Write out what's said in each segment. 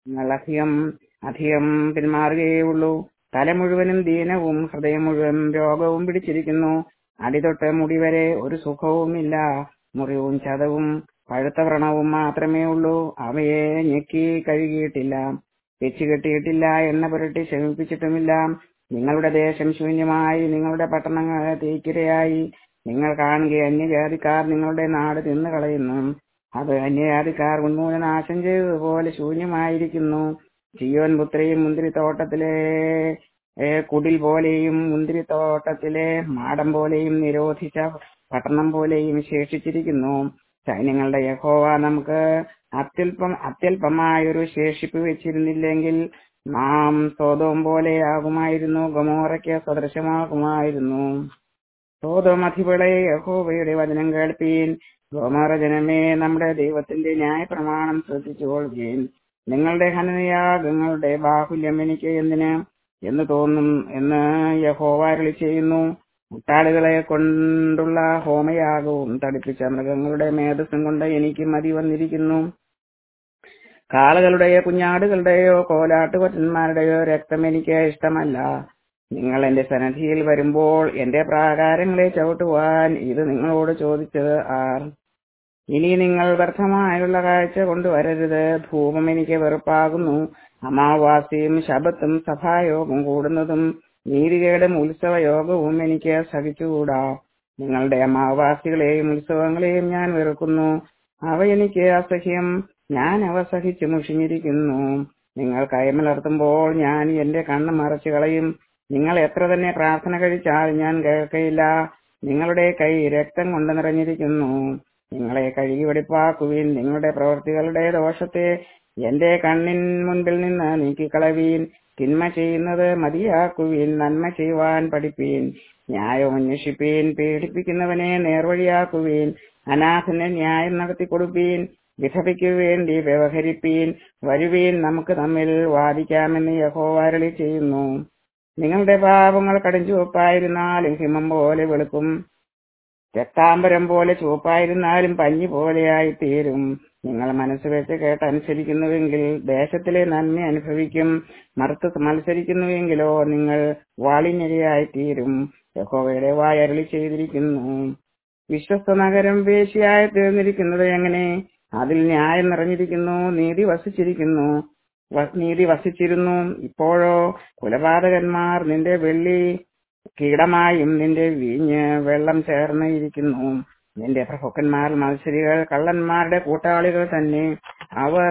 നിങ്ങൾ അധികം അധികം പിന്മാറുകയുള്ളൂ തല മുഴുവനും ദീനവും ഹൃദയം മുഴുവൻ രോഗവും പിടിച്ചിരിക്കുന്നു അടിതൊട്ട് മുടി വരെ ഒരു സുഖവുമില്ല മുറിവും ചതവും പഴുത്ത വ്രണവും മാത്രമേ ഉള്ളൂ അവയെ ഞെക്കി കഴുകിയിട്ടില്ല വെച്ചു കെട്ടിയിട്ടില്ല എണ്ണ പുരട്ടി ശമിപ്പിച്ചിട്ടുമില്ല നിങ്ങളുടെ ദേശം ശൂന്യമായി നിങ്ങളുടെ പട്ടണങ്ങൾ തീക്കിരയായി നിങ്ങൾ കാണുക അന്യജാതിക്കാർ നിങ്ങളുടെ നാട് തിന്നു കളയുന്നു അത് അന്യജാതിക്കാർ ഉന്മൂലനാശം ചെയ്തതുപോലെ ശൂന്യമായിരിക്കുന്നു ചിയോൻ പുത്രിയും മുന്തിരിത്തോട്ടത്തിലെ ഏ, കുടിൽ പോലെയും മുന്തിരിത്തോട്ടത്തിലെ മാടം പോലെയും നിരോധിച്ച പട്ടണം പോലെയും ശേഷിച്ചിരിക്കുന്നു സൈന്യങ്ങളുടെ യഹോവ നമുക്ക് അത്യല്പം അത്യല്പമായൊരു ശേഷിപ്പ് വെച്ചിരുന്നില്ലെങ്കിൽ നാം സ്വതവും പോലെയാകുമായിരുന്നു ഗമോറയ്ക്ക് സദൃശമാകുമായിരുന്നു സ്വതം അധിപളെ യഹോവയുടെ വചനം കേൾപ്പീൻ ഗോമറ ജനമേ നമ്മുടെ ദൈവത്തിന്റെ ന്യായപ്രമാണം ശ്രദ്ധിച്ചുകൊള്ളുകയും നിങ്ങളുടെ ഹനനയാഗങ്ങളുടെ ബാഹുല്യം എനിക്ക് എന്തിന് എന്ന് തോന്നും എന്ന് യഹോവ അരുളി ചെയ്യുന്നു മുട്ടാടുകളെ കൊണ്ടുള്ള ഹോമയാഗവും തടിപ്പിച്ച മൃഗങ്ങളുടെ മേധസ്സും കൊണ്ട് എനിക്ക് മതി വന്നിരിക്കുന്നു കാളകളുടെയോ കുഞ്ഞാടുകളുടെയോ കോലാട്ടുകൊറ്റന്മാരുടെയോ രക്തം എനിക്ക് ഇഷ്ടമല്ല നിങ്ങൾ എന്റെ സന്നദ്ധിയിൽ വരുമ്പോൾ എന്റെ പ്രാകാരങ്ങളെ ചവിട്ടുവാൻ ഇത് നിങ്ങളോട് ചോദിച്ചത് ആർ ഇനി നിങ്ങൾ വ്യർത്ഥമായുള്ള കാഴ്ച കൊണ്ടുവരരുത് ധൂപം എനിക്ക് വെറുപ്പാകുന്നു അമാവാസിയും ശബത്തും സഭായോഗം കൂടുന്നതും നീതികേടും ഉത്സവയോഗവും എനിക്ക് സഹിച്ചുകൂടാ നിങ്ങളുടെ അമാവാസികളെയും ഉത്സവങ്ങളെയും ഞാൻ വെറുക്കുന്നു അവ എനിക്ക് അസഹ്യം ഞാൻ അവ സഹിച്ചു മുഷിഞ്ഞിരിക്കുന്നു നിങ്ങൾ കൈമലർത്തുമ്പോൾ ഞാൻ എന്റെ കണ്ണ് മറച്ചു കളയും നിങ്ങൾ എത്ര തന്നെ പ്രാർത്ഥന കഴിച്ചാൽ ഞാൻ കേൾക്കയില്ല നിങ്ങളുടെ കൈ രക്തം കൊണ്ട് നിറഞ്ഞിരിക്കുന്നു നിങ്ങളെ കഴുകി വെടിപ്പാക്കുവീൻ നിങ്ങളുടെ പ്രവൃത്തികളുടെ ദോഷത്തെ എന്റെ കണ്ണിൻ മുൻപിൽ നിന്ന് നീക്കിക്കളവീൻ തിന്മ ചെയ്യുന്നത് മതിയാക്കുവീൻ നന്മ ചെയ്യുവാൻ പഠിപ്പീൻ ന്യായം അന്വേഷിപ്പീൻ പീഡിപ്പിക്കുന്നവനെ നേർവഴിയാക്കുവീൻ അനാഥന് ന്യായം നടത്തി കൊടുപ്പീൻ വിധവയ്ക്കു വേണ്ടി വ്യവഹരിപ്പീൻ വരുവീൻ നമുക്ക് തമ്മിൽ വാദിക്കാമെന്ന് യഹോവാരളി ചെയ്യുന്നു നിങ്ങളുടെ പാപങ്ങൾ കടുംചുവപ്പായിരുന്നാലും ഹിമം പോലെ വെളുക്കും രക്താംബരം പോലെ ചുവപ്പായിരുന്നാലും പഞ്ഞി പോലെയായി തീരും നിങ്ങൾ മനസ്സ് വെച്ച് കേട്ടനുസരിക്കുന്നുവെങ്കിൽ ദേശത്തിലെ നന്മ അനുഭവിക്കും മറുത്ത് മത്സരിക്കുന്നുവെങ്കിലോ നിങ്ങൾ വാളിനിരയായി തീരും യഹോവയുടെ വായ അരുളി ചെയ്തിരിക്കുന്നു വിശ്വസ്ത നഗരം വേശിയായി തീർന്നിരിക്കുന്നത് എങ്ങനെ അതിൽ ന്യായം നിറഞ്ഞിരിക്കുന്നു നീതി വസിച്ചിരിക്കുന്നു വ- നീതി വസിച്ചിരുന്നു ഇപ്പോഴോ കുലപാതകന്മാർ നിന്റെ വെള്ളി കീടമായും നിന്റെ വീഞ്ഞ് വെള്ളം ചേർന്ന് ഇരിക്കുന്നു നിന്റെ പ്രഭുക്കന്മാർ മത്സരികൾ കള്ളന്മാരുടെ കൂട്ടാളികൾ തന്നെ അവർ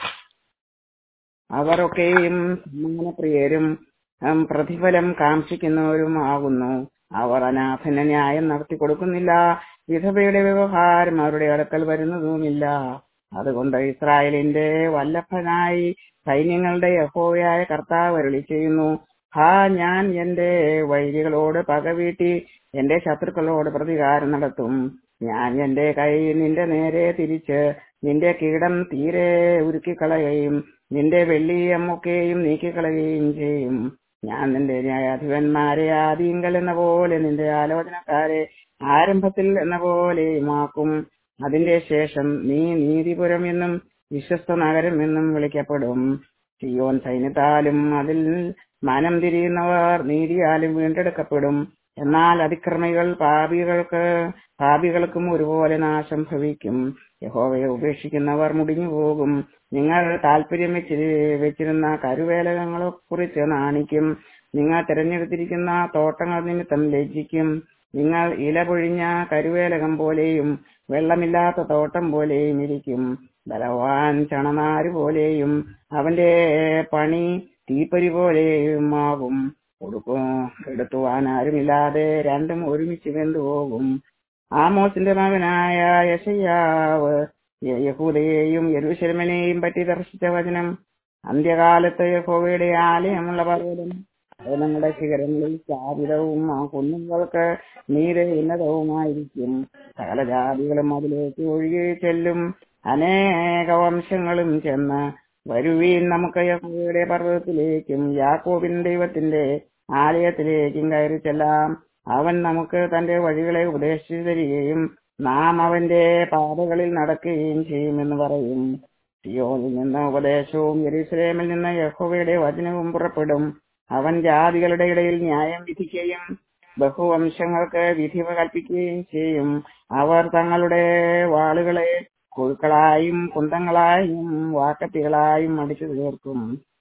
അവരൊക്കെയും സമ്മാനപ്രിയരും ഉം, പ്രതിഫലം കാംക്ഷിക്കുന്നവരും ആകുന്നു അവർ അനാഥന ന്യായം നടത്തി കൊടുക്കുന്നില്ല വിധവയുടെ വ്യവഹാരം അവരുടെ അടുക്കൽ വരുന്നതുമില്ല അതുകൊണ്ട് ഇസ്രായേലിന്റെ വല്ലഭനായി സൈന്യങ്ങളുടെ യഹോവയായ കർത്താവ് അരുളി ചെയ്യുന്നു ഹാ ഞാൻ എന്റെ വൈരികളോട് പകവീട്ടി എന്റെ ശത്രുക്കളോട് പ്രതികാരം നടത്തും ഞാൻ എന്റെ കൈ നിന്റെ നേരെ തിരിച്ച് നിന്റെ കീടം തീരെ ഉരുക്കിക്കളയുകയും നിന്റെ വെള്ളിയമ്മൊക്കെയും നീക്കിക്കളയുകയും ചെയ്യും ഞാൻ നിന്റെ ന്യായാധിപന്മാരെ ആദിങ്കൽ എന്ന പോലെ നിന്റെ ആലോചനക്കാരെ ആരംഭത്തിൽ എന്ന പോലെയുമാക്കും അതിന്റെ ശേഷം നീ നീതിപുരം എന്നും വിശ്വസ്ത നഗരം എന്നും വിളിക്കപ്പെടും സിയോൻ സൈന്യത്താലും അതിൽ മനം തിരിയുന്നവർ നീതിയാലും വീണ്ടെടുക്കപ്പെടും എന്നാൽ അതിക്രമികൾ പാപികൾക്ക് പാപികൾക്കും ഒരുപോലെ നാശം ഭവിക്കും യഹോവയെ ഉപേക്ഷിക്കുന്നവർ മുടിഞ്ഞു പോകും നിങ്ങൾ താല്പര്യം വെച്ചി വെച്ചിരുന്ന കരുവേലകങ്ങളെ കുറിച്ച് നാണിക്കും നിങ്ങൾ തിരഞ്ഞെടുത്തിരിക്കുന്ന തോട്ടങ്ങൾ നിമിത്തം ലജ്ജിക്കും നിങ്ങൾ ഇല പൊഴിഞ്ഞ കരുവേലകം പോലെയും വെള്ളമില്ലാത്ത തോട്ടം പോലെയും ഇരിക്കും ബലവാൻ ചണനാര് പോലെയും അവന്റെ പണി തീപ്പൊരി പോലെയും ആകും കൊടുക്കും എടുത്തുവാൻ ആരുമില്ലാതെ രണ്ടും ഒരുമിച്ച് വെന്തുപോകും ആമോസിന്റെ മകനായ യശയ്യാവ് യഹൂദയെയും യെരൂശലമിനെയും പറ്റി ദർശിച്ച വചനം അന്ത്യകാലത്ത് യഹോവയുടെ ആലയമുള്ള പർവ്വതം പർവ്വതങ്ങളുടെ ശിഖരങ്ങളിൽ സ്ഥാപിതവും ആ കുന്നുകൾക്ക് നീര് ഉന്നതവുമായിരിക്കും സകല ജാതികളും അതിലേക്ക് ഒഴുകി ചെല്ലും അനേക വംശങ്ങളും ചെന്ന് വരുവീൻ നമുക്ക് യഹോവയുടെ പർവ്വതത്തിലേക്കും യാക്കോബിൻ ദൈവത്തിന്റെ ആലയത്തിലേക്കും കയറി ചെല്ലാം അവൻ നമുക്ക് തന്റെ വഴികളെ ഉപദേശിച്ചു തരികയും നാം അവന്റെ പാതകളിൽ നടക്കുകയും ചെയ്യുമെന്ന് പറയും സിയോനിൽ നിന്ന് ഉപദേശവും യെരൂശലേമിൽ നിന്ന് യഹോവയുടെ വചനവും പുറപ്പെടും അവൻ ജാതികളുടെ ഇടയിൽ ന്യായം വിധിക്കുകയും ബഹുവംശങ്ങൾക്ക് വിധി കൽപ്പിക്കുകയും ചെയ്യും അവർ തങ്ങളുടെ വാളുകളെ കുഴുക്കളായും കുന്തങ്ങളായും വാക്കത്തികളായും അടിച്ചു തീർക്കും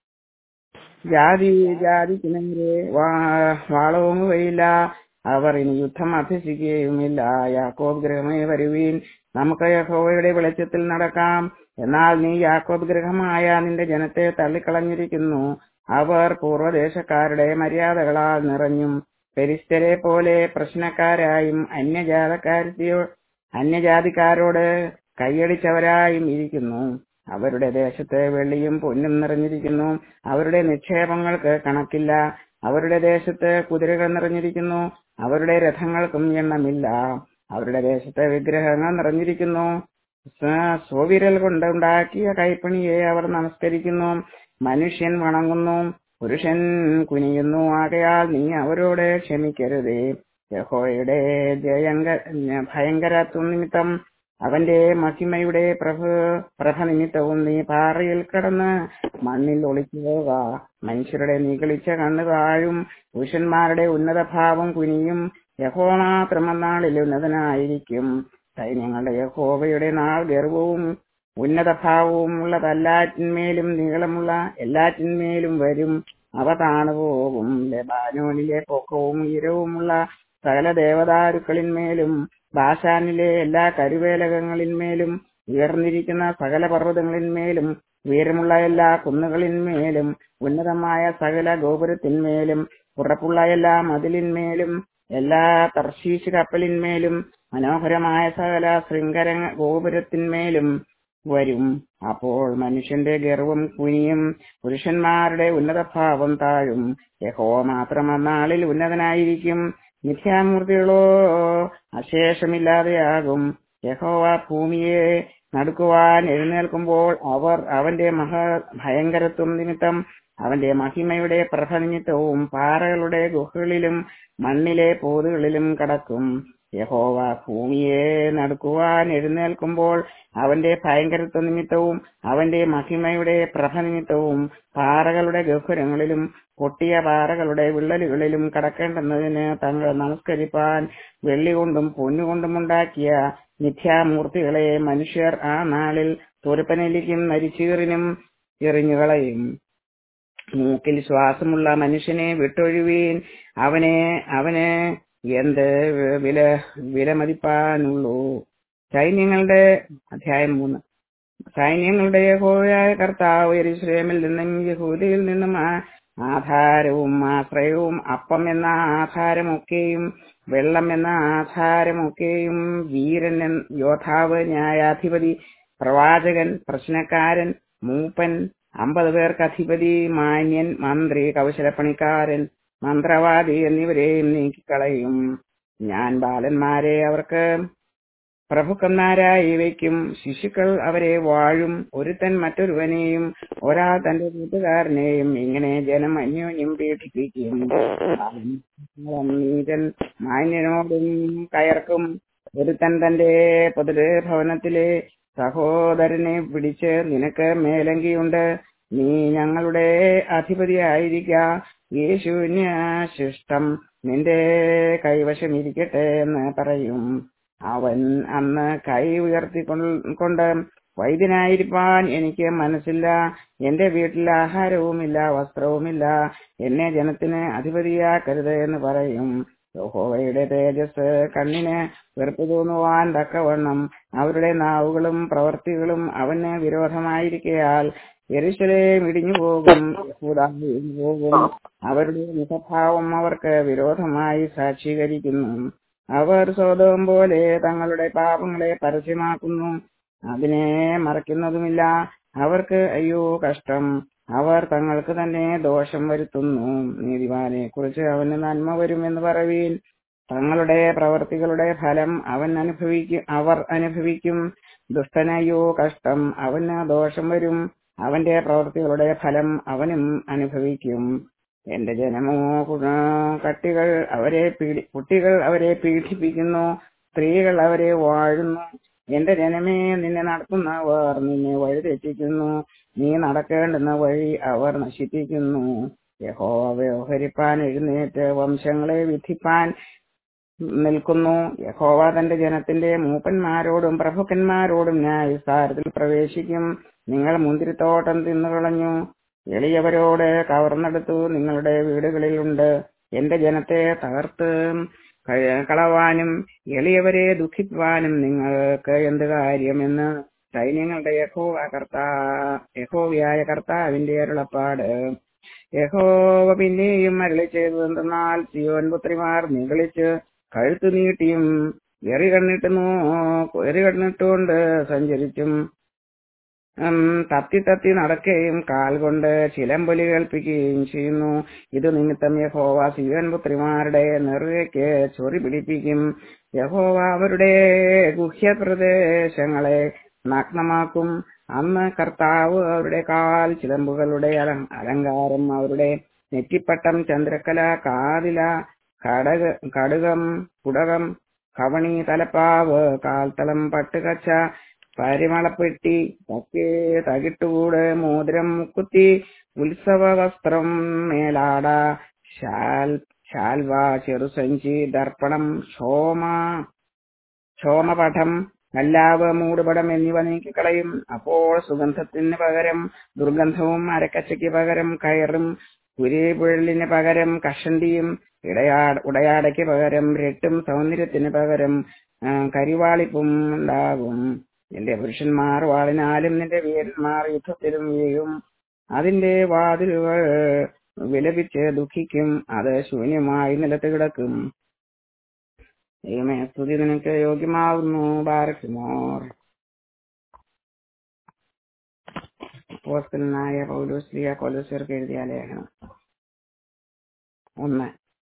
ജാതി ജാതിക്ക് നേരെ വാ- വാളോങ്ങുകയില്ല അവർ ഇനി യുദ്ധം അഭ്യസിക്കുകയുമില്ല യാക്കോബ് ഗൃഹമേ വരുവീൻ നമുക്ക് യഹോവയുടെ വെളിച്ചത്തിൽ നടക്കാം എന്നാൽ നീ യാക്കോബ് ഗൃഹമായ നിന്റെ ജനത്തെ തള്ളിക്കളഞ്ഞിരിക്കുന്നു അവർ പൂർവ്വദേശക്കാരുടെ മര്യാദകളാൽ നിറഞ്ഞും പെരിസ്തരെ പോലെ പ്രശ്നക്കാരായും അന്യജാതക്കാരത്തിയോ അന്യജാതിക്കാരോട് കൈയടിച്ചവരായും ഇരിക്കുന്നു അവരുടെ ദേശത്ത് വെള്ളിയും പൊന്നും നിറഞ്ഞിരിക്കുന്നു അവരുടെ നിക്ഷേപങ്ങൾക്ക് കണക്കില്ല അവരുടെ ദേശത്ത് കുതിരകൾ നിറഞ്ഞിരിക്കുന്നു അവരുടെ രഥങ്ങൾക്കും എണ്ണമില്ല അവരുടെ ദേശത്ത് വിഗ്രഹങ്ങൾ നിറഞ്ഞിരിക്കുന്നു സ്വ- സ്വവിരൽ കൊണ്ട് ഉണ്ടാക്കിയ കൈപ്പണിയെ അവർ നമസ്കരിക്കുന്നു മനുഷ്യൻ വണങ്ങുന്നു പുരുഷൻ കുനിയുന്നു ആകയാൽ നീ അവരോട് ക്ഷമിക്കരുതേ യഹോയുടെ ജയങ്ക ഭയങ്കരത്വം നിമിത്തം അവന്റെ മഹിമയുടെ പ്രഭ പ്രഭ നിമിത്തവും നീ പാറയിൽ കിടന്ന് മണ്ണിൽ ഒളിക്കുക മനുഷ്യരുടെ നിഗളിച്ച കണ്ണു താഴും പുരുഷന്മാരുടെ ഉന്നത ഭാവം കുനിയും യഹോ മാത്രം നാളിൽ ഉന്നതനായിരിക്കും സൈന്യങ്ങളുടെ യഹോവയുടെ നാൾ ഗർവവും ഉന്നത ഭാവവും ഉള്ളതെല്ലാറ്റിന്മേലും നീളമുള്ള എല്ലാറ്റിന്മേലും വരും അവ താണുപോകും ലെബാനോനിലെ പൊക്കവും ഉയരവുമുള്ള സകല ദേവദാരുക്കളിന്മേലും ബാഷാനിലെ എല്ലാ കരുവേലകങ്ങളിന്മേലും ഉയർന്നിരിക്കുന്ന സകല പർവ്വതങ്ങളിന്മേലും ഉയരമുള്ള എല്ലാ കുന്നുകളിന്മേലും ഉന്നതമായ സകല ഗോപുരത്തിന്മേലും ഉറപ്പുള്ള എല്ലാ മതിലിന്മേലും എല്ലാ തർശീശ് കപ്പലിന്മേലും മനോഹരമായ സകല ശൃംഗര ഗോപുരത്തിന്മേലും വരും അപ്പോൾ മനുഷ്യന്റെ ഗർവം കുനിയും പുരുഷന്മാരുടെ ഉന്നതഭാവം താഴും യഹോ മാത്രം അന്നാളിൽ ഉന്നതനായിരിക്കും മിഥ്യാമൂർത്തികളോ അശേഷമില്ലാതെയാകും യഹോവ ഭൂമിയെ നടുക്കുവാൻ എഴുന്നേൽക്കുമ്പോൾ അവർ അവന്റെ മഹാ ഭയങ്കരത്വം നിമിത്തം അവന്റെ മഹിമയുടെ പ്രഭ നിമിത്തവും പാറകളുടെ ഗുഹകളിലും മണ്ണിലെ പോതുകളിലും കടക്കും യഹോവ ഭൂമിയെ നടുക്കുവാൻ എഴുന്നേൽക്കുമ്പോൾ അവന്റെ ഭയങ്കരത്വ നിമിത്തവും അവന്റെ മഹിമയുടെ പ്രഭ നിമിത്തവും പാറകളുടെ ഗഹുരങ്ങളിലും പൊട്ടിയ പാറകളുടെ വിള്ളലുകളിലും കടക്കേണ്ടുന്നതിന് തങ്ങൾ നമസ്കരിപ്പാൻ വെള്ളി കൊണ്ടും പൊന്നുകൊണ്ടും ഉണ്ടാക്കിയ മിഥ്യാമൂർത്തികളെ മനുഷ്യർ ആ നാളിൽ തുരപ്പനെലിക്കും നരിച്ചീറിനും എറിഞ്ഞുകളയും മൂക്കിൽ ശ്വാസമുള്ള മനുഷ്യനെ വിട്ടൊഴിവീൻ അവനെ അവന് എന്ത് വില വിലമതിപ്പാനുള്ളൂ സൈന്യങ്ങളുടെ അധ്യായം മൂന്ന് സൈന്യങ്ങളുടെ യഹോവയായ കർത്താവ് യെരൂശലേമിൽ നിന്നും യഹൂദയിൽ നിന്നും ആ- ആധാരവും ആശ്രയവും അപ്പം എന്ന ആധാരമൊക്കെയും വെള്ളം എന്ന ആധാരമൊക്കെയും വീരൻ എൻ- യോദ്ധാവ് ന്യായാധിപതി പ്രവാചകൻ പ്രശ്നക്കാരൻ മൂപ്പൻ അമ്പത് പേർക്ക് അധിപതി മാന്യൻ മന്ത്രി കൗശലപ്പണിക്കാരൻ മന്ത്രവാദി എന്നിവരെയും നീക്കിക്കളയും ഞാൻ ബാലന്മാരെ അവർക്ക് പ്രഭുക്കന്മാരായി വയ്ക്കും ശിശുക്കൾ അവരെ വാഴും ഒരുത്തൻ മറ്റൊരുവനെയും ഒരാൾ തന്റെ കൂട്ടുകാരനെയും ഇങ്ങനെ ജനം അന്യോന്യം പീഡിപ്പിക്കും നീതൻ മാന്യനോടും കയർക്കും ഒരുത്തൻ തന്റെ പൊതുഭവനത്തിലെ സഹോദരനെ പിടിച്ച് നിനക്ക് മേലങ്കിയുണ്ട് നീ ഞങ്ങളുടെ അധിപതിയായിരിക്ക യേശുവിന് ശിഷ്ടം നിന്റെ കൈവശം ഇരിക്കട്ടെ എന്ന് പറയും അവൻ അന്ന് കൈ ഉയർത്തിക്കൊണ്ട് വൈദ്യനായിരിക്കാൻ എനിക്ക് മനസ്സില്ല എന്റെ വീട്ടിൽ ആഹാരവുമില്ല വസ്ത്രവുമില്ല എന്നെ ജനത്തിന് അധിപതിയാക്കരുത് എന്ന് പറയും യഹോവയുടെ തേജസ് കണ്ണിന് വെറുപ്പ് തോന്നുവാൻ തക്കവണ്ണം അവരുടെ നാവുകളും പ്രവർത്തികളും അവന് വിരോധമായിരിക്കയാൽ യെരുശലേം ഇടിഞ്ഞു പോകും യഹൂദ ഇടിഞ്ഞു പോകും അവരുടെ മുഖഭാവം അവർക്ക് വിരോധമായി സാക്ഷീകരിക്കുന്നു അവർ സ്വതവും പോലെ തങ്ങളുടെ പാപങ്ങളെ പരസ്യമാക്കുന്നു അതിനെ മറയ്ക്കുന്നതുമില്ല അവർക്ക് അയ്യോ കഷ്ടം അവർ തങ്ങൾക്ക് തന്നെ ദോഷം വരുത്തുന്നു നീതിമാനെ കുറിച്ച് അവന് നന്മ വരുമെന്ന് പറവീൻ തങ്ങളുടെ പ്രവർത്തികളുടെ ഫലം അവൻ അനുഭവിക്കും അവർ അനുഭവിക്കും ദുഷ്ടനയ്യോ കഷ്ടം അവന് ദോഷം വരും അവന്റെ പ്രവർത്തികളുടെ ഫലം അവനും അനുഭവിക്കും എന്റെ ജനമോ കുണ- കട്ടികൾ അവരെ പീഡി കുട്ടികൾ അവരെ പീഡിപ്പിക്കുന്നു സ്ത്രീകൾ അവരെ വാഴുന്നു എന്റെ ജനമേ നിന്നെ നടത്തുന്നവർ നിന്നെ വഴിതെറ്റിക്കുന്നു നീ നടക്കേണ്ടുന്ന വഴി അവർ നശിപ്പിക്കുന്നു യഹോവ വ്യവഹരിപ്പാൻ എഴുന്നേറ്റ് വംശങ്ങളെ വിധിപ്പാൻ നിൽക്കുന്നു യഹോവ തന്റെ ജനത്തിന്റെ മൂപ്പന്മാരോടും പ്രഭുക്കന്മാരോടും ന്യായവിസ്താരത്തിൽ പ്രവേശിക്കും നിങ്ങൾ മുന്തിരിത്തോട്ടം തിന്നുകളഞ്ഞു എളിയവരോട് കവർന്നെടുത്തു നിങ്ങളുടെ വീടുകളിലുണ്ട് എന്റെ ജനത്തെ തകർത്ത് ക- കളവാനും എളിയവരെ ദുഃഖിപ്പാനും നിങ്ങൾക്ക് എന്ത് കാര്യമെന്ന് സൈന്യങ്ങളുടെ യഹോവ കർത്താ യഹോവയായ കർത്താവിന്റെ അരുളപ്പാട് യഹോവ പിന്നെയും അരളി ചെയ്തതെന്തെന്നാൽ സിയോൻ പുത്രിമാർ നിഗളിച്ച് കഴുത്തു നീട്ടിയും എറി കണ്ണിട്ട് നോ എറി കണ്ണിട്ടുകൊണ്ട് സഞ്ചരിച്ചും ഉം, തത്തി തത്തി നടക്കുകയും കാൽ കൊണ്ട് ചിലമ്പൊലി കേൾപ്പിക്കുകയും ചെയ്യുന്നു ഇത് നിമിത്തം യഹോവ സിയോൻ പുത്രിമാരുടെ നെറുകയ്ക്ക് ചൊറി പിടിപ്പിക്കും യഹോവ അവരുടെ ഗുഹ്യപ്രദേശങ്ങളെ നഗ്നമാക്കും അന്ന് കർത്താവ് അവരുടെ കാൽ ചിലമ്പുകളുടെ അലം- അലങ്കാരം അവരുടെ നെറ്റിപ്പട്ടം ചന്ദ്രക്കല കാതില കടക കടുകം കുടകം കവണി തലപ്പാവ് കാൽത്തളം പട്ടുകച്ച പരിമളപ്പെട്ടി തക്കേ തകിട്ടുകൂട് മോതിരം മുക്കുത്തി ഉത്സവ വസ്ത്രം മേലാട ശാൽ ശാൽവ ചെറുസഞ്ചി ദർപ്പണം ക്ഷോമ ക്ഷോമപഠം കല്ലാവ് മൂടുപടം എന്നിവ നീക്കിക്കളയും അപ്പോൾ സുഗന്ധത്തിന് പകരം ദുർഗന്ധവും അരക്കച്ചയ്ക്ക് പകരം കയറും കുരിപുഴലിന് പകരം കഷണ്ടിയും ഇടയാട ഉടയാടയ്ക്ക് പകരം രട്ടും സൗന്ദര്യത്തിന് പകരം ആ, കരിവാളിപ്പും ഉണ്ടാകും നിന്റെ പുരുഷന്മാർ വാളിനാലും നിന്റെ വീരന്മാർ യുദ്ധത്തിലും വീഴും അതിന്റെ വാതിലുകൾ വിലപിച്ച് ദുഃഖിക്കും അത് ശൂന്യമായി നിലത്ത് കിടക്കും ദൈവമേ സ്തുതി നിനക്ക് യോഗ്യമാകുന്നു ബാരക്കുമോർ അപ്പോസ്തലനായ പൗലോസ്ലിയ കൊലോസ്യർക്ക് എഴുതിയ ലേഖനം ഒന്ന്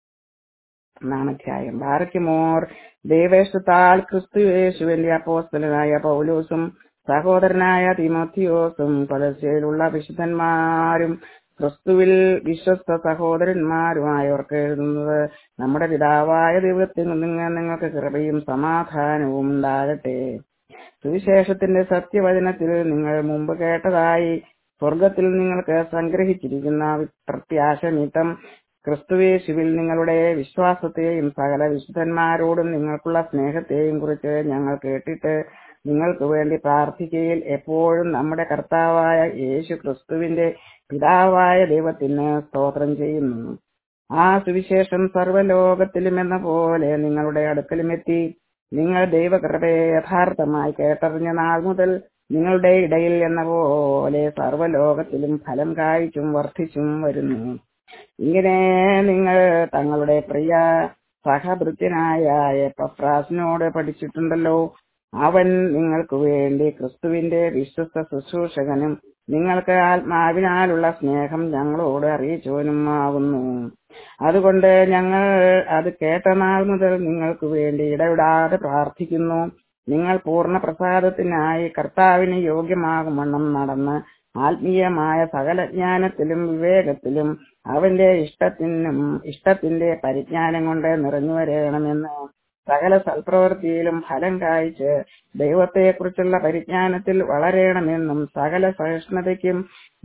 ഒന്നാം അധ്യായം ബാരക്കുമോർ ദേവേശത്താൽ ക്രിസ്തു യേശുവിന്റെ അപ്പോസ്തലനായ പൗലോസും സഹോദരനായ തിമോത്തിയോസും കൊലസ്യയിലുള്ള വിശുദ്ധന്മാരും ക്രിസ്തുവിൽ വിശ്വസ്ത സഹോദരന്മാരുമായവർക്ക് എഴുതുന്നത് നമ്മുടെ പിതാവായ ദൈവത്തിൽ നിന്ന് നിങ്ങൾക്ക് കൃപയും സമാധാനവും ഉണ്ടാകട്ടെ സുവിശേഷത്തിന്റെ സത്യവചനത്തിൽ നിങ്ങൾ മുമ്പ് കേട്ടതായി സ്വർഗത്തിൽ നിങ്ങൾക്ക് സംഗ്രഹിച്ചിരിക്കുന്ന പ്രത്യാശ നിമിത്തം ക്രിസ്തുവേശുവിൽ നിങ്ങളുടെ വിശ്വാസത്തെയും സകല വിശുദ്ധന്മാരോടും നിങ്ങൾക്കുള്ള സ്നേഹത്തെയും കുറിച്ച് ഞങ്ങൾ കേട്ടിട്ട് നിങ്ങൾക്ക് വേണ്ടി പ്രാർത്ഥിക്കയിൽ എപ്പോഴും നമ്മുടെ കർത്താവായ യേശു ക്രിസ്തുവിന്റെ പിതാവായ ദൈവത്തിന് സ്തോത്രം ചെയ്യുന്നു ആ സുവിശേഷം സർവ്വലോകത്തിലും എന്ന പോലെ നിങ്ങളുടെ അടുക്കലും എത്തി നിങ്ങൾ ദൈവകൃപയെ യഥാർത്ഥമായി കേട്ടറിഞ്ഞ നാൾ മുതൽ നിങ്ങളുടെ ഇടയിൽ എന്ന പോലെ സർവ്വലോകത്തിലും ഫലം കായ്ച്ചും വർദ്ധിച്ചും വരുന്നു ഇങ്ങനെ നിങ്ങൾ തങ്ങളുടെ പ്രിയ സഹഭൃത്യനായ എപ്പഫ്രാസിനോട് പഠിച്ചിട്ടുണ്ടല്ലോ അവൻ നിങ്ങൾക്ക് വേണ്ടി ക്രിസ്തുവിന്റെ വിശ്വസ്ത ശുശ്രൂഷകനും നിങ്ങൾക്ക് ആത്മാവിനാലുള്ള സ്നേഹം ഞങ്ങളോട് അറിയിച്ചവനും ആകുന്നു അതുകൊണ്ട് ഞങ്ങൾ അത് കേട്ട നാൾ മുതൽ നിങ്ങൾക്ക് വേണ്ടി ഇടവിടാതെ പ്രാർത്ഥിക്കുന്നു നിങ്ങൾ പൂർണ്ണ പ്രസാദത്തിനായി കർത്താവിന് യോഗ്യമാകും വണ്ണം നടന്ന് ആത്മീയമായ സകല ജ്ഞാനത്തിലും വിവേകത്തിലും അവന്റെ ഇഷ്ടത്തിനും ഇഷ്ടത്തിന്റെ പരിജ്ഞാനം കൊണ്ട് നിറഞ്ഞു വരണമെന്ന് സകല സൽപ്രവൃത്തിയിലും ഫലം കായ്ച്ച് ദൈവത്തെക്കുറിച്ചുള്ള പരിജ്ഞാനത്തിൽ വളരണമെന്നും സകല സഹിഷ്ണുതയ്ക്കും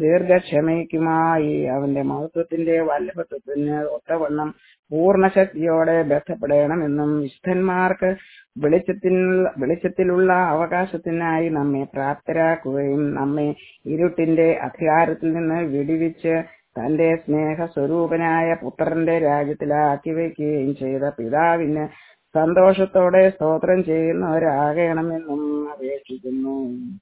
ദീർഘക്ഷമയ്ക്കുമായി അവന്റെ മഹത്വത്തിന്റെ വല്ലഭത്വത്തിന് ഒത്തവണ്ണം പൂർണ്ണശക്തിയോടെ ബന്ധപ്പെടണമെന്നും വിശുദ്ധന്മാർക്ക് വെളിച്ചത്തിൽ വെളിച്ചത്തിലുള്ള അവകാശത്തിനായി നമ്മെ പ്രാപ്തരാക്കുകയും നമ്മെ ഇരുട്ടിന്റെ അധികാരത്തിൽ നിന്ന് വിടിവിച്ച് തന്റെ സ്നേഹ സ്വരൂപനായ പുത്രന്റെ രാജ്യത്തിലാക്കി വയ്ക്കുകയും ചെയ്ത പിതാവിന് സന്തോഷത്തോടെ സ്തോത്രം ചെയ്യുന്നവരാകണമെന്നും അപേക്ഷിക്കുന്നു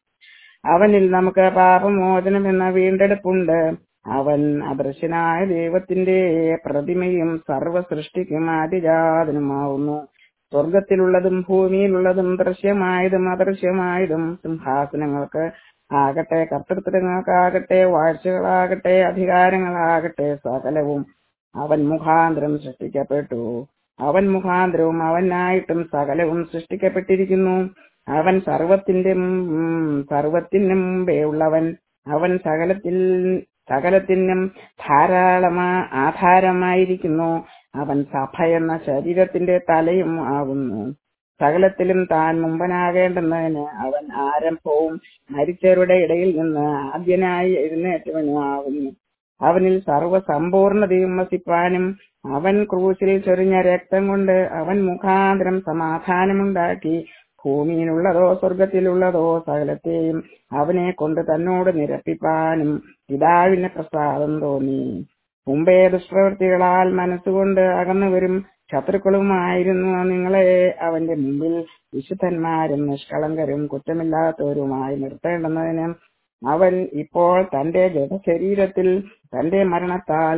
അവനിൽ നമുക്ക് പാപമോചനം എന്ന വീണ്ടെടുപ്പുണ്ട് അവൻ അദൃശ്യനായ ദൈവത്തിന്റെ പ്രതിമയും സർവ സൃഷ്ടിക്കും ആദിജാതനുമാവുന്നു സ്വർഗത്തിലുള്ളതും ഭൂമിയിലുള്ളതും ദൃശ്യമായതും അദൃശ്യമായതും സിംഹാസനങ്ങൾക്ക് ആകട്ടെ കർത്തൃത്വങ്ങൾക്കാകട്ടെ വാഴ്ചകളാകട്ടെ അധികാരങ്ങളാകട്ടെ സകലവും അവൻ മുഖാന്തരം സൃഷ്ടിക്കപ്പെട്ടു അവൻ മുഖാന്തരവും അവനായിട്ടും സകലവും സൃഷ്ടിക്കപ്പെട്ടിരിക്കുന്നു അവൻ സർവത്തിന്റെ സർവത്തിന് മുമ്പേ ഉള്ളവൻ അവൻ സകലത്തിൽ സകലത്തിനും ധാരാളമാ ആധാരമായിരിക്കുന്നു അവൻ സഭ എന്ന ശരീരത്തിന്റെ തലയും ആകുന്നു സകലത്തിലും താൻ മുമ്പനാകേണ്ടുന്നതിന് അവൻ ആരംഭവും മരിച്ചവരുടെ ഇടയിൽ നിന്ന് ആദ്യനായി എഴുന്നേറ്റവനും ആകുന്നു അവനിൽ സർവ്വസമ്പൂർണതയും വസിപ്പാനും അവൻ ക്രൂശിൽ ചൊരിഞ്ഞ രക്തം കൊണ്ട് അവൻ മുഖാന്തരം സമാധാനമുണ്ടാക്കി ഭൂമിയിലുള്ളതോ സ്വർഗത്തിലുള്ളതോ സകലത്തെയും അവനെ കൊണ്ട് തന്നോട് നിരപ്പിപ്പാനും പിതാവിന് പ്രസാദം തോന്നി മുമ്പേ ദുഷ്പ്രവൃത്തികളാൽ മനസ്സുകൊണ്ട് അകന്നുവരും ശത്രുക്കളുമായിരുന്നു നിങ്ങളെ അവന്റെ മുമ്പിൽ വിശുദ്ധന്മാരും നിഷ്കളങ്കരും കുറ്റമില്ലാത്തവരുമായി നിർത്തേണ്ടുന്നതിന് അവൻ ഇപ്പോൾ തന്റെ ജഡശരീരത്തിൽ തന്റെ മരണത്താൽ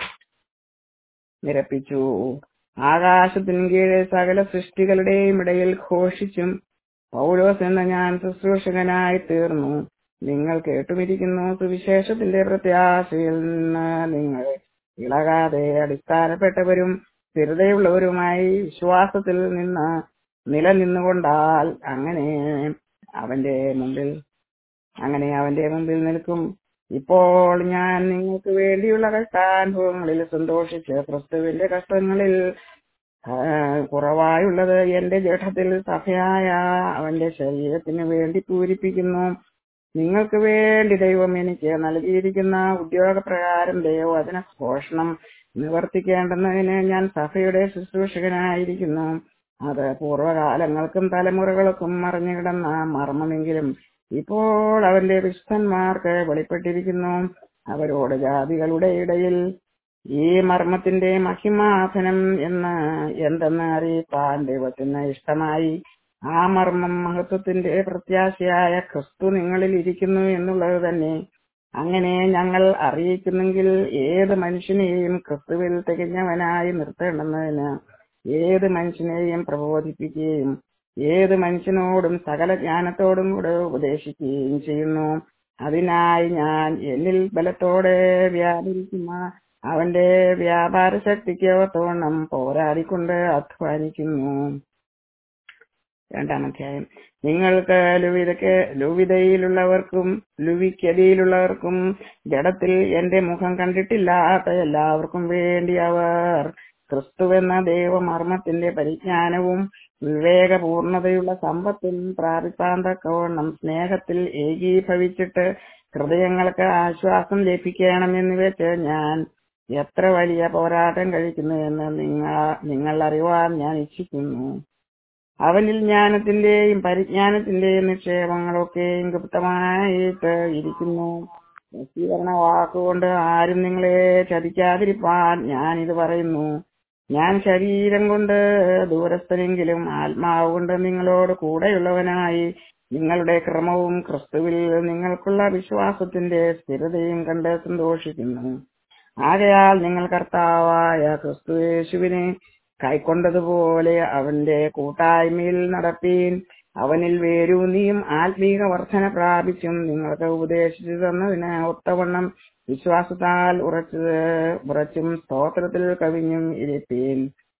നിരപ്പിച്ചു ആകാശത്തിൻ കീഴെ സകല സൃഷ്ടികളുടെയും ഇടയിൽ ഘോഷിച്ചും പൗലോസ് എന്ന ഞാൻ ശുശ്രൂഷകനായി തീർന്നു നിങ്ങൾ കേട്ടുമിരിക്കുന്നു സുവിശേഷത്തിന്റെ പ്രത്യാശയിൽ നിന്ന് നിങ്ങൾ ഇളകാതെ അടിസ്ഥാനപ്പെട്ടവരും സ്ഥിരതയുള്ളവരുമായി വിശ്വാസത്തിൽ നിന്ന് നിലനിന്നുകൊണ്ടാൽ അങ്ങനെ അവന്റെ മുമ്പിൽ അങ്ങനെ അവന്റെ മുമ്പിൽ നിൽക്കും ഇപ്പോൾ ഞാൻ നിങ്ങൾക്ക് വേണ്ടിയുള്ള കഷ്ടാനുഭവങ്ങളിൽ സന്തോഷിച്ച് ക്രിസ്തുവിന്റെ കഷ്ടങ്ങളിൽ ആ, കുറവായുള്ളത് എന്റെ ജഡത്തിൽ സഭയായ അവന്റെ ശരീരത്തിന് വേണ്ടി പൂരിപ്പിക്കുന്നു നിങ്ങൾക്ക് വേണ്ടി ദൈവം എനിക്ക് നൽകിയിരിക്കുന്ന ഉദ്യോഗപ്രകാരം ദൈവവചന ഘോഷണം നിവർത്തിക്കേണ്ടുന്നതിന് ഞാൻ സഭയുടെ ശുശ്രൂഷകനായിരിക്കുന്നു അത് പൂർവ്വകാലങ്ങൾക്കും തലമുറകൾക്കും മറിഞ്ഞു കിടന്ന മർമ്മമെങ്കിലും ഇപ്പോൾ അവന്റെ വിശുദ്ധന്മാർക്ക് വെളിപ്പെട്ടിരിക്കുന്നു അവരോട് ജാതികളുടെ ഇടയിൽ ഈ മർമ്മത്തിന്റെ മഹിമാസനം എന്ന് എന്തെന്ന് അറിയിപ്പാൻ ദൈവത്തിന് ഇഷ്ടമായി ആ മർമ്മം മഹത്വത്തിന്റെ പ്രത്യാശയായ ക്രിസ്തു നിങ്ങളിൽ ഇരിക്കുന്നു എന്നുള്ളത് തന്നെ അങ്ങനെ ഞങ്ങൾ അറിയിക്കുന്നെങ്കിൽ ഏത് മനുഷ്യനെയും ക്രിസ്തുവിൽ തികഞ്ഞവനായി നിർത്തേണ്ടുന്നതിന് ഏത് മനുഷ്യനെയും പ്രബോധിപ്പിക്കുകയും ഏത് മനുഷ്യനോടും സകല ജ്ഞാനത്തോടും കൂടെ ഉപദേശിക്കുകയും ചെയ്യുന്നു അതിനായി ഞാൻ എന്നിൽ ബലത്തോടെ വ്യാപരിക്കുന്ന അവന്റെ വ്യാപാര ശക്തിക്ക് ഒത്തവണ്ണം പോരാടിക്കൊണ്ട് അധ്വാനിക്കുന്നു രണ്ടാം അധ്യായം നിങ്ങൾക്ക് ലുവിതയ്ക്ക് ലുവിതയിലുള്ളവർക്കും ലുവിക്കതിയിലുള്ളവർക്കും ജഡത്തിൽ എന്റെ മുഖം കണ്ടിട്ടില്ലാത്ത എല്ലാവർക്കും വേണ്ടി അവർ ക്രിസ്തുവെന്ന ദൈവമർമ്മത്തിന്റെ പരിജ്ഞാനവും വിവേകപൂർണതയുള്ള സമ്പത്തും പ്രാപിപ്പാൻ തക്കവണ്ണം സ്നേഹത്തിൽ ഏകീഭവിച്ചിട്ട് ഹൃദയങ്ങൾക്ക് ആശ്വാസം ലഭിക്കണമെന്ന് വെച്ച് ഞാൻ എത്ര വലിയ പോരാട്ടം കഴിക്കുന്നു എന്ന് നിങ്ങൾ നിങ്ങൾ അറിവാൻ ഞാൻ ഇച്ഛിക്കുന്നു അവനിൽ ജ്ഞാനത്തിന്റെയും പരിജ്ഞാനത്തിന്റെയും നിക്ഷേപങ്ങളൊക്കെയും ഗുപ്തമായിട്ട് ഇരിക്കുന്നു വശീകരണ വാക്കുകൊണ്ട് ആരും നിങ്ങളെ ചതിക്കാതിരിപ്പാൻ ഞാൻ ഇത് പറയുന്നു ഞാൻ ശരീരം കൊണ്ട് ദൂരസ്ഥനെങ്കിലും ആത്മാവ് കൊണ്ട് നിങ്ങളോട് കൂടെയുള്ളവനായി നിങ്ങളുടെ ക്രമവും ക്രിസ്തുവിൽ നിങ്ങൾക്കുള്ള വിശ്വാസത്തിന്റെ സ്ഥിരതയും കണ്ട് സന്തോഷിക്കുന്നു ആകയാൽ നിങ്ങൾ കർത്താവായ ക്രിസ്തു യേശുവിനെ കൈക്കൊണ്ടതുപോലെ അവന്റെ കൂട്ടായ്മയിൽ നടപ്പീൻ അവനിൽ വേരൂന്നിയും ആത്മീക വർധന പ്രാപിച്ചും നിങ്ങൾക്ക് ഉപദേശിച്ചു തന്നതിന് ഒത്തവണ്ണം വിശ്വാസത്താൽ ഉറച്ചു ഉറച്ചും സ്തോത്രത്തിൽ കവിഞ്ഞും ഇരിപ്പീൻ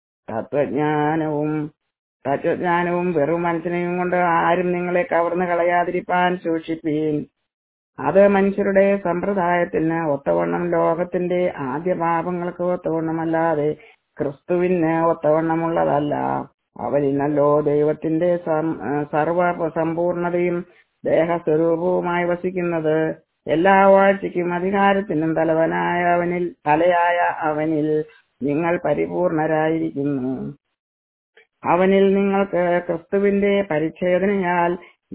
തത്വജ്ഞാനവും തത്വജ്ഞാനവും വെറും മനസ്സിനെയും കൊണ്ട് ആരും നിങ്ങളെ കവർന്നു കളയാതിരിപ്പാൻ സൂക്ഷിപ്പീൻ അത് മനുഷ്യരുടെ സമ്പ്രദായത്തിന് ഒത്തവണ്ണം ലോകത്തിന്റെ ആദ്യ പാപങ്ങൾക്ക് ഒത്തവണ്ണമല്ലാതെ ക്രിസ്തുവിന് ഒത്തവണ്ണമുള്ളതല്ല അവരിന്നല്ലോ ദൈവത്തിന്റെ സം- സർവ സമ്പൂർണതയും ദേഹസ്വരൂപവുമായി വസിക്കുന്നത് എല്ലാ വാഴ്ചയ്ക്കും അധികാരത്തിനും തലവനായ അവനിൽ തലയായ അവനിൽ നിങ്ങൾ പരിപൂർണരായിരിക്കുന്നു അവനിൽ നിങ്ങൾക്ക് ക്രിസ്തുവിന്റെ പരിച്ഛേദനയാൽ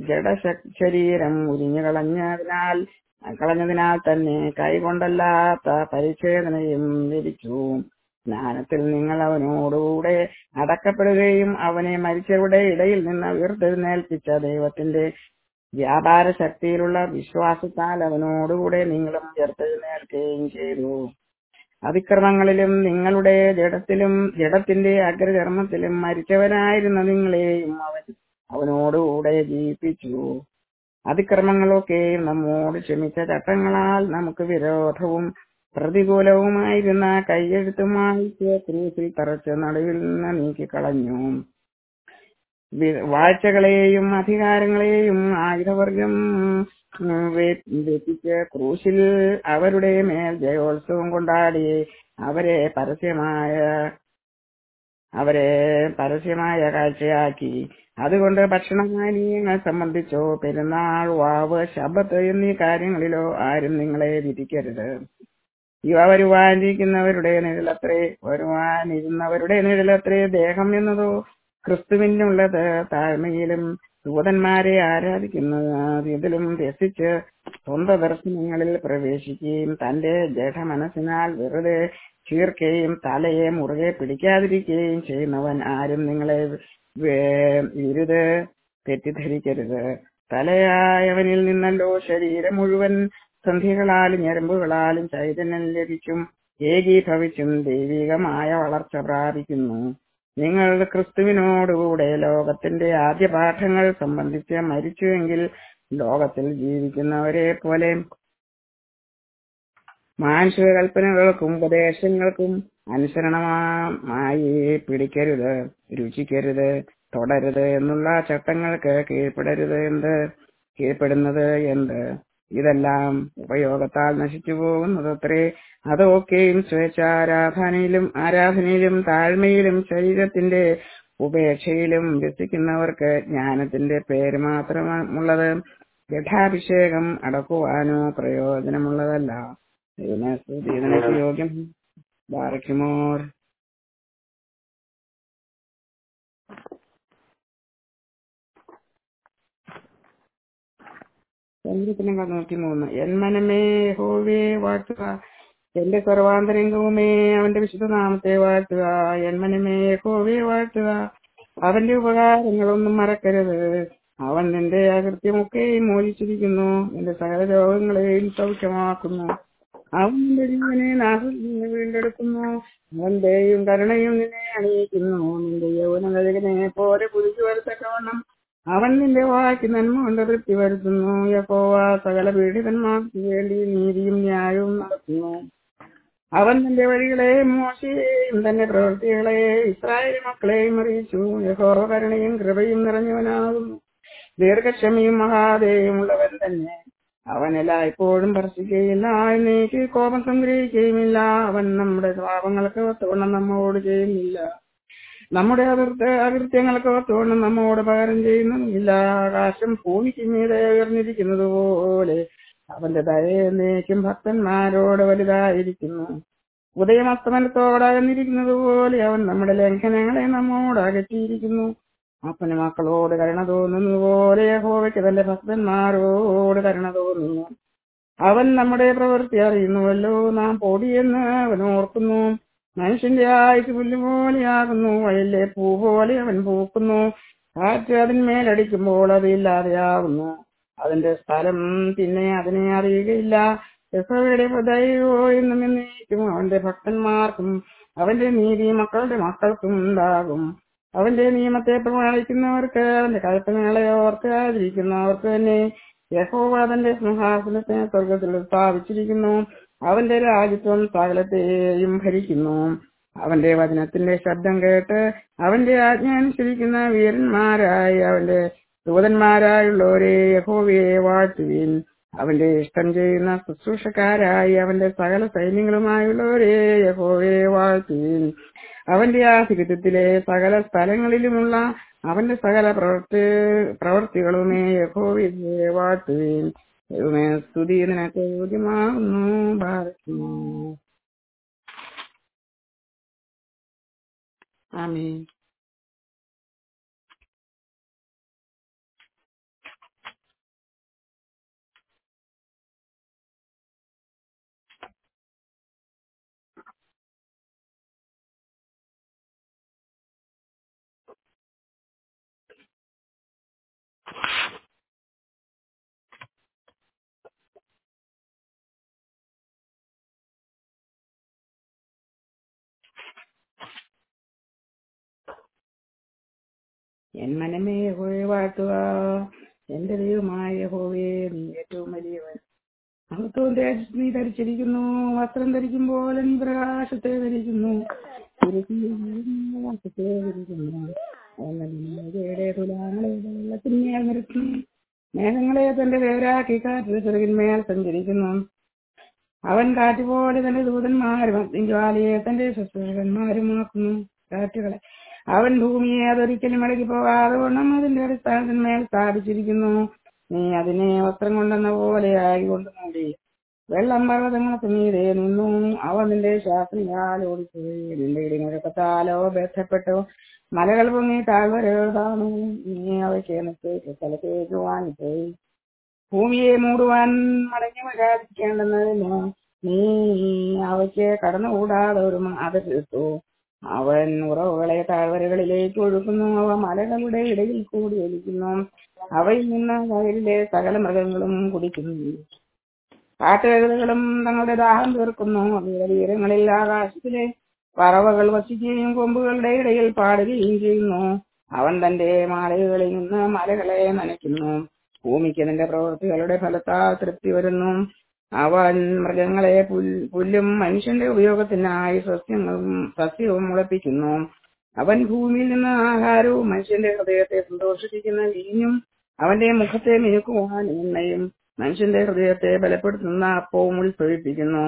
ജഡശരീരം ഉരിഞ്ഞു കളഞ്ഞതിനാൽ കളഞ്ഞതിനാൽ തന്നെ കൈകൊണ്ടല്ലാത്ത പരിച്ഛേദനയും ലഭിച്ചു ജ്ഞാനത്തിൽ നിങ്ങൾ അവനോടുകൂടെ അടക്കപ്പെടുകയും അവനെ മരിച്ചവരുടെ ഇടയിൽ നിന്ന് ഉയർത്തെഴുന്നേൽപ്പിച്ച ദൈവത്തിന്റെ വ്യാപാര ശക്തിയിലുള്ള വിശ്വാസത്താൽ അവനോടുകൂടെ നിങ്ങളും ഉയർത്തെഴുന്നേൽക്കുകയും ചെയ്തു അതിക്രമങ്ങളിലും നിങ്ങളുടെ ജഡത്തിലും ജഡത്തിന്റെ അഗ്രചർമ്മത്തിലും മരിച്ചവനായിരുന്ന നിങ്ങളെയും അവൻ അവനോടുകൂടെ ജീവിപ്പിച്ചു അതിക്രമങ്ങളൊക്കെയും നമ്മോട് ക്ഷമിച്ച ചട്ടങ്ങളാൽ നമുക്ക് വിരോധവും പ്രതികൂലവുമായിരുന്ന കൈയെഴുത്തുമായി ക്രൂസിൽ തറച്ച് നടുവിൽ നിന്ന് നീക്കിക്കളഞ്ഞു വി- വാഴ്ചകളെയും അധികാരങ്ങളെയും ആയുധവർഗം ഉം, വെ- വെപ്പിച്ച് ക്രൂശിൽ അവരുടെ മേൽ ജയോത്സവം കൊണ്ടാടി അവരെ പരസ്യമായ അവരെ പരസ്യമായ കാഴ്ചയാക്കി അതുകൊണ്ട് ഭക്ഷണപാനീയങ്ങൾ സംബന്ധിച്ചോ പെരുന്നാൾ വാവ് ശബത്ത് എന്നീ കാര്യങ്ങളിലോ ആരും നിങ്ങളെ വിധിക്കരുത് ഇവ വരുവാനിരിക്കുന്നവരുടെ നിഴലത്രേ വരുവാനിരുന്നവരുടെ നിഴലത്രേ ദേഹം എന്നതോ ക്രിസ്തുവിനുള്ളത് താഴ്മയിലും ദൂതന്മാരെ ആരാധിക്കുന്നതിലും രസിച്ച് സ്വന്തം ദർശനങ്ങളിൽ പ്രവേശിക്കുകയും തന്റെ ജഡമനസ്സിനാൽ വെറുതെ ചീർക്കുകയും തലയെ മുറുകെ പിടിക്കാതിരിക്കുകയും ചെയ്യുന്നവൻ ആരും നിങ്ങളെ വേ- വിരുത് തെറ്റിദ്ധരിക്കരുത് തലയായവനിൽ നിന്നല്ലോ ശരീരം മുഴുവൻ സന്ധികളാലും ഞരമ്പുകളാലും ചൈതന്യം ലഭിച്ചും ഏകീഭവിച്ചും ദൈവികമായ വളർച്ച പ്രാപിക്കുന്നു നിങ്ങൾ ക്രിസ്തുവിനോടുകൂടെ ലോകത്തിന്റെ ആദ്യ പാഠങ്ങൾ സംബന്ധിച്ച് മരിച്ചുവെങ്കിൽ ലോകത്തിൽ ജീവിക്കുന്നവരെ പോലെ മാനുഷിക കൽപ്പനകൾക്കും ഉപദേശങ്ങൾക്കും അനുസരണമായി പിടിക്കരുത് രുചിക്കരുത് തുടരുത് എന്നുള്ള ചട്ടങ്ങൾക്ക് കീഴ്പ്പെടരുത് എന്ത് കീഴ്പ്പെടുന്നത് എന്ത് ഇതെല്ലാം ഉപയോഗത്താൽ നശിച്ചു പോകുന്നതത്രേ അതൊക്കെയും സ്വേച്ഛാരാധനയിലും ആരാധനയിലും താഴ്മയിലും ശരീരത്തിന്റെ ഉപേക്ഷയിലും രസിക്കുന്നവർക്ക് ജ്ഞാനത്തിന്റെ പേര് മാത്രമുള്ളത് ഗഠാഭിഷേകം അടക്കുവാനോ പ്രയോജനമുള്ളതല്ല ഇതിനെ സ്തുതി നിനക്ക് യോഗ്യം ബാറയ്ക്കുമോർ സങ്കീർത്തനങ്ങൾ നൂറ്റിമൂന്ന് എൻ മനമേ ഹോവേ വാഴ്ത്തുക എന്റെ സർവാന്തരംഗവുമേ അവന്റെ വിശുദ്ധ നാമത്തെ വാഴ്ത്തുക എൻ മനമേ ഹോവേ വാഴ്ത്തുക അവന്റെ ഉപകാരങ്ങളൊന്നും മറക്കരുത് അവൻ നിന്റെ അകൃത്യമൊക്കെയും മോചിച്ചിരിക്കുന്നു നിന്റെ സകല രോഗങ്ങളെയും സൗഖ്യമാക്കുന്നു അവൻ നിന്റെ ജീവനെ നാശത്തിൽ നിന്ന് വീണ്ടെടുക്കുന്നു അവന്റെയും കരുണയും നിന്നെ അണിയിക്കുന്നു നിന്റെ യൗവനകനെ പോലെ പുതുക്കി വരത്തക്കവണ്ണം അവൻ നിന്റെ വാക്ക് നന്മ കൊണ്ട് തൃപ്തി വരുത്തുന്നു യഹോവ സകല പീഡിതന്മാർക്ക് വേണ്ടി നീതിയും ന്യായവും നടത്തുന്നു അവൻ തന്റെ വഴികളെ മോശയെയും തന്റെ പ്രവൃത്തികളെ ഇസ്രായേൽ മക്കളെയും അറിയിച്ചു യഹോവ കരുണയും കൃപയും നിറഞ്ഞവനാകുന്നു ദീർഘക്ഷമയും മഹാദേയും ഉള്ളവൻ തന്നെ അവൻ എല്ലായ്പ്പോഴും ഭർഷിക്കുകയില്ല എന്നേക്ക് കോപം സംഗ്രഹിക്കുകയുമില്ല അവൻ നമ്മുടെ പാപങ്ങൾക്ക് ഒത്തുകൊണ്ട് നമ്മോട് ചെയ്യുന്നില്ല നമ്മുടെ അതിർത്ത അകൃത്യങ്ങൾക്ക് ഒത്തുകൊണ്ട് നമ്മോട് പകരം ചെയ്യുന്നതുമില്ല ആകാശം ഭൂമിക്ക് മീതെ ഉയർന്നിരിക്കുന്നത് പോലെ അവന്റെ ദയ എന്നേക്കും ഭക്തന്മാരോട് വലുതായിരിക്കുന്നു ഉദയമസ്തമനത്തോടകന്നിരിക്കുന്നത് പോലെ അവൻ നമ്മുടെ ലംഘനങ്ങളെ നമ്മോട് അകറ്റിയിരിക്കുന്നു അപ്പന് മക്കളോട് കരുണ തോന്നുന്നത് പോലെ യഹോവയ്ക്ക് തന്റെ ഭക്തന്മാരോട് കരുണ തോന്നുന്നു അവൻ നമ്മുടെ പ്രവൃത്തി അറിയുന്നുവല്ലോ നാം പൊടിയെന്ന് അവൻ ഓർക്കുന്നു മനുഷ്യന്റെ ആയുസ് പുല്ലുപോലെയാകുന്നു വയലിലെ പൂ പോലെ അവൻ പൂക്കുന്നു കാറ്റ് അതിന്മേലടിക്കുമ്പോൾ അത് ഇല്ലാതെയാകുന്നു അതിന്റെ സ്ഥലം പിന്നെ അതിനെ അറിയുകയില്ല യഹോവയുടെ ദൈവോ എന്നും എന്നേക്കും അവന്റെ ഭക്തന്മാർക്കും അവന്റെ നീതി മക്കളുടെ മക്കൾക്കും ഉണ്ടാകും അവന്റെ നിയമത്തെ പ്രമാണിക്കുന്നവർക്ക് അവന്റെ കൽപ്പനകളെ ഓർക്കാതിരിക്കുന്നവർക്ക് തന്നെ യഹോവ തന്റെ സിംഹാസനത്തെ സ്വർഗത്തിൽ സ്ഥാപിച്ചിരിക്കുന്നു അവന്റെ രാജ്യത്വം സകലത്തെയും ഭരിക്കുന്നു അവന്റെ വചനത്തിന്റെ ശബ്ദം കേട്ട് അവന്റെ ആജ്ഞ അനുസരിക്കുന്ന വീരന്മാരായി അവന്റെ ദൂതന്മാരായുള്ളവരെ യഹോവയെ വാഴ്ത്തുവിൻ അവന്റെ ഇഷ്ടം ചെയ്യുന്ന ശുശ്രൂഷക്കാരായി അവന്റെ സകല സൈന്യങ്ങളുമായുള്ളവരെ യഹോവയെ വാഴ്ത്തുവിൻ അവന്റെ ആധിപത്യത്തിലെ സകല സ്ഥലങ്ങളിലുമുള്ള അവന്റെ സകല പ്രവർത്തി പ്രവർത്തികളുമേ യഹോവയെ വാഴ്ത്തുവിൻ ദൈവമേ സ്തുതി നിനക്ക് യോഗ്യമാകുന്നു ഭാരക്കുന്നു ആമീൻ എൻ മനമേ യഹോവയെ വാഴ്ത്തുക എന്റെ ദൈവമായ യഹോവയെ നീ ഏറ്റവും വലിയവൻ മഹത്വം തേജസ് നീ ധരിച്ചിരിക്കുന്നു വസ്ത്രം ധരിക്കുമ്പോൾ നീ പ്രകാശത്തെ ധരിക്കുന്നു പ്രകാശത്തെ ധരിക്കുന്നു അവന്റെ തുലാങ്ങളെ വെള്ളത്തിന്മേൽ നിർത്തുന്നു മേഘങ്ങളെ തന്റെ പേരാക്കി കാറ്റിൽ ചെറുകിന്മേൽ സഞ്ചരിക്കുന്നു അവൻ കാറ്റുപോലെ തന്റെ ദൂതന്മാരും അഗ്നിജ്വാലയെ തന്റെ ശുശ്രൂഷകന്മാരുമാക്കുന്നു കാറ്റുകളെ അവൻ ഭൂമിയെ അതൊരിക്കലും ഇളകി പോകാതെ വണ്ണം അതിന്റെ അടിസ്ഥാനത്തിന്മേൽ സ്ഥാപിച്ചിരിക്കുന്നു നീ അതിനെ വസ്ത്രം കൊണ്ടെന്ന പോലെ ആയിക്കൊണ്ട് മൂടി വെള്ളം പർവ്വതങ്ങൾക്ക് മീതെ നിന്നു അവ നിന്റെ ശാസ്ത്രിയാൽ ഓടിപ്പോയി നിന്റെ ഇടിമുഴക്കത്താലോ ബന്ധപ്പെട്ടു മലകൾ പൊങ്ങി താഴ്വരകൾ താണു നീ അവയ്ക്ക് നിശ്ചയിച്ച സ്ഥലത്തേക്ക് വാങ്ങിപ്പോയി ഭൂമിയെ മൂടുവാൻ മടങ്ങി വരാതിരിക്കേണ്ടെന്നതിന് നീ അവയ്ക്ക് കടന്നുകൂടാതെ ഒരു അതിർത്തു അവൻ ഉറവുകളെ താഴ്വരകളിലേക്ക് ഒഴുക്കുന്നു അവ മലകളുടെ ഇടയിൽ കൂടി ഒലിക്കുന്നു അവയിൽ നിന്ന് വയലിലെ സകല മൃഗങ്ങളും കുടിക്കുന്നു കാട്ടുകഴുതകളും തങ്ങളുടെ ദാഹം തീർക്കുന്നു അവയുടെ തീരങ്ങളിൽ ആകാശത്തിലെ പറവകൾ വസിക്കുകയും കൊമ്പുകളുടെ ഇടയിൽ പാടുകയും ചെയ്യുന്നു അവൻ തന്റെ മാളികകളിൽ നിന്ന് മലകളെ നനയ്ക്കുന്നു ഭൂമിക്ക് അതിന്റെ പ്രവൃത്തികളുടെ ഫലത്താൽ തൃപ്തി വരുന്നു അവൻ മൃഗങ്ങളെ പുൽ- പുല്ലും മനുഷ്യന്റെ ഉപയോഗത്തിനായി സസ്യങ്ങളും സസ്യവും മുളപ്പിക്കുന്നു അവൻ ഭൂമിയിൽ നിന്ന് ആഹാരവും മനുഷ്യന്റെ ഹൃദയത്തെ സന്തോഷിപ്പിക്കുന്ന വീഞ്ഞും അവന്റെ മുഖത്തെ മിനുക്കുവാൻ എണ്ണയും മനുഷ്യന്റെ ഹൃദയത്തെ ബലപ്പെടുത്തുന്ന അപ്പവും ഉത്ഭവിപ്പിക്കുന്നു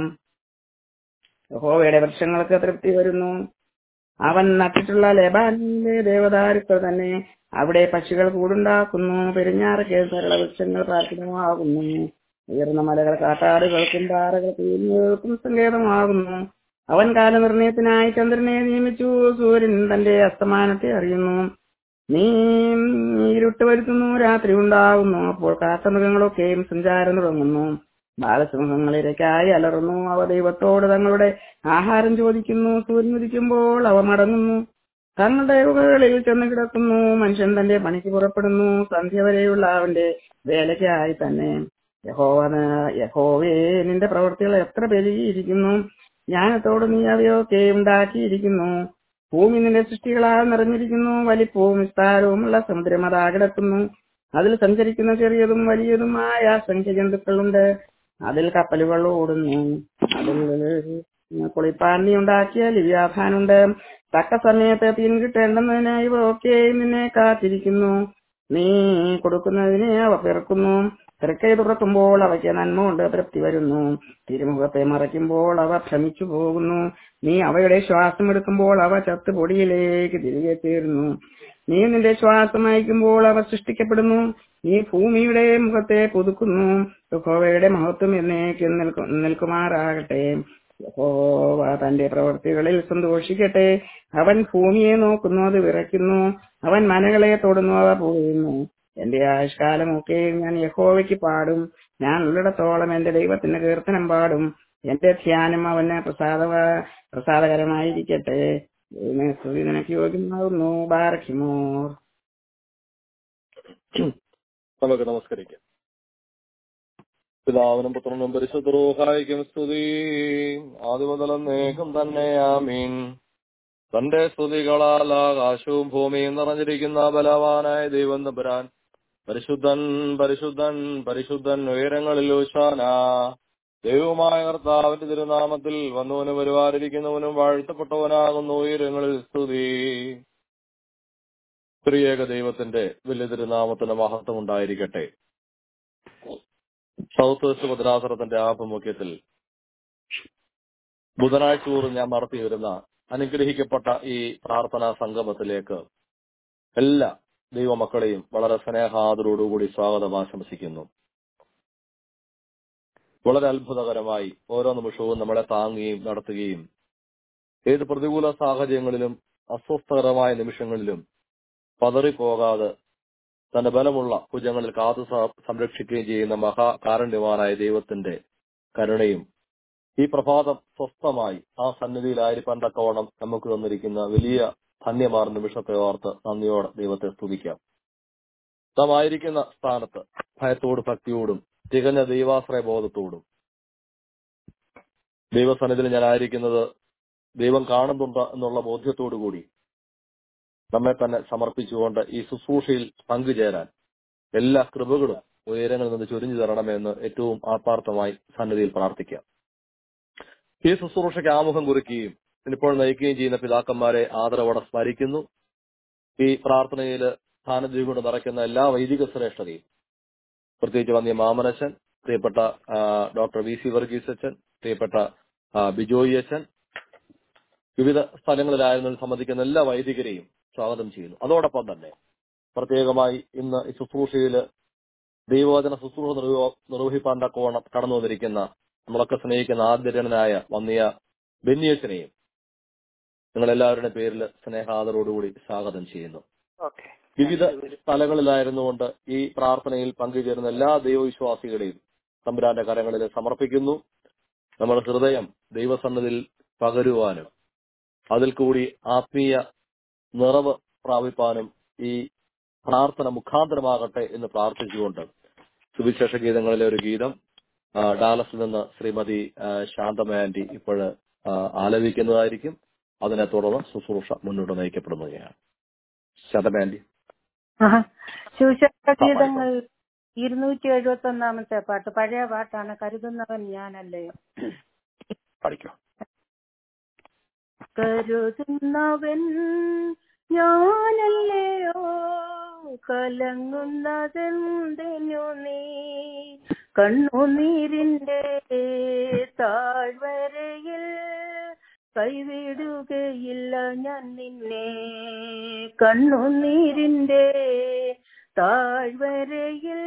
യഹോവയുടെ വൃക്ഷങ്ങൾക്ക് തൃപ്തി വരുന്നു അവൻ നട്ടിട്ടുള്ള ലെബാനിലെ ദേവദാരുക്കൾ തന്നെ അവിടെ പക്ഷികൾ കൂടുണ്ടാക്കുന്നു പെരിഞ്ഞാറയ്ക്ക് സരള വൃക്ഷങ്ങൾ പ്രാർത്ഥനമാകുന്നു ഉയർന്ന മലകൾ കാട്ടാടുകൾക്കും പാറകൾക്കും ഏരിയകൾക്കും സങ്കേതമാകുന്നു അവൻ കാലനിർണയത്തിനായി ചന്ദ്രനെ നിയമിച്ചു സൂര്യൻ തന്റെ അസ്തമാനത്തെ അറിയുന്നു നീ ഇരുട്ട് വരുത്തുന്നു രാത്രി ഉണ്ടാകുന്നു അപ്പോൾ കാട്ടമൃഗങ്ങളൊക്കെയും സഞ്ചാരം തുടങ്ങുന്നു ബാലസിംഹങ്ങളിലേക്കായി അലറുന്നു അവ ദൈവത്തോട് തങ്ങളുടെ ആഹാരം ചോദിക്കുന്നു സൂര്യൻ ഉദിക്കുമ്പോൾ അവ മടങ്ങുന്നു തങ്ങളുടെ ഗുഹകളിൽ ചെന്ന് കിടക്കുന്നു മനുഷ്യൻ തന്റെ പണിക്ക് പുറപ്പെടുന്നു സന്ധ്യ വരെയുള്ള അവന്റെ വേലയ്ക്കായി തന്നെ യഹോവ യഹോവേ നിന്റെ പ്രവൃത്തികൾ എത്ര പെരുകിയിരിക്കുന്നു ജ്ഞാനത്തോട് നീ അവയൊക്കെ ഉണ്ടാക്കിയിരിക്കുന്നു ഭൂമി നിന്റെ സൃഷ്ടികളാൽ നിറഞ്ഞിരിക്കുന്നു വലിപ്പവും വിസ്താരവുമുള്ള സമുദ്രം അതാ കിടക്കുന്നു അതിൽ സഞ്ചരിക്കുന്ന ചെറിയതും വലിയതുമായ സംഖ്യ ജന്തുക്കളുണ്ട് അതിൽ കപ്പലുകൾ ഓടുന്നു അതിൽ കുളിപ്പാൻ നീ ഉണ്ടാക്കിയ ലിവ്യാധാനുണ്ട് തക്ക സമയത്ത് തീൻ കിട്ടേണ്ടുന്നതിന് ഇവ ഒക്കെ നിന്നെ കാത്തിരിക്കുന്നു നീ കൊടുക്കുന്നതിനെ അവ പിറക്കുന്നു തിരക്കൈ തുറക്കുമ്പോൾ അവയ്ക്ക് നന്മ കൊണ്ട് തൃപ്തി വരുന്നു തിരുമുഖത്തെ മറയ്ക്കുമ്പോൾ അവ ഭ്രമിച്ചു പോകുന്നു നീ അവയുടെ ശ്വാസം എടുക്കുമ്പോൾ അവ ചത്ത് പൊടിയിലേക്ക് തിരികെ ചേരുന്നു നീ നിന്റെ ശ്വാസം അയക്കുമ്പോൾ അവ സൃഷ്ടിക്കപ്പെടുന്നു നീ ഭൂമിയുടെ മുഖത്തെ പുതുക്കുന്നു യഹോവയുടെ മഹത്വം എന്നേക്ക് നിൽക്കു- നിൽക്കുമാറാകട്ടെ യഹോവ തന്റെ പ്രവൃത്തികളിൽ സന്തോഷിക്കട്ടെ അവൻ ഭൂമിയെ നോക്കുന്നു അത് വിറയ്ക്കുന്നു അവൻ മനകളെ തൊടുന്നു അവ പോകുന്നു എന്റെ ആയുഷ്കാലമൊക്കെ ഞാൻ യഹോവയ്ക്ക് പാടും ഞാൻ ഉള്ളിടത്തോളം എന്റെ ദൈവത്തിന് കീർത്തനം പാടും എന്റെ ധ്യാനം അവന് പ്രസാദ പ്രസാദകരമായിരിക്കട്ടെ ദൈവമേ, സ്തുതി നിനക്ക് യോഗ്യമാകുന്നു ബാറക്കിമോർ നമുക്ക് നമസ്കരിക്കാം പിതാവിനും പുത്രനും പരിശുദ്ധ റൂഹായിക്കും സ്തുതി ആദ്യമുതലും നേക്കും തന്നെ ആമീൻ തന്റെ സ്തുതികളാൽ ആകാശവും ഭൂമിയും നിറഞ്ഞിരിക്കുന്ന ബലവാനായ ദൈവം തമ്പുരാൻ പരിശുദ്ധൻ പരിശുദ്ധൻ പരിശുദ്ധൻ ഉയരങ്ങളിൽ ഊശാന ദൈവമായ കർത്താവിന്റെ തിരുനാമത്തിൽ വന്നവനും വരുവാനിരിക്കുന്നവനും വാഴ്ത്തപ്പെട്ടവനാകുന്നു ഉയരങ്ങളിൽ സ്തുതി ത്രിയേക ദൈവത്തിന്റെ വലിയ തിരുനാമത്തിന് മഹത്വം ഉണ്ടായിരിക്കട്ടെ സൗത്ത് വെസ്റ്റ് ഭദ്രാസനത്തിന്റെ ആഭിമുഖ്യത്തിൽ ബുധനാഴ്ച തോറും ഞാൻ നടത്തി വരുന്ന അനുഗ്രഹിക്കപ്പെട്ട ഈ പ്രാർത്ഥനാ സംഗമത്തിലേക്ക് എല്ലാ ദൈവമക്കളെയും വളരെ സ്നേഹാദരോടുകൂടി സ്വാഗതം ആശംസിക്കുന്നു വളരെ അത്ഭുതകരമായി ഓരോ നിമിഷവും നമ്മളെ താങ്ങുകയും നടത്തുകയും ഏത് പ്രതികൂല സാഹചര്യങ്ങളിലും അസ്വസ്ഥകരമായ നിമിഷങ്ങളിലും പതറിപ്പോകാതെ തന്റെ ബലമുള്ള ഭുജങ്ങളിൽ കാത്തു സ- സംരക്ഷിക്കുകയും ചെയ്യുന്ന മഹാകാരുണ്യവാനായ ദൈവത്തിന്റെ കരുണയും ഈ പ്രഭാതം സ്വസ്ഥമായി ആ സന്നിധിയിലായിരിക്കാൻ തക്കവണ്ണം നമുക്ക് തന്നിരിക്കുന്ന വലിയ ധന്യമാർന്ന നിമിഷത്തെ ഓർത്ത് നന്ദിയോടെ ദൈവത്തെ സ്തുതിക്കാം നാം ആയിരിക്കുന്ന സ്ഥാനത്ത് ഭയത്തോടും ഭക്തിയോടും തികഞ്ഞ ദൈവാശ്രയ ബോധത്തോടും ദൈവസന്നിധിയിൽ ഞാൻ ആയിരിക്കുന്നത് ദൈവം കാണുന്നുണ്ട് എന്നുള്ള ബോധ്യത്തോടു കൂടി നമ്മെ തന്നെ സമർപ്പിച്ചുകൊണ്ട് ഈ ശുശ്രൂഷയിൽ പങ്കുചേരാൻ എല്ലാ കൃപകളും ഉയരങ്ങളിൽ നിന്ന് ചൊരിഞ്ഞു തരണമെന്ന് ഏറ്റവും ആത്മാർത്ഥമായി സന്നിധിയിൽ പ്രാർത്ഥിക്കാം ഈ ശുശ്രൂഷയ്ക്ക് ആമുഖം കുറിക്കുകയും ഇപ്പോൾ നയിക്കുകയും ചെയ്യുന്ന പിതാക്കന്മാരെ ആദരവോടെ സ്മരിക്കുന്നു ഈ പ്രാർത്ഥനയിൽ സ്ഥാനദ്വീപ് കൊണ്ട് നിറയ്ക്കുന്ന എല്ലാ വൈദിക ശ്രേഷ്ഠതയും പ്രത്യേകിച്ച് വന്യ മാമനച്ചൻ പ്രിയപ്പെട്ട ആ, ഡോക്ടർ വി സി വർഗീസ് അച്ഛൻ പ്രിയപ്പെട്ട ആ, ബിജോയി അച്ഛൻ വിവിധ സ്ഥലങ്ങളിലായിരുന്നു സംബന്ധിക്കുന്ന എല്ലാ വൈദികരെയും സ്വാഗതം ചെയ്യുന്നു അതോടൊപ്പം തന്നെ പ്രത്യേകമായി ഇന്ന് ഈ ശുശ്രൂഷയില് ദൈവവചന ശുശ്രൂഷ നിർവ- നിർവഹിപ്പാൻ തക്കവണ്ണം കടന്നു വന്നിരിക്കുന്ന നമ്മളൊക്കെ സ്നേഹിക്കുന്ന ആദ്യജനനായ വന്നിയ ബെന്നിയച്ചനെയും നിങ്ങളെല്ലാവരുടെ പേരിൽ സ്നേഹാദരോടുകൂടി സ്വാഗതം ചെയ്യുന്നു ഓക്കെ വിവിധ സ്ഥലങ്ങളിലായിരുന്നുകൊണ്ട് ഈ പ്രാർത്ഥനയിൽ പങ്കുചേരുന്ന എല്ലാ ദൈവവിശ്വാസികളെയും തമ്പുരാന്റെ കരങ്ങളിൽ സമർപ്പിക്കുന്നു നമ്മുടെ ഹൃദയം ദൈവസന്നതിൽ പകരുവാനും അതിൽ കൂടി ആത്മീയ നിറവ് പ്രാപിപ്പാനും ഈ പ്രാർത്ഥന മുഖാന്തരമാകട്ടെ എന്ന് പ്രാർത്ഥിച്ചുകൊണ്ട് സുവിശേഷ ഗീതങ്ങളിലെ ഒരു ഗീതം ആ, ഡാലസിൽ നിന്ന് ശ്രീമതി ആ, ശാന്തമ ആന്റി ഇപ്പോൾ ആലപിക്കുന്നതായിരിക്കും അതിനെ തുടർന്ന് ശുശ്രൂഷ മുന്നോട്ട് നയിക്കപ്പെടുന്നതാണ് ശാന്തമ ആന്റി ശുശ്രൂഷ ഗീതങ്ങൾ ഇരുന്നൂറ്റി എഴുപത്തി ഒന്നാമത്തെ പാട്ട് പഴയ പാട്ടാണ് കരുതുന്നവൻ ഞാനല്ലേ പഠിക്കും കരുതുന്നവൻ ഞാനല്ലയോ കലങ്ങുന്നതെന്തിനു നീ കണ്ണുനീരിന്റെ താഴ്വരയിൽ കൈവിടുകയില്ല ഞാൻ നിന്നെ കണ്ണുനീരിന്റെ താഴ്വരയിൽ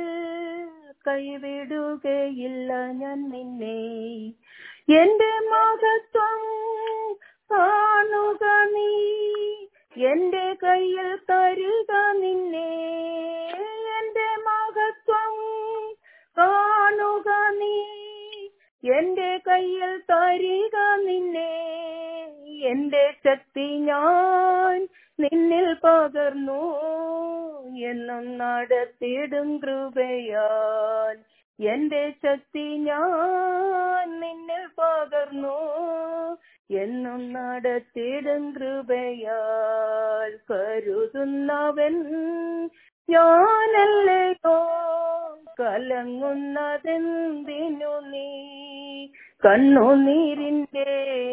കൈവിടുകയില്ല ഞാൻ നിന്നെ എന്റെ മഹത്വം കാണുക നീ എന്റെ കയ്യിൽ തരിക നിന്നെ എന്റെ മഹത്വം കാണുക നീ എന്റെ കയ്യിൽ തരിക നിന്നെ എന്റെ ശക്തി ഞാൻ നിന്നിൽ പകർന്നു എന്നും നടത്തിടും കൃപയാൽ എന്റെ ശക്തി ഞാൻ നിന്നിൽ പകർന്നു എന്നും നടത്തിടും കൃപയാൽ കരുതുന്നവൻ ഞാനല്ലയോ കലങ്ങുന്നതെന്തിനു നീ കണ്ണുനീരിന്റെ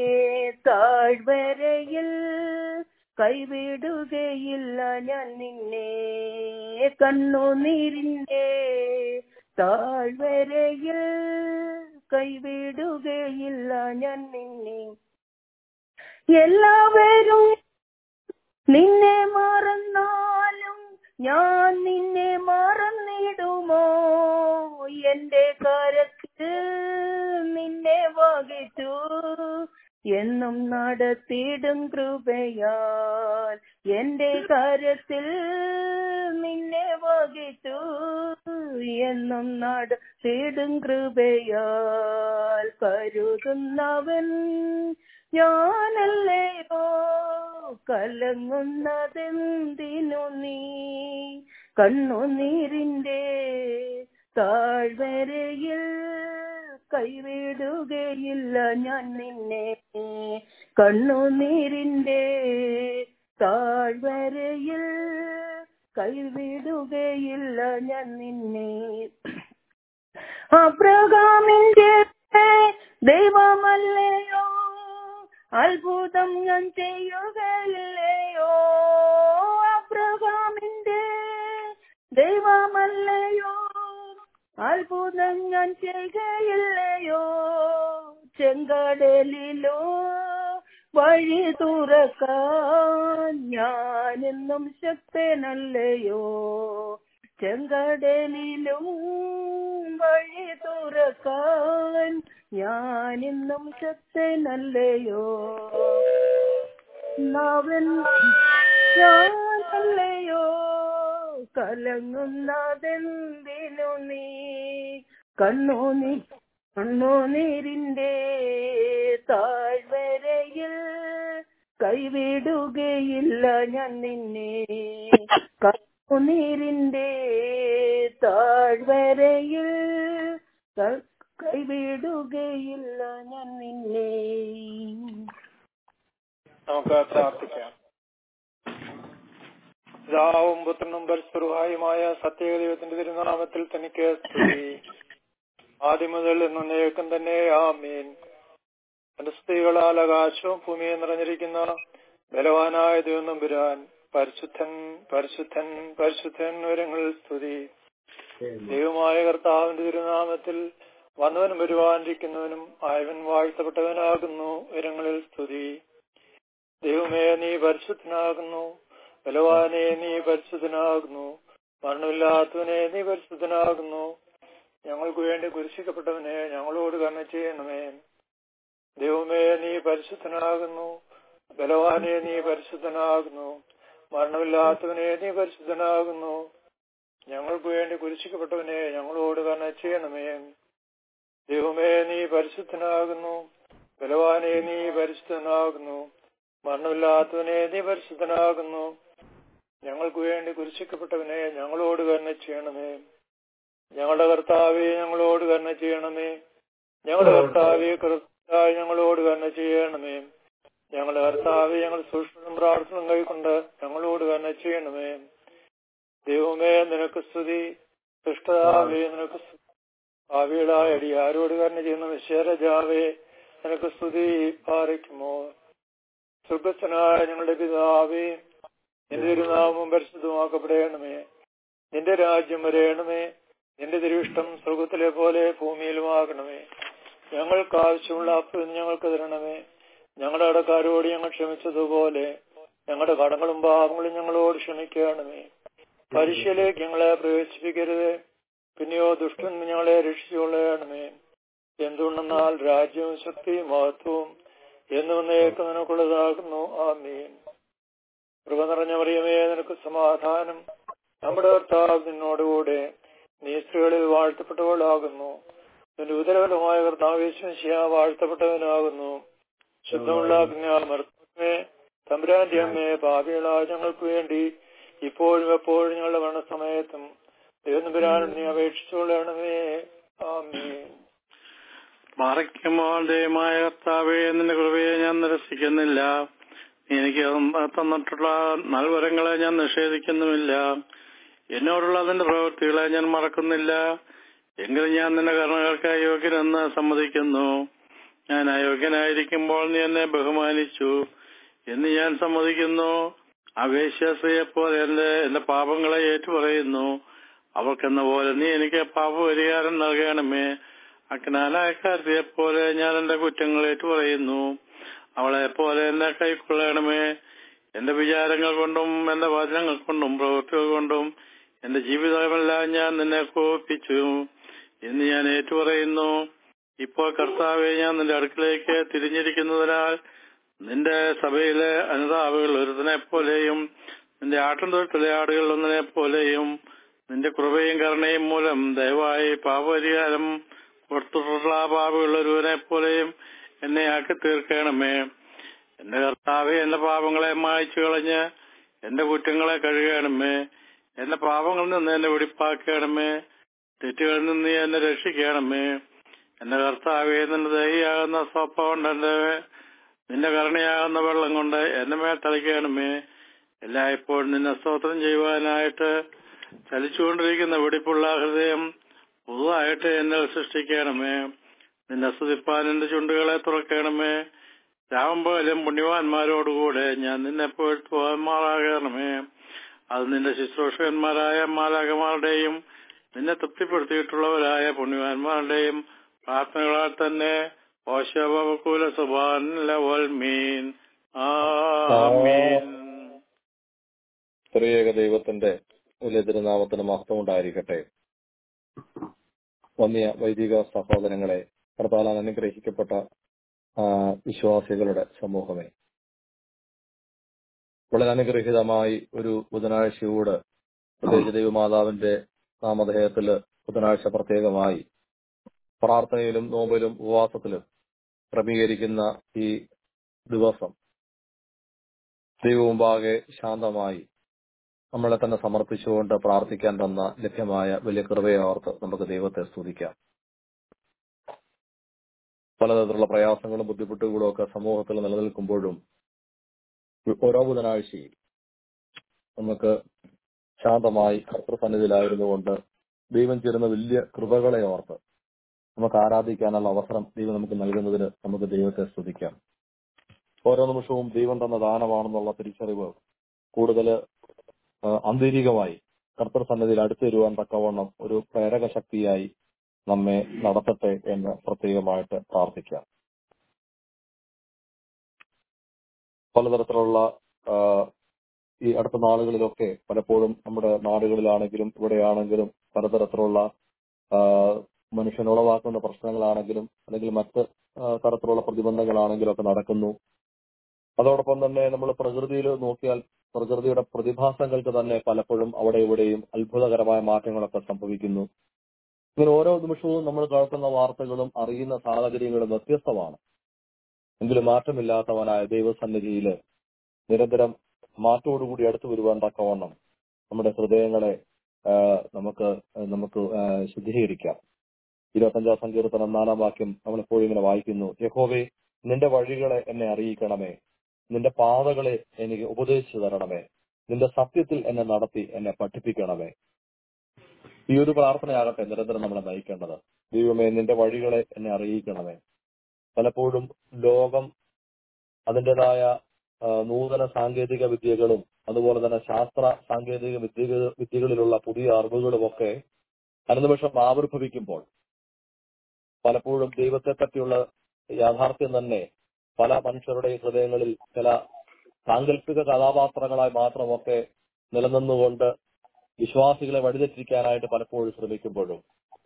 താഴ്വരയിൽ കൈവിടുകയില്ല ഞാൻ നിന്നെ കണ്ണുനീരിന്റെ താഴ്വരയിൽ കൈവിടുകയില്ല ഞാൻ നിന്നെ എല്ലാവരും നിന്നെ മറന്നാലും ഞാൻ നിന്നെ മറന്നിടുമോ എന്റെ കരത്തിൽ നിന്നെ വഹിച്ചു എന്നും നടത്തിയിടും കൃപയാൽ എന്റെ കരത്തിൽ നിന്നെ വഹിച്ചു എന്നും നടത്തിയിടും കൃപയാൽ കരുതുന്നവൻ ഞാനല്ലയോ കലങ്ങുന്നതെന്തിനു നീ കണ്ണുനീരിന്റെ താഴ്വരയിൽ കൈവിടുകയില്ല ഞാൻ നിന്നെ കണ്ണുനീരിന്റെ താഴ്വരയിൽ കൈവിടുകയില്ല ഞാൻ നിന്നെ അബ്രഹാമിന്റെ ദൈവമല്ലയോ അത്ഭുതം ഞാൻ ചെയ്യുകയില്ലയോ അബ്രഹാമിന്റെ ദൈവമല്ലയോ അത്ഭുതം ഞാൻ ചെയ്യുകയില്ലയോ ചെങ്കടലിലോ വഴി തുറക്കാൻ ഞാനെന്നും ശക്തനല്ലയോ ചെങ്കടലിലും വഴി തുറക്കാൻ ഞാനിന്നും ശക്തനല്ലയോ നവൻ ഞാനല്ലയോ കലങ്ങുന്നതെന്തിനു നീ കണ്ണുനീ കണ്ണുനീരിന്റെ താഴ്വരയിൽ കൈവിടുകയില്ല ഞാൻ നിന്നെ കണ്ണുനീരിന്റെ താഴ്വരയിൽ ക- കൈവിടുകയില്ല ഞാൻ നിന്നെ നമുക്ക് പ്രാർത്ഥിക്കാം പിതാവും പുത്രനും പരസ്പരവുമായ സത്യദൈവത്തിന്റെ തിരുനാമത്തിൽ തനിക്ക് സ്തുതി ആദ്യം മുതൽ എന്നേക്കും തന്നെ ആമീൻ തന്റെ സ്ത്രീകളാൽ ആകാശവും ഭൂമിയെ നിറഞ്ഞിരിക്കുന്ന ബലവാനായ ദൈവം നമ്പുരാൻ പരിശുദ്ധൻ പരിശുദ്ധൻ പരിശുദ്ധൻ വരങ്ങളിൽ സ്തുതി ദൈവമായ കർത്താവിന്റെ തിരുനാമത്തിൽ വന്നവനും വരുവാനിരിക്കുന്നവനും ആയവൻ വാഴ്ത്തപ്പെട്ടവനാകുന്നു വരങ്ങളിൽ സ്തുതി ദൈവമേ നീ പരിശുദ്ധനാകുന്നു ബലവാനെ നീ പരിശുദ്ധനാകുന്നു മരണമില്ലാത്തവനെ നീ പരിശുദ്ധനാകുന്നു ഞങ്ങൾക്ക് വേണ്ടി കുരിശിക്കപ്പെട്ടവനെ ഞങ്ങളോട് കരുണ ചെയ്യണമേ ദൈവമേ നീ പരിശുദ്ധനാകുന്നു ബലവാനെ നീ പരിശുദ്ധനാകുന്നു മരണമില്ലാത്തവനെ നീ പരിശുദ്ധനാകുന്നു ഞങ്ങൾക്ക് വേണ്ടി കുരിശിക്കപ്പെട്ടവനെ ഞങ്ങളോട് കരുണ ചെയ്യണമേ ദൈവമേ നീ പരിശുദ്ധനാകുന്നു ബലവാനെ നീ പരിശുദ്ധനാകുന്നു മരണമില്ലാത്തവനെ നീ പരിശുദ്ധനാകുന്നു ഞങ്ങൾക്ക് വേണ്ടി കുരിശിക്കപ്പെട്ടവനെ ഞങ്ങളോട് കരുണ ചെയ്യണമേ ഞങ്ങളുടെ കർത്താവെ ഞങ്ങളോട് കരുണ ചെയ്യണമേ ഞങ്ങളുടെ കർത്താവെ കർത്താവ് ഞങ്ങളോട് കരുണ ചെയ്യണമേ ഞങ്ങളുടെ കർത്താവെ ഞങ്ങൾ സൂക്ഷ്മം പ്രാർത്ഥന കൈക്കൊണ്ട് ഞങ്ങളോട് കരുണ ചെയ്യണമേ ദൈവമേ നിനക്ക് സ്തുതി ദുഷ്ടതാവേ നിനക്ക് സ്തുതി ഭാവികളായ അടി ആരോട് കരുണ ചെയ്യുന്ന വിശേരജാവേ നിനക്ക് സ്തുതി പാറിക്കുമോ സ്വർഗസ്ഥനായ ഞങ്ങളുടെ പിതാവേ നിന്റെ തിരുനാമം പരിശുദ്ധമാക്കപ്പെടണമേ നിന്റെ രാജ്യം വരയണമേ നിന്റെ തിരുവിഷ്ടം സ്വർഗത്തിലെ പോലെ ഭൂമിയിലുമാകണമേ ഞങ്ങൾക്ക് ആവശ്യമുള്ള അപ്പോൾ ഞങ്ങൾക്ക് തരണമേ ഞങ്ങളുടെ അടക്കാരോട് ഞങ്ങൾ ക്ഷമിച്ചതുപോലെ ഞങ്ങളുടെ കടങ്ങളും പാപങ്ങളും ഞങ്ങളോട് ക്ഷമിക്കണമേ പരീക്ഷയിലേക്ക് ഞങ്ങളെ പ്രവേശിപ്പിക്കരുത് പിന്നെയോ ദുഷ്ടൻ ഞങ്ങളെ രക്ഷിച്ചുകൊള്ളണമേ എന്തുകൊണ്ടെന്നാൽ രാജ്യവും ശക്തിയും മഹത്വവും എന്നും നേക്ക് നിനക്കുള്ളതാകുന്നു ആമീൻ കൃപ നിറഞ്ഞ മറിയമേ നിനക്ക് സമാധാനം നമ്മുടെ കർത്താവ് നിന്നോടുകൂടെ നീ സ്ത്രീകളിൽ വാഴ്ത്തപ്പെട്ടവളാകുന്നു നിന്റെ ഉദരഫലമായ കർത്താവേശ്വശിയ വാഴ്ത്തപ്പെട്ടവനാകുന്നു ശുദ്ധമുള്ള അഗ്നിമേ തമ്പുരാന്റെ അമ്മയെ പാപികളായ ഞങ്ങൾക്ക് വേണ്ടി ഇപ്പോഴും എപ്പോഴും ഞങ്ങളുടെ മരണസമയത്തും ദൈവം നീ അപേക്ഷിച്ചുകൊള്ളണമേ ആമീൻ മറയ്ക്കുമ്പോൾ ദൈവമായ കർത്താവേ നിന്റെ കൃപയെ ഞാൻ നിരസിക്കുന്നില്ല എനിക്ക് തന്നിട്ടുള്ള നൽവരങ്ങളെ ഞാൻ നിഷേധിക്കുന്നുമില്ല എന്നോടുള്ള അതിന്റെ പ്രവൃത്തികളെ ഞാൻ മറക്കുന്നില്ല എങ്കിലും ഞാൻ നിന്റെ കരുണകൾക്ക് അയോഗ്യനെന്ന് സമ്മതിക്കുന്നു ഞാൻ അയോഗ്യനായിരിക്കുമ്പോൾ നീ എന്നെ ബഹുമാനിച്ചു എന്ന് ഞാൻ സമ്മതിക്കുന്നു അവേശ്യസയെപ്പോലെ എന്റെ എന്റെ പാപങ്ങളെ ഏറ്റുപറയുന്നു അവൾക്കെന്ന പോലെ നീ എനിക്ക് പാപപരിഹാരം നൽകണമേ അജ്ഞാനായ കാര്യത്തെപ്പോലെ ഞാൻ എന്റെ കുറ്റങ്ങൾ ഏറ്റുപറയുന്നു അവളെ പോലെ എന്നെ കൈക്കൊള്ളണമേ എന്റെ വിചാരങ്ങൾ കൊണ്ടും എന്റെ വചനങ്ങൾ കൊണ്ടും പ്രവൃത്തികൾ കൊണ്ടും എന്റെ ജീവിതമെല്ലാം ഞാൻ നിന്നെ കോപിച്ചു എന്ന് ഞാൻ ഏറ്റുപറയുന്നു ഇപ്പോൾ കർത്താവെ ഞാൻ നിന്റെ അടുക്കിലേക്ക് തിരിഞ്ഞിരിക്കുന്നതിനാൽ നിന്റെ സഭയിലെ അനുതാപകൾ ഒരുത്തനെ പോലെയും നിന്റെ ആട്ടിൻതൊട്ടിലെ ആടുകൾ ഒന്നിനെ പോലെയും നിന്റെ കൃപയും കരുണയും മൂലം ദയവായി പാപപരിഹാരം കൊടുത്തിട്ടുള്ള പാപകൾ ഒരുവനെ പോലെയും എന്നെ ആക്കി തീർക്കണമേ എന്റെ കർത്താവെ എന്റെ പാപങ്ങളെ മായ്ച്ചു കളഞ്ഞ് എന്റെ കുറ്റങ്ങളെ കഴുകണമേ എന്റെ പാപങ്ങളിൽ നിന്ന് എന്നെ വെടിപ്പാക്കണമേ തെറ്റുകളിൽ നിന്ന് നീ എന്നെ രക്ഷിക്കണമേ എന്റെ കർത്താവെ നിന്റെ ദയാകുന്ന സോപ്പ കൊണ്ട് എന്റെ നിന്റെ കരുണയാകുന്ന വെള്ളം കൊണ്ട് എന്നെ മേൽ തളിക്കണമേ എല്ലായ്പ്പോഴും നിന്നെ സ്തോത്രം ചെയ്യുവാനായിട്ട് ചലിച്ചുകൊണ്ടിരിക്കുന്ന വെടിപ്പുള്ള ഹൃദയം പുതുതായിട്ട് എന്നെ സൃഷ്ടിക്കണമേ നിന്നെ സ്തുതിപ്പാൻ എന്റെ ചുണ്ടുകളെ തുറക്കണമേ രാമമ്പോലും പുണ്യവാന്മാരോടുകൂടെ ഞാൻ നിന്നെ പോഴ്ത്തുവാന്മാരാകണമേ അത് നിന്റെ ശുശ്രൂഷകന്മാരായ മാലാകമാരുടെയും നിന്നെ തൃപ്തിപ്പെടുത്തിയിട്ടുള്ളവരായ പുണ്യവാന്മാരുടെയും പ്രാർത്ഥനകളാൽ തന്നെ ഓശബകൂല സുബാൻ ലവൽ മീൻ ആമീൻ ത്രിയേക ദൈവത്തിന്റെ വലിയ തിരുനാമത്തിന് മഹത്വം ഉണ്ടായിരിക്കട്ടെ വന്യ വൈദിക സഹോദരങ്ങളെ പ്രധാന അനുഗ്രഹിക്കപ്പെട്ട ആ, വിശ്വാസികളുടെ സമൂഹമേ വളരെ അനുഗ്രഹീതമായി ഒരു ബുധനാഴ്ചയോട് പ്രത്യേകിച്ച് ദൈവമാതാവിന്റെ നാമധേയത്തില് ബുധനാഴ്ച പ്രത്യേകമായി പ്രാർത്ഥനയിലും നോമ്പിലും ഉപവാസത്തിലും ക്രമീകരിക്കുന്ന ഈ ദിവസം ദൈവമുമ്പാകെ ശാന്തമായി നമ്മളെ തന്നെ സമർപ്പിച്ചുകൊണ്ട് പ്രാർത്ഥിക്കാൻ തന്ന ലഭ്യമായ വലിയ കൃപയെ ഓർത്ത് നമുക്ക് ദൈവത്തെ സ്തുതിക്കാം പലതരത്തിലുള്ള പ്രയാസങ്ങളും ബുദ്ധിമുട്ടുകളും ഒക്കെ സമൂഹത്തിൽ നിലനിൽക്കുമ്പോഴും ഓരോ ബുധനാഴ്ചയിൽ നമുക്ക് ശാന്തമായി കർത്തൃസന്നിധിയിലായിരുന്നുകൊണ്ട് ദൈവം ചേരുന്ന വലിയ കൃപകളെ ഓർത്ത് നമുക്ക് ആരാധിക്കാനുള്ള അവസരം ദൈവം നമുക്ക് നൽകുന്നതിന് നമുക്ക് ദൈവത്തെ സ്തുതിക്കാം ഓരോ നിമിഷവും ദൈവം തന്ന ദാനമാണെന്നുള്ള തിരിച്ചറിവ് കൂടുതൽ ആന്തരികമായി കർത്തൃസന്നിധിയിൽ അടുത്തു വരുവാൻ തക്കവണ്ണം ഒരു പ്രേരക ശക്തിയായി നമ്മെ നടത്തട്ടെ എന്ന് പ്രത്യേകമായിട്ട് പ്രാർത്ഥിക്കാം പലതരത്തിലുള്ള ആ, ഈ അടുത്ത നാളുകളിലൊക്കെ പലപ്പോഴും നമ്മുടെ നാടുകളിലാണെങ്കിലും ഇവിടെയാണെങ്കിലും പലതരത്തിലുള്ള ആ, മനുഷ്യൻ ഉളവാക്കുന്ന പ്രശ്നങ്ങളാണെങ്കിലും അല്ലെങ്കിൽ മറ്റ് ആ, തരത്തിലുള്ള പ്രതിബന്ധങ്ങളാണെങ്കിലും ഒക്കെ നടക്കുന്നു അതോടൊപ്പം തന്നെ നമ്മൾ പ്രകൃതിയിൽ നോക്കിയാൽ പ്രകൃതിയുടെ പ്രതിഭാസങ്ങൾക്ക് തന്നെ പലപ്പോഴും അവിടെ ഇവിടെയും അത്ഭുതകരമായ മാറ്റങ്ങളൊക്കെ സംഭവിക്കുന്നു ഇങ്ങനെ ഓരോ നിമിഷവും നമ്മൾ കേൾക്കുന്ന വാർത്തകളും അറിയുന്ന സാഹചര്യങ്ങളും വ്യത്യസ്തമാണ് എങ്കിലും മാറ്റമില്ലാത്തവനായ ദൈവസന്നിധിയിൽ നിരന്തരം മാറ്റോടുകൂടി അടുത്തു വരുവാൻ തക്കവണ്ണം നമ്മുടെ ഹൃദയങ്ങളെ ആ, നമുക്ക് നമുക്ക് ആ, ശുദ്ധീകരിക്കാം ഇരുപത്തഞ്ചാം സങ്കീർത്തനം നാലാം വാക്യം നമ്മൾ എപ്പോഴും ഇങ്ങനെ വായിക്കുന്നു യഹോവേ നിന്റെ വഴികളെ എന്നെ അറിയിക്കണമേ നിന്റെ പാതകളെ എനിക്ക് ഉപദേശിച്ചു തരണമേ നിന്റെ സത്യത്തിൽ എന്നെ നടത്തി എന്നെ പഠിപ്പിക്കണമേ ഈ ഒരു പ്രാർത്ഥനയാകട്ടെ നിരന്തരം നമ്മളെ നയിക്കേണ്ടത് ദൈവമേ നിന്റെ വഴികളെ എന്നെ അറിയിക്കണമേ പലപ്പോഴും ലോകം അതിൻ്റെതായ ആ, നൂതന സാങ്കേതിക വിദ്യകളും അതുപോലെ തന്നെ ശാസ്ത്ര സാങ്കേതിക വിദ്യ വിദ്യകളിലുള്ള പുതിയ അറിവുകളും ഒക്കെ അനുനിമിഷം ആവിർഭവിക്കുമ്പോൾ പലപ്പോഴും ദൈവത്തെ പറ്റിയുള്ള യാഥാർത്ഥ്യം തന്നെ പല മനുഷ്യരുടെ ഹൃദയങ്ങളിൽ ചില സാങ്കല്പിക കഥാപാത്രങ്ങളായി മാത്രമൊക്കെ നിലനിന്നുകൊണ്ട് വിശ്വാസികളെ വഴിതെറ്റിക്കാനായിട്ട് പലപ്പോഴും ശ്രമിക്കുമ്പോഴും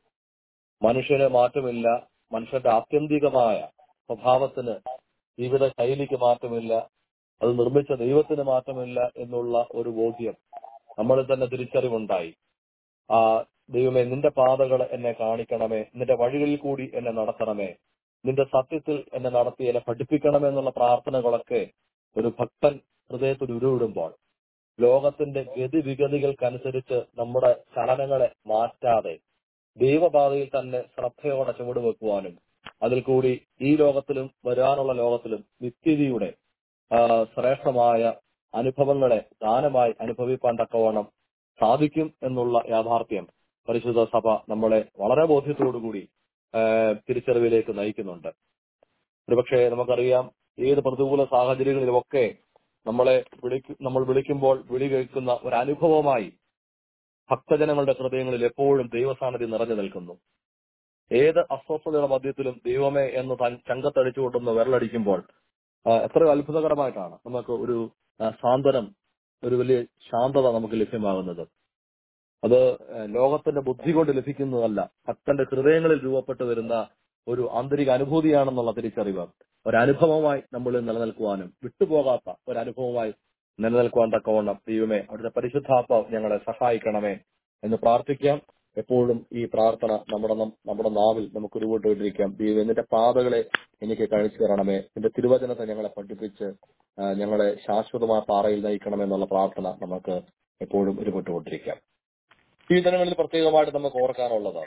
മനുഷ്യന് മാറ്റമില്ല മനുഷ്യന്റെ ആത്യന്തികമായ സ്വഭാവത്തിന് ജീവിത ശൈലിക്ക് മാറ്റമില്ല അത് നിർമ്മിച്ച ദൈവത്തിന് മാറ്റമില്ല എന്നുള്ള ഒരു ബോധ്യം നമ്മളിൽ തന്നെ തിരിച്ചറിവുണ്ടായി ആ ദൈവമേ നിന്റെ പാതകൾ എന്നെ കാണിക്കണമേ നിന്റെ വഴികളിൽ കൂടി എന്നെ നടത്തണമേ നിന്റെ സത്യത്തിൽ എന്നെ നടത്തി എന്നെ പഠിപ്പിക്കണമേ എന്നുള്ള പ്രാർത്ഥനകളൊക്കെ ഒരു ഭക്തൻ ഹൃദയത്തിൽ ഉരുവിടുമ്പോൾ ലോകത്തിന്റെ ഗതിവിഗതികൾക്കനുസരിച്ച് നമ്മുടെ ചലനങ്ങളെ മാറ്റാതെ ദൈവപാതയിൽ തന്നെ ശ്രദ്ധയോടെ ചുവടുവെക്കുവാനും അതിൽ കൂടി ഈ ലോകത്തിലും വരാനുള്ള ലോകത്തിലും നിത്യതയുടെ ആ, ശ്രേഷ്ഠമായ അനുഭവങ്ങളെ ദാനമായി അനുഭവിപ്പാൻ തക്കവണ്ണം സാധിക്കും എന്നുള്ള യാഥാർത്ഥ്യം പരിശുദ്ധ സഭ നമ്മളെ വളരെ ബോധ്യത്തോടുകൂടി ആ, തിരിച്ചറിവിലേക്ക് നയിക്കുന്നുണ്ട് ഒരുപക്ഷെ നമുക്കറിയാം ഏത് പ്രതികൂല സാഹചര്യങ്ങളിലുമൊക്കെ നമ്മളെ വിളിക്കു നമ്മൾ വിളിക്കുമ്പോൾ വിളി കേൾക്കുന്ന ഒരു അനുഭവമായി ഭക്തജനങ്ങളുടെ ഹൃദയങ്ങളിൽ എപ്പോഴും ദൈവസാന്നിധ്യം നിറഞ്ഞു നിൽക്കുന്നു ഏത് അസ്വസ്ഥതയുടെ മധ്യത്തിലും ദൈവമേ എന്ന് താൻ ചങ്കത്തടിച്ചുകൊണ്ടൊന്ന് വിരലടിക്കുമ്പോൾ ആ, എത്രയോ അത്ഭുതകരമായിട്ടാണ് നമുക്ക് ഒരു ആ, സാന്ത്വനം ഒരു വലിയ ശാന്തത നമുക്ക് ലഭ്യമാകുന്നത് അത് ആ, ലോകത്തിന്റെ ബുദ്ധി കൊണ്ട് ലഭിക്കുന്നതല്ല ഭക്തന്റെ ഹൃദയങ്ങളിൽ രൂപപ്പെട്ടു വരുന്ന ഒരു ആന്തരിക അനുഭൂതിയാണെന്നുള്ള തിരിച്ചറിവ് ഒരനുഭവമായി നമ്മൾ നിലനിൽക്കുവാനും വിട്ടുപോകാത്ത ഒരനുഭവമായി നിലനിൽക്കുവാൻ തക്കവണ്ണം ദൈവമേ അവിടുത്തെ പരിശുദ്ധാത്മാവ് ഞങ്ങളെ സഹായിക്കണമേ എന്ന് പ്രാർത്ഥിക്കാം എപ്പോഴും ഈ പ്രാർത്ഥന നമ്മുടെ നം- നമ്മുടെ നാവിൽ നമുക്ക് ഉരുവിട്ടുകൊണ്ടിരിക്കാം ദൈവം നിന്റെ പാതകളെ എനിക്ക് കഴിച്ചു തരണമേ നിന്റെ തിരുവചനത്തെ ഞങ്ങളെ പഠിപ്പിച്ച് ആ, ഞങ്ങളെ ശാശ്വതമായ പാറയിൽ നയിക്കണമേ എന്നുള്ള പ്രാർത്ഥന നമുക്ക് എപ്പോഴും ഉരുവിട്ടുകൊണ്ടിരിക്കാം ഈ ദിനങ്ങളിൽ പ്രത്യേകമായിട്ട് നമുക്ക് ഓർക്കാനുള്ളത്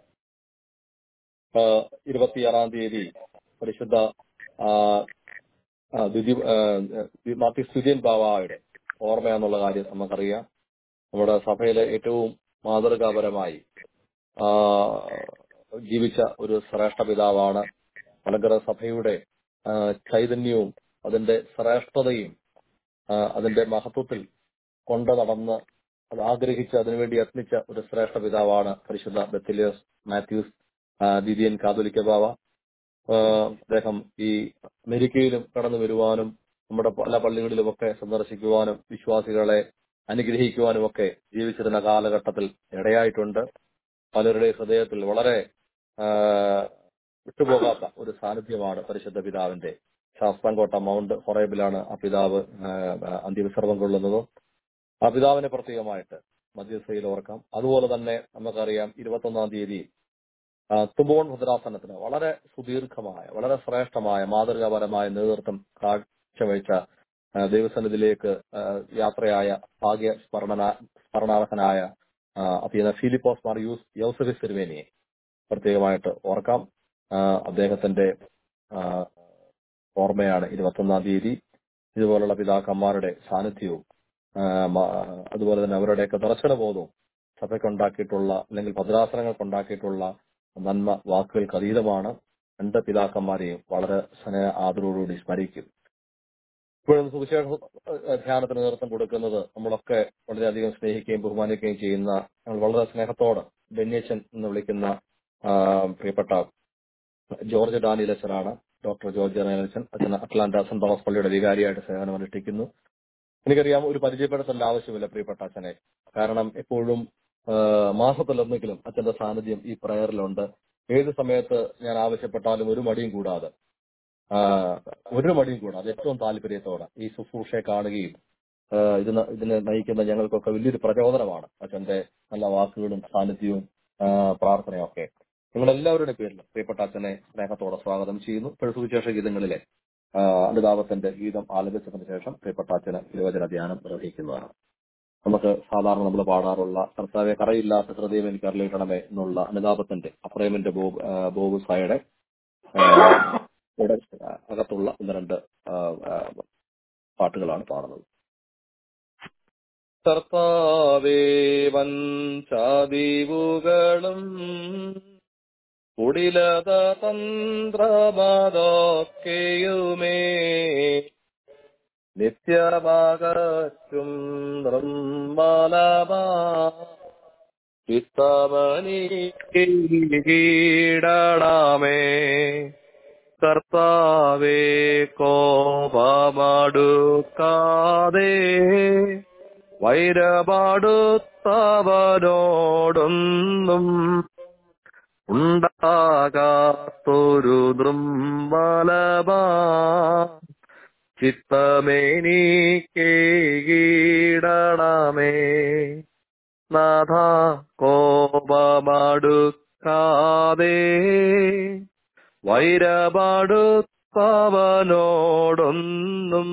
ആ, ഇരുപത്തിയാറാം തീയതി പരിശുദ്ധ ആ, ആ, ദ്വിതി- ആ, ദ്വി- മാത്യു സ്തുര്യൻ ബാവായുടെ ഓർമ്മ എന്നുള്ള കാര്യം നമുക്കറിയാം നമ്മുടെ സഭയിലെ ഏറ്റവും മാതൃകാപരമായി ആ, ജീവിച്ച ഒരു ശ്രേഷ്ഠ പിതാവാണ് മലങ്കര സഭയുടെ ആ, ചൈതന്യവും അതിന്റെ ശ്രേഷ്ഠതയും ആ, അതിന്റെ മഹത്വത്തിൽ കൊണ്ടു നടന്ന് അത് ആഗ്രഹിച്ച് അതിനുവേണ്ടി യത്നിച്ച ഒരു ശ്രേഷ്ഠ പിതാവാണ് പരിശുദ്ധ ബെത്തിലിയസ് മാത്യൂസ് ആ, ദിദിയൻ കാതോലിക്ക ബാവ ആ, അദ്ദേഹം ഈ അമേരിക്കയിലും കടന്നു വരുവാനും നമ്മുടെ പല പള്ളികളിലുമൊക്കെ സന്ദർശിക്കുവാനും വിശ്വാസികളെ അനുഗ്രഹിക്കുവാനും ഒക്കെ ജീവിച്ചിരുന്ന കാലഘട്ടത്തിൽ ഇടയായിട്ടുണ്ട് പലരുടെ ഹൃദയത്തിൽ വളരെ ആ, വിട്ടുപോകാത്ത ഒരു സാന്നിധ്യമാണ് പരിശുദ്ധ പിതാവിന്റെ ശാസ്താംകോട്ട മൗണ്ട് ഹൊറേബിലാണ് ആ പിതാവ് ആ, അന്ത്യവിശ്രമം കൊള്ളുന്നത് ആ പിതാവിനെ പ്രത്യേകമായിട്ട് മധ്യസ്ഥയിൽ ഓർക്കാം അതുപോലെ തന്നെ നമുക്കറിയാം ഇരുപത്തൊന്നാം തീയതി ആ, തുമ്പോൺ ഭദ്രാസനത്തിന് വളരെ സുദീർഘമായ വളരെ ശ്രേഷ്ഠമായ മാതൃകാപരമായ നേതൃത്വം കാഴ്ചവെച്ച ആ, ദൈവസന്നിധിയിലേക്ക് ആ, യാത്രയായ ഭാഗ്യ സ്മരണ സ്മരണാർഹനായ ആ, അധീന ഫിലിപ്പോസ് മാർ യൂസ് യൗസഫിസ് തിരുവേനിയെ പ്രത്യേകമായിട്ട് ഓർക്കാം ആ, അദ്ദേഹത്തിന്റെ ആ, ഓർമ്മയാണ് ഇരുപത്തൊന്നാം തീയതി ഇതുപോലുള്ള പിതാക്കന്മാരുടെ സാന്നിധ്യവും ആ, മ- അതുപോലെ തന്നെ അവരുടെയൊക്കെ ദർശനബോധവും സഭയ്ക്കുണ്ടാക്കിയിട്ടുള്ള അല്ലെങ്കിൽ ഭദ്രാസനങ്ങൾക്കുണ്ടാക്കിയിട്ടുള്ള നന്മ വാക്കുകൾക്ക് അതീതമാണ് രണ്ട് പിതാക്കന്മാരെയും വളരെ സ്നേഹ ആദരവോടുകൂടി സ്മരിക്കും ഇപ്പോഴും സുവിശേഷ ഏഹ്, ധ്യാനത്തിന് നേതൃത്വം കൊടുക്കുന്നത് നമ്മളൊക്കെ വളരെയധികം സ്നേഹിക്കുകയും ബഹുമാനിക്കുകയും ചെയ്യുന്ന ഞങ്ങൾ വളരെ സ്നേഹത്തോട് ബെന്യച്ചൻ എന്ന് വിളിക്കുന്ന ആ, പ്രിയപ്പെട്ട ജോർജ് ഡാനിയൽ അച്ഛനാണ് ഡോക്ടർ ജോർജ് ഡാനിയൽ അച്ഛൻ അച്ഛൻ അറ്റ്ലാന്റ സെന്റ് തോമസ് പള്ളിയുടെ വികാരിയായിട്ട് സേവനം അനുഷ്ഠിക്കുന്നു എനിക്കറിയാം ഒരു പരിചയപ്പെടുത്തേണ്ട ആവശ്യമില്ല പ്രിയപ്പെട്ട അച്ഛനെ കാരണം എപ്പോഴും ആ, മാസത്തിലൊന്നെങ്കിലും അച്ഛന്റെ സാന്നിധ്യം ഈ പ്രയറിലുണ്ട് ഏത് സമയത്ത് ഞാൻ ആവശ്യപ്പെട്ടാലും ഒരു മടിയും കൂടാതെ ആ, ഒരു മടിയും കൂടാതെ ഏറ്റവും താല്പര്യത്തോടെ ഈ ശുശ്രൂഷയെ കാണുകയും ആ, ഇതിന് ഇതിനെ നയിക്കുന്ന ഞങ്ങൾക്കൊക്കെ വലിയൊരു പ്രചോദനമാണ് അച്ഛന്റെ നല്ല വാക്കുകളും സാന്നിധ്യവും ആ, പ്രാർത്ഥനയും ഒക്കെ നിങ്ങളെല്ലാവരുടെ പേരിൽ പ്രിയപ്പെട്ട അച്ഛനെ സ്നേഹത്തോടെ സ്വാഗതം ചെയ്യുന്നു ഇപ്പോൾ സുവിശേഷ ഗീതങ്ങളിലെ ആ, അനുതാപത്തിന്റെ ഗീതം ആലപിച്ചതിന് ശേഷം പ്രിയപ്പെട്ട അച്ഛന് തിരുവചന ധ്യാനം നിർവഹിക്കുന്നതാണ് നമുക്ക് സാധാരണ നമ്മൾ പാടാറുള്ള കർത്താവെ കറയില്ലാത്ത ഹൃദയം എനിക്ക് അറിയിക്കണമേ എന്നുള്ള അനുതാപത്തിന്റെ അപ്രേമിന്റെ ബോബ് ആ, ബോബ് സായുടെ ആ, യുടെ അകത്തുള്ള ഒന്ന് രണ്ട് ആ, ആ, പാട്ടുകളാണ് പാടുന്നത് കർത്താവേ വൻ ചാതിവുകളും കുടിലത തന്ത്രമതൊക്കെയുമേ നിത്യമാകറ്റും നിർമ്മലമാ ചിത്തമനി കീടണമേ കർത്താവേ കോപമടുക്കാതെ വൈരപാടുത്തവനോടൊന്നും ഉണ്ടാകാത്തൊരു നിർമ്മലമാ ചിത്തമേനീടണമേ നാഥ കോപമടുക്കാതെ വൈരപാടുത്തവനോടൊന്നും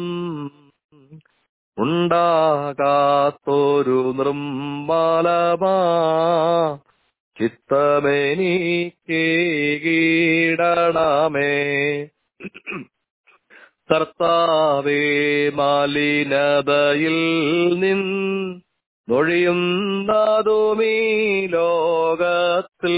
ഉണ്ടാകാത്തൊരു നിർമ്മലമാ ചിത്തമേനീടണമേ കർത്താവേ മാലിനതയിൽ നിന്നൊഴിയുന്നതുമീ ലോകത്തിൽ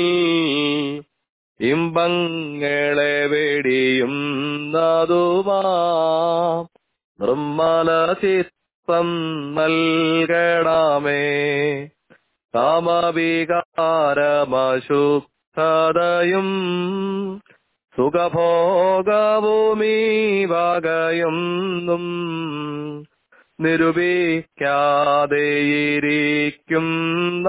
ഇമ്പങ്ങളെ വെടിയുന്നതുമാ നിർമ്മല ചിത്തം നൽകണമേ കാമവികാരമശുദ്ധതയും സുഖഭോഗവുമീ വകയൊന്നും നിരൂപിക്കാതെയിരിക്കുന്ന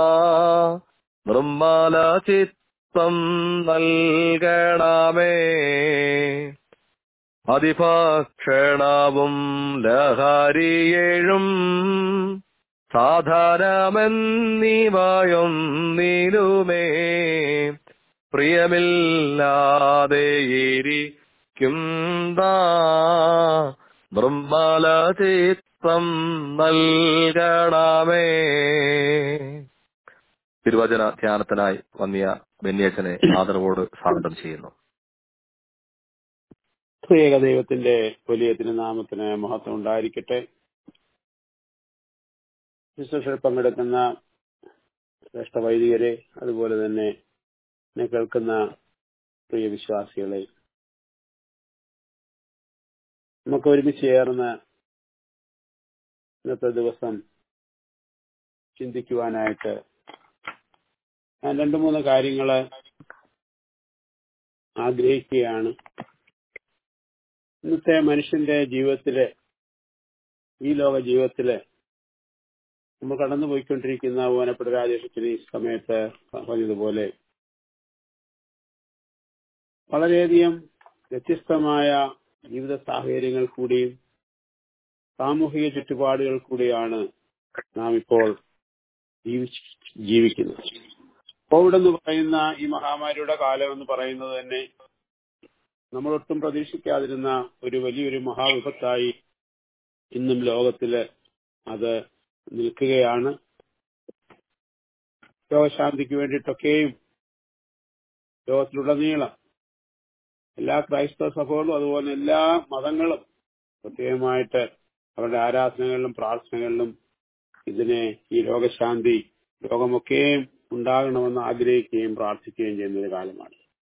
നിർമ്മല ചിത്തം നൽകണമേ അതിഭക്ഷണവും ലഹരിയേഴും സാധാരമെന്നിവയൊന്നിലുമേ പ്രിയമില്ലാതെയിരിക്കും നിർമ്മല ചിത്തം നൽകണമേ തിരുവചന ധ്യാനത്തിനായി വന്നിയ ബെന്നിയച്ചനെ ആദരവോട് സ്വാഗതം ചെയ്യുന്നു ത്രിയേക ദൈവത്തിന്റെ വലിയ തിരുനാമത്തിന് മഹത്വം ഉണ്ടായിരിക്കട്ടെ ശുശ്രൂഷയിൽ പങ്കെടുക്കുന്ന ശ്രേഷ്ഠ വൈദികരെ അതുപോലെ തന്നെ എന്നെ കേൾക്കുന്ന പ്രിയ വിശ്വാസികളെ നമുക്ക് ഒരുമിച്ച് ചേർന്ന് ഇന്നത്തെ ദിവസം ചിന്തിക്കുവാനായിട്ട് ഞാൻ രണ്ടു മൂന്ന് കാര്യങ്ങള് ആഗ്രഹിക്കുകയാണ് ഇന്നത്തെ മനുഷ്യന്റെ ജീവിതത്തില് ഈ ലോക ജീവിതത്തില് നമ്മൾ കടന്നുപോയിക്കൊണ്ടിരിക്കുന്ന ഓനപ്പെട്ട രാജേഷത്തിന് ഈ സമയത്ത് പറഞ്ഞതുപോലെ വളരെയധികം വ്യത്യസ്തമായ ജീവിത സാഹചര്യങ്ങൾ കൂടിയും സാമൂഹിക ചുറ്റുപാടുകൾ കൂടിയാണ് നാം ഇപ്പോൾ ജീവിച്ച് ജീവിക്കുന്നത് കോവിഡ് എന്ന് പറയുന്ന ഈ മഹാമാരിയുടെ കാലം എന്ന് പറയുന്നത് തന്നെ നമ്മൾ ഒട്ടും പ്രതീക്ഷിക്കാതിരുന്ന ഒരു വലിയൊരു മഹാവിപത്തായി ഇന്നും ലോകത്തില് അത് നിൽക്കുകയാണ് രോഗശാന്തിക്ക് വേണ്ടിയിട്ടൊക്കെയും ലോകത്തിലുടനീളം എല്ലാ ക്രൈസ്തവ സഭകളും അതുപോലെ എല്ലാ മതങ്ങളും പ്രത്യേകമായിട്ട് അവരുടെ ആരാധനകളിലും പ്രാർത്ഥനകളിലും ഇതിനെ ഈ രോഗശാന്തി രോഗമൊക്കെയും ഉണ്ടാകണമെന്ന് ആഗ്രഹിക്കുകയും പ്രാർത്ഥിക്കുകയും ചെയ്യുന്ന ഒരു കാലമാണ്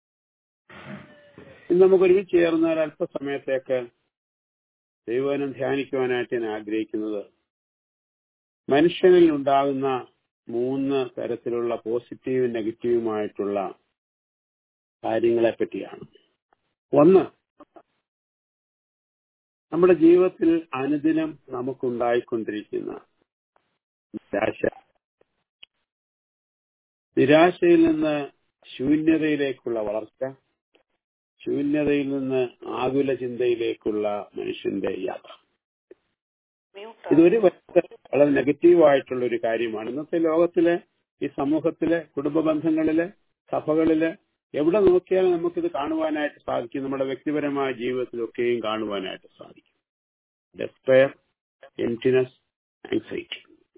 ഇന്ന് നമുക്ക് ഒരുമിച്ച് ചേർന്ന ഒരു അല്പസമയത്തേക്ക് ദൈവനം ധ്യാനിക്കുവാനായിട്ട് ഞാൻ ആഗ്രഹിക്കുന്നത് മനുഷ്യനിൽ ഉണ്ടാകുന്ന മൂന്ന് തരത്തിലുള്ള പോസിറ്റീവും നെഗറ്റീവുമായിട്ടുള്ള കാര്യങ്ങളെ പറ്റിയാണ് ഒന്ന് നമ്മുടെ ജീവിതത്തിൽ അനുദിനം നമുക്കുണ്ടായിക്കൊണ്ടിരിക്കുന്ന നിരാശ നിരാശയിൽ നിന്ന് ശൂന്യതയിലേക്കുള്ള വളർച്ച ശൂന്യതയിൽ നിന്ന് ആകുല ചിന്തയിലേക്കുള്ള മനുഷ്യന്റെ യാത്ര ഇതൊരു വശത്ത് വളരെ നെഗറ്റീവായിട്ടുള്ള ഒരു കാര്യമാണ് ഇന്നത്തെ ലോകത്തിലെ ഈ സമൂഹത്തിലെ കുടുംബ ബന്ധങ്ങളിലെ സഭകളിലെ എവിടെ നോക്കിയാലും നമുക്കിത് കാണുവാനായിട്ട് സാധിക്കും നമ്മുടെ വ്യക്തിപരമായ ജീവിതത്തിലൊക്കെയും കാണുവാനായിട്ട് സാധിക്കും ഡെസ്പയർ എംറ്റിനെസ് ആൻസൈറ്റി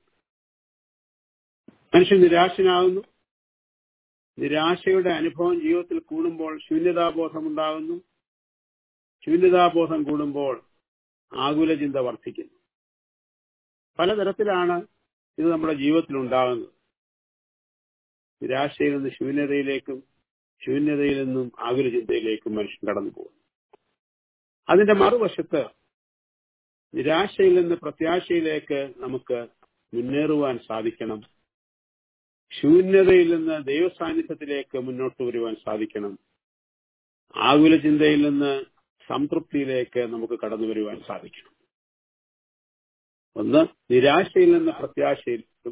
മനുഷ്യൻ നിരാശനാകുന്നു നിരാശയുടെ അനുഭവം ജീവിതത്തിൽ കൂടുമ്പോൾ ശൂന്യതാബോധം ഉണ്ടാകുന്നു ശൂന്യതാബോധം കൂടുമ്പോൾ ആകുല ചിന്ത വർദ്ധിക്കുന്നു പലതരത്തിലാണ് ഇത് നമ്മുടെ ജീവിതത്തിൽ ഉണ്ടാകുന്നത് നിരാശയിൽ നിന്ന് ശൂന്യതയിലേക്കും ശൂന്യതയിൽ നിന്നും ആകുല ചിന്തയിലേക്കും മനുഷ്യൻ കടന്നു പോകും അതിന്റെ മറുവശത്ത് നിരാശയിൽ നിന്ന് പ്രത്യാശയിലേക്ക് നമുക്ക് മുന്നേറുവാൻ സാധിക്കണം ശൂന്യതയിൽ നിന്ന് ദൈവസാന്നിധ്യത്തിലേക്ക് മുന്നോട്ട് വരുവാൻ സാധിക്കണം ആകുല ചിന്തയിൽ നിന്ന് സംതൃപ്തിയിലേക്ക് നമുക്ക് കടന്നു വരുവാൻ സാധിക്കണം ഒന്ന് നിരാശയിൽ നിന്ന് പ്രത്യാശയിലേക്കും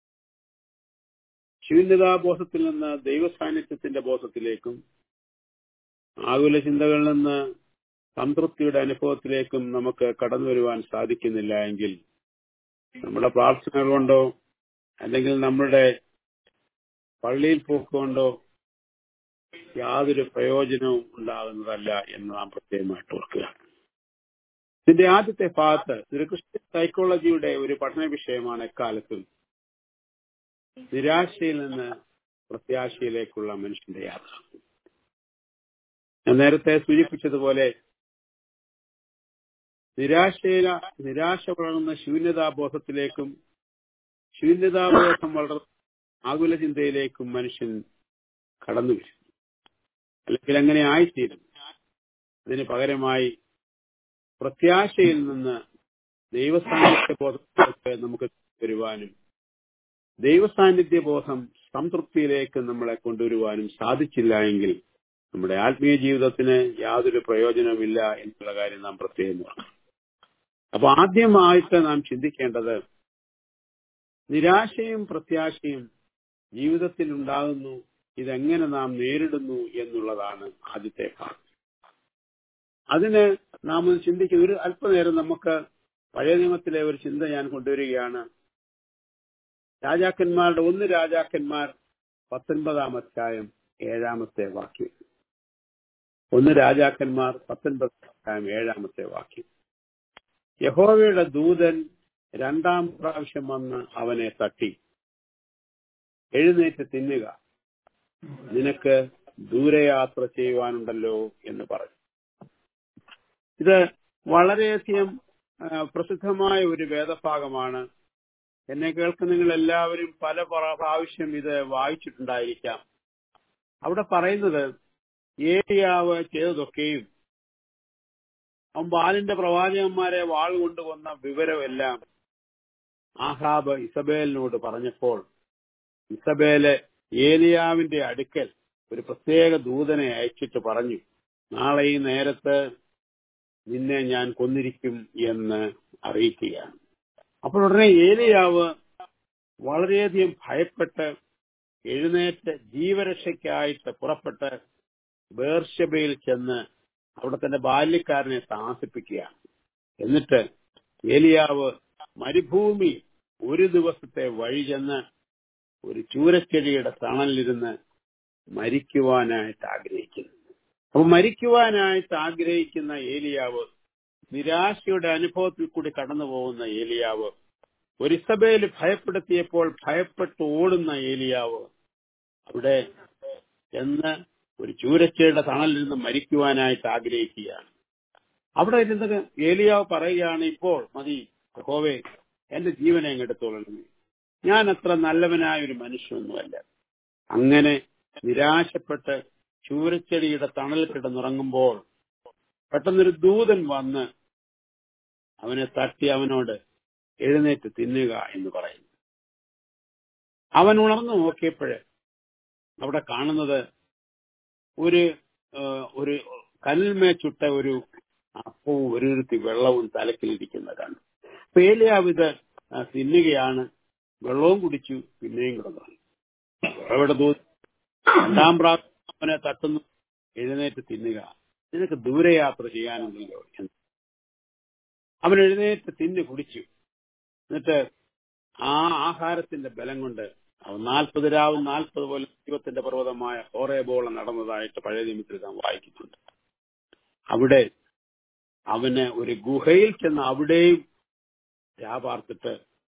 ശൂന്യതാബോധത്തിൽ നിന്ന് ദൈവസാന്നിധ്യത്തിന്റെ ബോധത്തിലേക്കും ആകുല ചിന്തകളിൽ നിന്ന് സംതൃപ്തിയുടെ അനുഭവത്തിലേക്കും നമുക്ക് കടന്നു വരുവാൻ സാധിക്കുന്നില്ല എങ്കിൽ നമ്മുടെ പ്രാർത്ഥനകൾ കൊണ്ടോ അല്ലെങ്കിൽ നമ്മുടെ പള്ളിയിൽ പോക്കുകൊണ്ടോ യാതൊരു പ്രയോജനവും ഉണ്ടാകുന്നതല്ല എന്ന് നാം പ്രത്യേകമായിട്ട് ഓർക്കുക ഇതിന്റെ ആദ്യത്തെ ഭാഗത്ത് ഒരു ക്രിസ്ത്യൻ സൈക്കോളജിയുടെ ഒരു പഠന വിഷയമാണ് എക്കാലത്തും നിരാശയിൽ നിന്ന് പ്രത്യാശയിലേക്കുള്ള മനുഷ്യന്റെ യാത്ര ഞാൻ നേരത്തെ സൂചിപ്പിച്ചതുപോലെ നിരാശയില നിരാശ വളർന്ന ശൂന്യതാബോധത്തിലേക്കും ശൂന്യതാബോധം വളർ ആകുല ചിന്തയിലേക്കും മനുഷ്യൻ കടന്നു വരും അല്ലെങ്കിൽ അങ്ങനെ ആയിത്തീരും അതിന് പകരമായി പ്രത്യാശയിൽ നിന്ന് ദൈവസാന്നിധ്യ ബോധത്തിലേക്ക് നമുക്ക് വരുവാനും ദൈവസാന്നിധ്യ ബോധം സംതൃപ്തിയിലേക്ക് നമ്മളെ കൊണ്ടുവരുവാനും സാധിച്ചില്ല എങ്കിൽ നമ്മുടെ ആത്മീയ ജീവിതത്തിന് യാതൊരു പ്രയോജനവുമില്ല എന്നുള്ള കാര്യം നാം പ്രത്യേകം ഓർക്കണം അപ്പൊ ആദ്യമായിട്ട് നാം ചിന്തിക്കേണ്ടത് നിരാശയും പ്രത്യാശയും ജീവിതത്തിൽ ഉണ്ടാകുന്നു ഇതെങ്ങനെ നാം നേരിടുന്നു എന്നുള്ളതാണ് ആദ്യത്തെ ഭാഗം അതിന് നാം ഒന്ന് ചിന്തിക്കുന്ന ഒരു അല്പനേരം നമുക്ക് പഴയ നിയമത്തിലെ ഒരു ചിന്ത ഞാൻ കൊണ്ടുവരികയാണ് രാജാക്കന്മാരുടെ ഒന്ന് രാജാക്കന്മാർ പത്തൊൻപതാം അധ്യായം ഏഴാമത്തെ വാക്യം ഒന്ന് രാജാക്കന്മാർ പത്തൊൻപതാം അധ്യായം ഏഴാമത്തെ വാക്യം യഹോവയുടെ ദൂതൻ രണ്ടാം പ്രാവശ്യം വന്ന് അവനെ തട്ടി എഴുന്നേറ്റ് തിന്നുക നിനക്ക് ദൂരയാത്ര ചെയ്യുവാനുണ്ടല്ലോ എന്ന് പറഞ്ഞു ഇത് വളരെയധികം ആ, പ്രസിദ്ധമായ ഒരു വേദഭാഗമാണ് എന്നെ കേൾക്കുന്ന നിങ്ങൾ എല്ലാവരും പല പ്ര- പ്രാവശ്യം ഇത് വായിച്ചിട്ടുണ്ടായിരിക്കാം അവിടെ പറയുന്നത് ഏരിയാവ് ചെയ്തതൊക്കെയും അവൻ ബാലിന്റെ പ്രവാചകന്മാരെ വാൾ കൊണ്ടുവന്ന വിവരമെല്ലാം ആഹാബ് ഇസബേലിനോട് പറഞ്ഞപ്പോൾ ഇസബേല് ഏലിയാവിന്റെ അടുക്കൽ ഒരു പ്രത്യേക ദൂതനെ അയച്ചിട്ട് പറഞ്ഞു നാളെ ഈ നേരത്ത് നിന്നെ ഞാൻ കൊന്നിരിക്കും എന്ന് അറിയിക്കുകയാണ് അപ്പോൾ ഉടനെ ഏലിയാവ് വളരെയധികം ഭയപ്പെട്ട് എഴുന്നേറ്റ് ജീവരക്ഷയ്ക്കായിട്ട് പുറപ്പെട്ട് ബേർഷബയിൽ ചെന്ന് അവിടെ തന്റെ ബാല്യക്കാരനെ താമസിപ്പിക്കുകയാണ് എന്നിട്ട് ഏലിയാവ് മരുഭൂമി ഒരു ദിവസത്തെ വഴി ചെന്ന് ഒരു ചൂരച്ചെടിയുടെ തണലിരുന്ന് മരിക്കുവാനായിട്ട് ആഗ്രഹിക്കുന്നു അപ്പൊ മരിക്കുവാനായിട്ട് ആഗ്രഹിക്കുന്ന ഏലിയാവ് നിരാശയുടെ അനുഭവത്തിൽ കൂടി കടന്നു പോകുന്ന ഏലിയാവ് ഒരു ഇസബേല് ഭയപ്പെടുത്തിയപ്പോൾ ഭയപ്പെട്ട് ഓടുന്ന ഏലിയാവ് അവിടെ ചെന്ന് ഒരു ചൂരച്ചയുടെ തണലിൽ നിന്ന് മരിക്കുവാനായിട്ട് ആഗ്രഹിക്കുകയാണ് അവിടെ ഇരുന്ന് ഏലിയാവ് പറയുകയാണ് ഇപ്പോൾ മതി യഹോവേ എന്റെ ജീവനെ അങ്ങെടുത്തോളണമേ ഞാൻ അത്ര നല്ലവനായ ഒരു മനുഷ്യനൊന്നുമല്ല അങ്ങനെ നിരാശപ്പെട്ട് ചൂരച്ചെടിയുടെ തണലിൽ കിടന്നുറങ്ങുമ്പോൾ പെട്ടെന്നൊരു ദൂതൻ വന്ന് അവനെ തട്ടി അവനോട് എഴുന്നേറ്റ് തിന്നുക എന്ന് പറയുന്നു അവൻ ഉണർന്നു നോക്കിയപ്പോഴ് അവിടെ കാണുന്നത് ഒരു ആ, ഒരു കല്ലിന്മേ ചുട്ട ഒരു അപ്പവും ഒരുരുത്തി വെള്ളവും തലക്കിലിരിക്കുന്ന കണ്ടു അപ്പൊ ഏലിയാവ് ഇത് ആ, തിന്നുകയാണ് വെള്ളവും കുടിച്ചു പിന്നെയും കിടന്നു അവിടെ തോന്നി രണ്ടാം പ്രാവശ്യം അവനെ തട്ടുന്നു എഴുന്നേറ്റ് തിന്നുക നിനക്ക് ദൂരയാത്ര ചെയ്യാനുണ്ടല്ലോ എന്ന് അവൻ എഴുന്നേറ്റ് തിന്ന് കുടിച്ചു എന്നിട്ട് ആ ആഹാരത്തിന്റെ ബലം കൊണ്ട് അവൻ നാൽപ്പത് രാവും നാൽപ്പത് പോലെ ദൈവത്തിന്റെ പർവ്വതമായ ഹോറേബോളം നടന്നതായിട്ട് പഴയ നിമിത്തിൽ നാം വായിക്കുന്നുണ്ട് അവിടെ അവന് ഒരു ഗുഹയിൽ ചെന്ന് അവിടെയും രാപാർത്തിട്ട്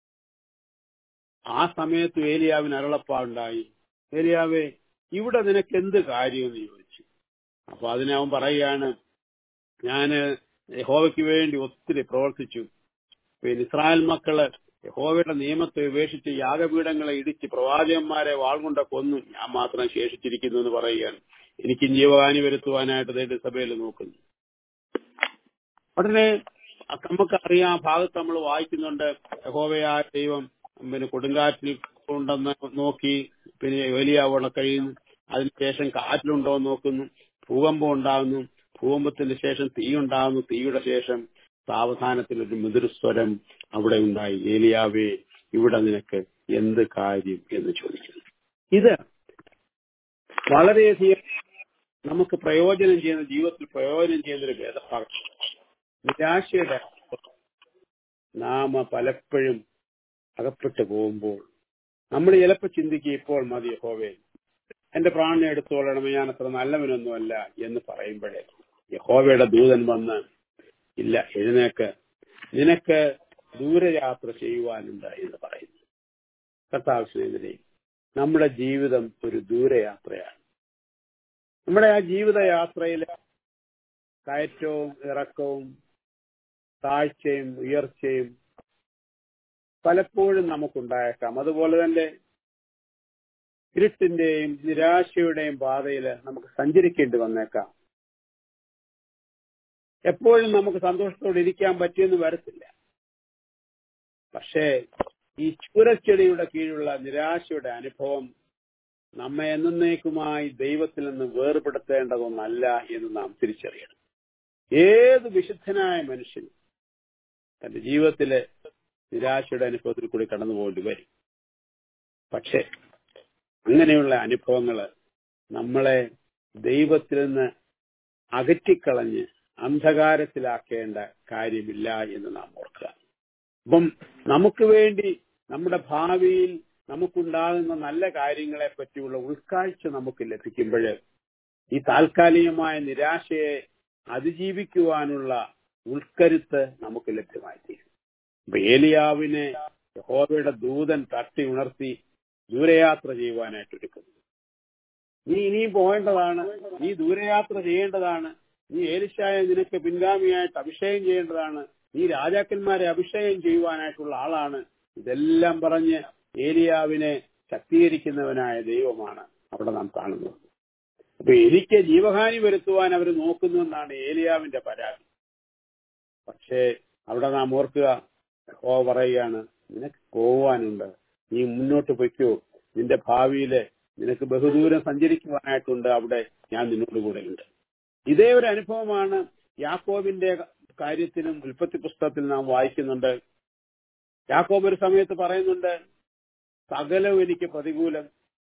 ആ സമയത്ത് ഏലിയാവിന് അരുളപ്പാടുണ്ടായി ഏലിയാവേ ഇവിടെ നിനക്ക് എന്ത് കാര്യമെന്ന് ചോദിച്ചു അപ്പൊ അതിനെ അവൻ പറയുകയാണ് ഞാന് യഹോവയ്ക്ക് വേണ്ടി ഒത്തിരി പ്രവർത്തിച്ചു പിന്നെ ഇസ്രായേൽ മക്കള് യഹോവയുടെ നിയമത്തെ ഉപേക്ഷിച്ച് യാഗപീഠങ്ങളെ ഇടിച്ച് പ്രവാചകന്മാരെ വാൾകൊണ്ട കൊന്നു ഞാൻ മാത്രം ശേഷിച്ചിരിക്കുന്നു എന്ന് പറയുകയാണ് എനിക്കും ജീവഹാനി വരുത്തുവാനായിട്ട് ദൈവ സഭയിൽ നോക്കുന്നു ഉടനെ നമുക്കറിയാം ആ ഭാഗത്ത് നമ്മൾ വായിക്കുന്നുണ്ട് യഹോവയായ ദൈവം പിന്നെ കൊടുങ്കാറ്റിൽ ഉണ്ടെന്ന് നോക്കി പിന്നെ വലിയാവണ കഴിയുന്നു അതിനുശേഷം കാറ്റിലുണ്ടോ എന്ന് നോക്കുന്നു ഭൂകമ്പം ഉണ്ടാകുന്നു ഭൂകമ്പത്തിന് ശേഷം തീ ഉണ്ടാകുന്നു തീയുടെ ശേഷം സാവധാനത്തിൽ ഒരു മുതിർസ്വരം അവിടെ ഉണ്ടായി ഏലിയാവേ ഇവിടെ നിനക്ക് എന്ത് കാര്യം എന്ന് ചോദിക്കുന്നു ഇത് വളരെയധികം നമുക്ക് പ്രയോജനം ചെയ്യുന്ന ജീവിതത്തിൽ പ്രയോജനം ചെയ്യുന്ന ഒരു ഭേദഭാഗം നിരാശയുടെ നാമ പലപ്പോഴും അകപ്പെട്ടു പോകുമ്പോൾ നമ്മൾ ചിലപ്പോൾ ചിന്തിക്കുക ഇപ്പോൾ മതി യഹോവേ എന്റെ പ്രാണനെ എടുത്തോളണമേ ഞാൻ അത്ര നല്ലവനൊന്നുമല്ല എന്ന് പറയുമ്പോഴേ യഹോവയുടെ ദൂതൻ വന്ന് ഇല്ല എഴുന്നേക്ക് നിനക്ക് ദൂരയാത്ര ചെയ്യുവാനുണ്ട് എന്ന് പറയുന്നു കർത്താവ് സ്നേഹിതരെ നമ്മുടെ ജീവിതം ഒരു ദൂരയാത്രയാണ് നമ്മുടെ ആ ജീവിതയാത്രയിൽ കയറ്റവും ഇറക്കവും താഴ്ചയും ഉയർച്ചയും പലപ്പോഴും നമുക്കുണ്ടായേക്കാം അതുപോലെ തന്നെ ഇരുട്ടിന്റെയും നിരാശയുടെയും പാതയിൽ നമുക്ക് സഞ്ചരിക്കേണ്ടി വന്നേക്കാം എപ്പോഴും നമുക്ക് സന്തോഷത്തോടെ ഇരിക്കാൻ പറ്റിയെന്ന് വരത്തില്ല പക്ഷേ ഈ ചൂരച്ചെടിയുടെ കീഴിലുള്ള നിരാശയുടെ അനുഭവം നമ്മെ എന്നേക്കുമായി ദൈവത്തിൽ നിന്ന് വേർപെടുത്തേണ്ടതൊന്നല്ല എന്ന് നാം തിരിച്ചറിയണം ഏത് വിശുദ്ധനായ മനുഷ്യനും തന്റെ ജീവിതത്തിലെ നിരാശയുടെ അനുഭവത്തിൽ കൂടി കടന്നു പോകേണ്ടി വരും പക്ഷെ അങ്ങനെയുള്ള അനുഭവങ്ങള് നമ്മളെ ദൈവത്തിൽ നിന്ന് അകറ്റിക്കളഞ്ഞ് അന്ധകാരത്തിലാക്കേണ്ട കാര്യമില്ല എന്ന് നാം ഓർക്കുക അപ്പം നമുക്ക് വേണ്ടി നമ്മുടെ ഭാവിയിൽ നമുക്കുണ്ടാകുന്ന നല്ല കാര്യങ്ങളെ പറ്റിയുള്ള ഉൾക്കാഴ്ച നമുക്ക് ലഭിക്കുമ്പോൾ ഈ താൽക്കാലികമായ നിരാശയെ അതിജീവിക്കുവാനുള്ള ഉൾക്കരുത്ത് നമുക്ക് ലഭ്യമായി തീരും അപ്പൊ ഏലിയാവിനെ യഹോവയുടെ ദൂതൻ തട്ടി ഉണർത്തി ദൂരയാത്ര ചെയ്യുവാനായിട്ട് ഒരുക്കുന്നു നീ ഇനിയും പോകേണ്ടതാണ് നീ ദൂരയാത്ര ചെയ്യേണ്ടതാണ് നീ ഏലിശായ നിനക്ക് പിൻഗാമിയായിട്ട് അഭിഷേകം ചെയ്യേണ്ടതാണ് നീ രാജാക്കന്മാരെ അഭിഷേകം ചെയ്യുവാനായിട്ടുള്ള ആളാണ് ഇതെല്ലാം പറഞ്ഞ് ഏലിയാവിനെ ശക്തീകരിക്കുന്നവനായ ദൈവമാണ് അവിടെ നാം കാണുന്നത് അപ്പൊ എനിക്ക് ജീവഹാനി വരുത്തുവാൻ അവർ നോക്കുന്നു എന്നാണ് ഏലിയാവിന്റെ പരാതി പക്ഷേ അവിടെ നാം ഓർക്കുക ഓ പറയുകയാണ് നിനക്ക് പോവാനുണ്ട് നീ മുന്നോട്ട് പൊയ്ക്കോ നിന്റെ ഭാവിയില് നിനക്ക് ബഹുദൂരം സഞ്ചരിക്കുവാനായിട്ടുണ്ട് അവിടെ ഞാൻ നിന്നോട് കൂടെയുണ്ട് ഇതേ ഒരു അനുഭവമാണ് യാക്കോബിന്റെ കാര്യത്തിലും ഉൽപ്പത്തി പുസ്തകത്തിൽ നാം വായിക്കുന്നുണ്ട് യാക്കോബ് ഒരു സമയത്ത് പറയുന്നുണ്ട് സകലവും എനിക്ക് പ്രതികൂലം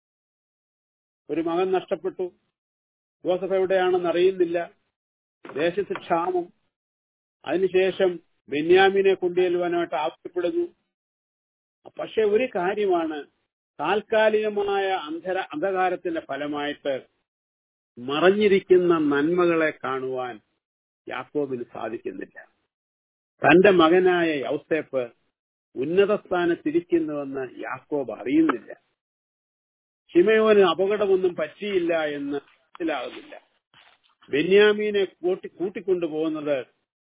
ഒരു മകൻ നഷ്ടപ്പെട്ടു ജോസഫ് എവിടെയാണെന്ന് അറിയുന്നില്ല ദേശത്ത് ക്ഷാമം അതിനുശേഷം ബെന്യാമിനെ കൊണ്ടുചെല്ലുവാനായിട്ട് ആവശ്യപ്പെടുന്നു പക്ഷെ ഒരു കാര്യമാണ് താൽക്കാലികമായ അന്ധര അന്ധകാരത്തിന്റെ ഫലമായിട്ട് മറഞ്ഞിരിക്കുന്ന നന്മകളെ കാണുവാൻ യാക്കോബിന് സാധിക്കുന്നില്ല തന്റെ മകനായ യൗസേപ്പ് ഉന്നത സ്ഥാനത്തിരിക്കുന്നുവെന്ന് യാക്കോബ് അറിയുന്നില്ല ഷിമയോന് അപകടമൊന്നും പറ്റിയില്ല എന്ന് മനസ്സിലാകുന്നില്ല ബെന്യാമീനെ കൂട്ടി കൂട്ടിക്കൊണ്ടുപോകുന്നത്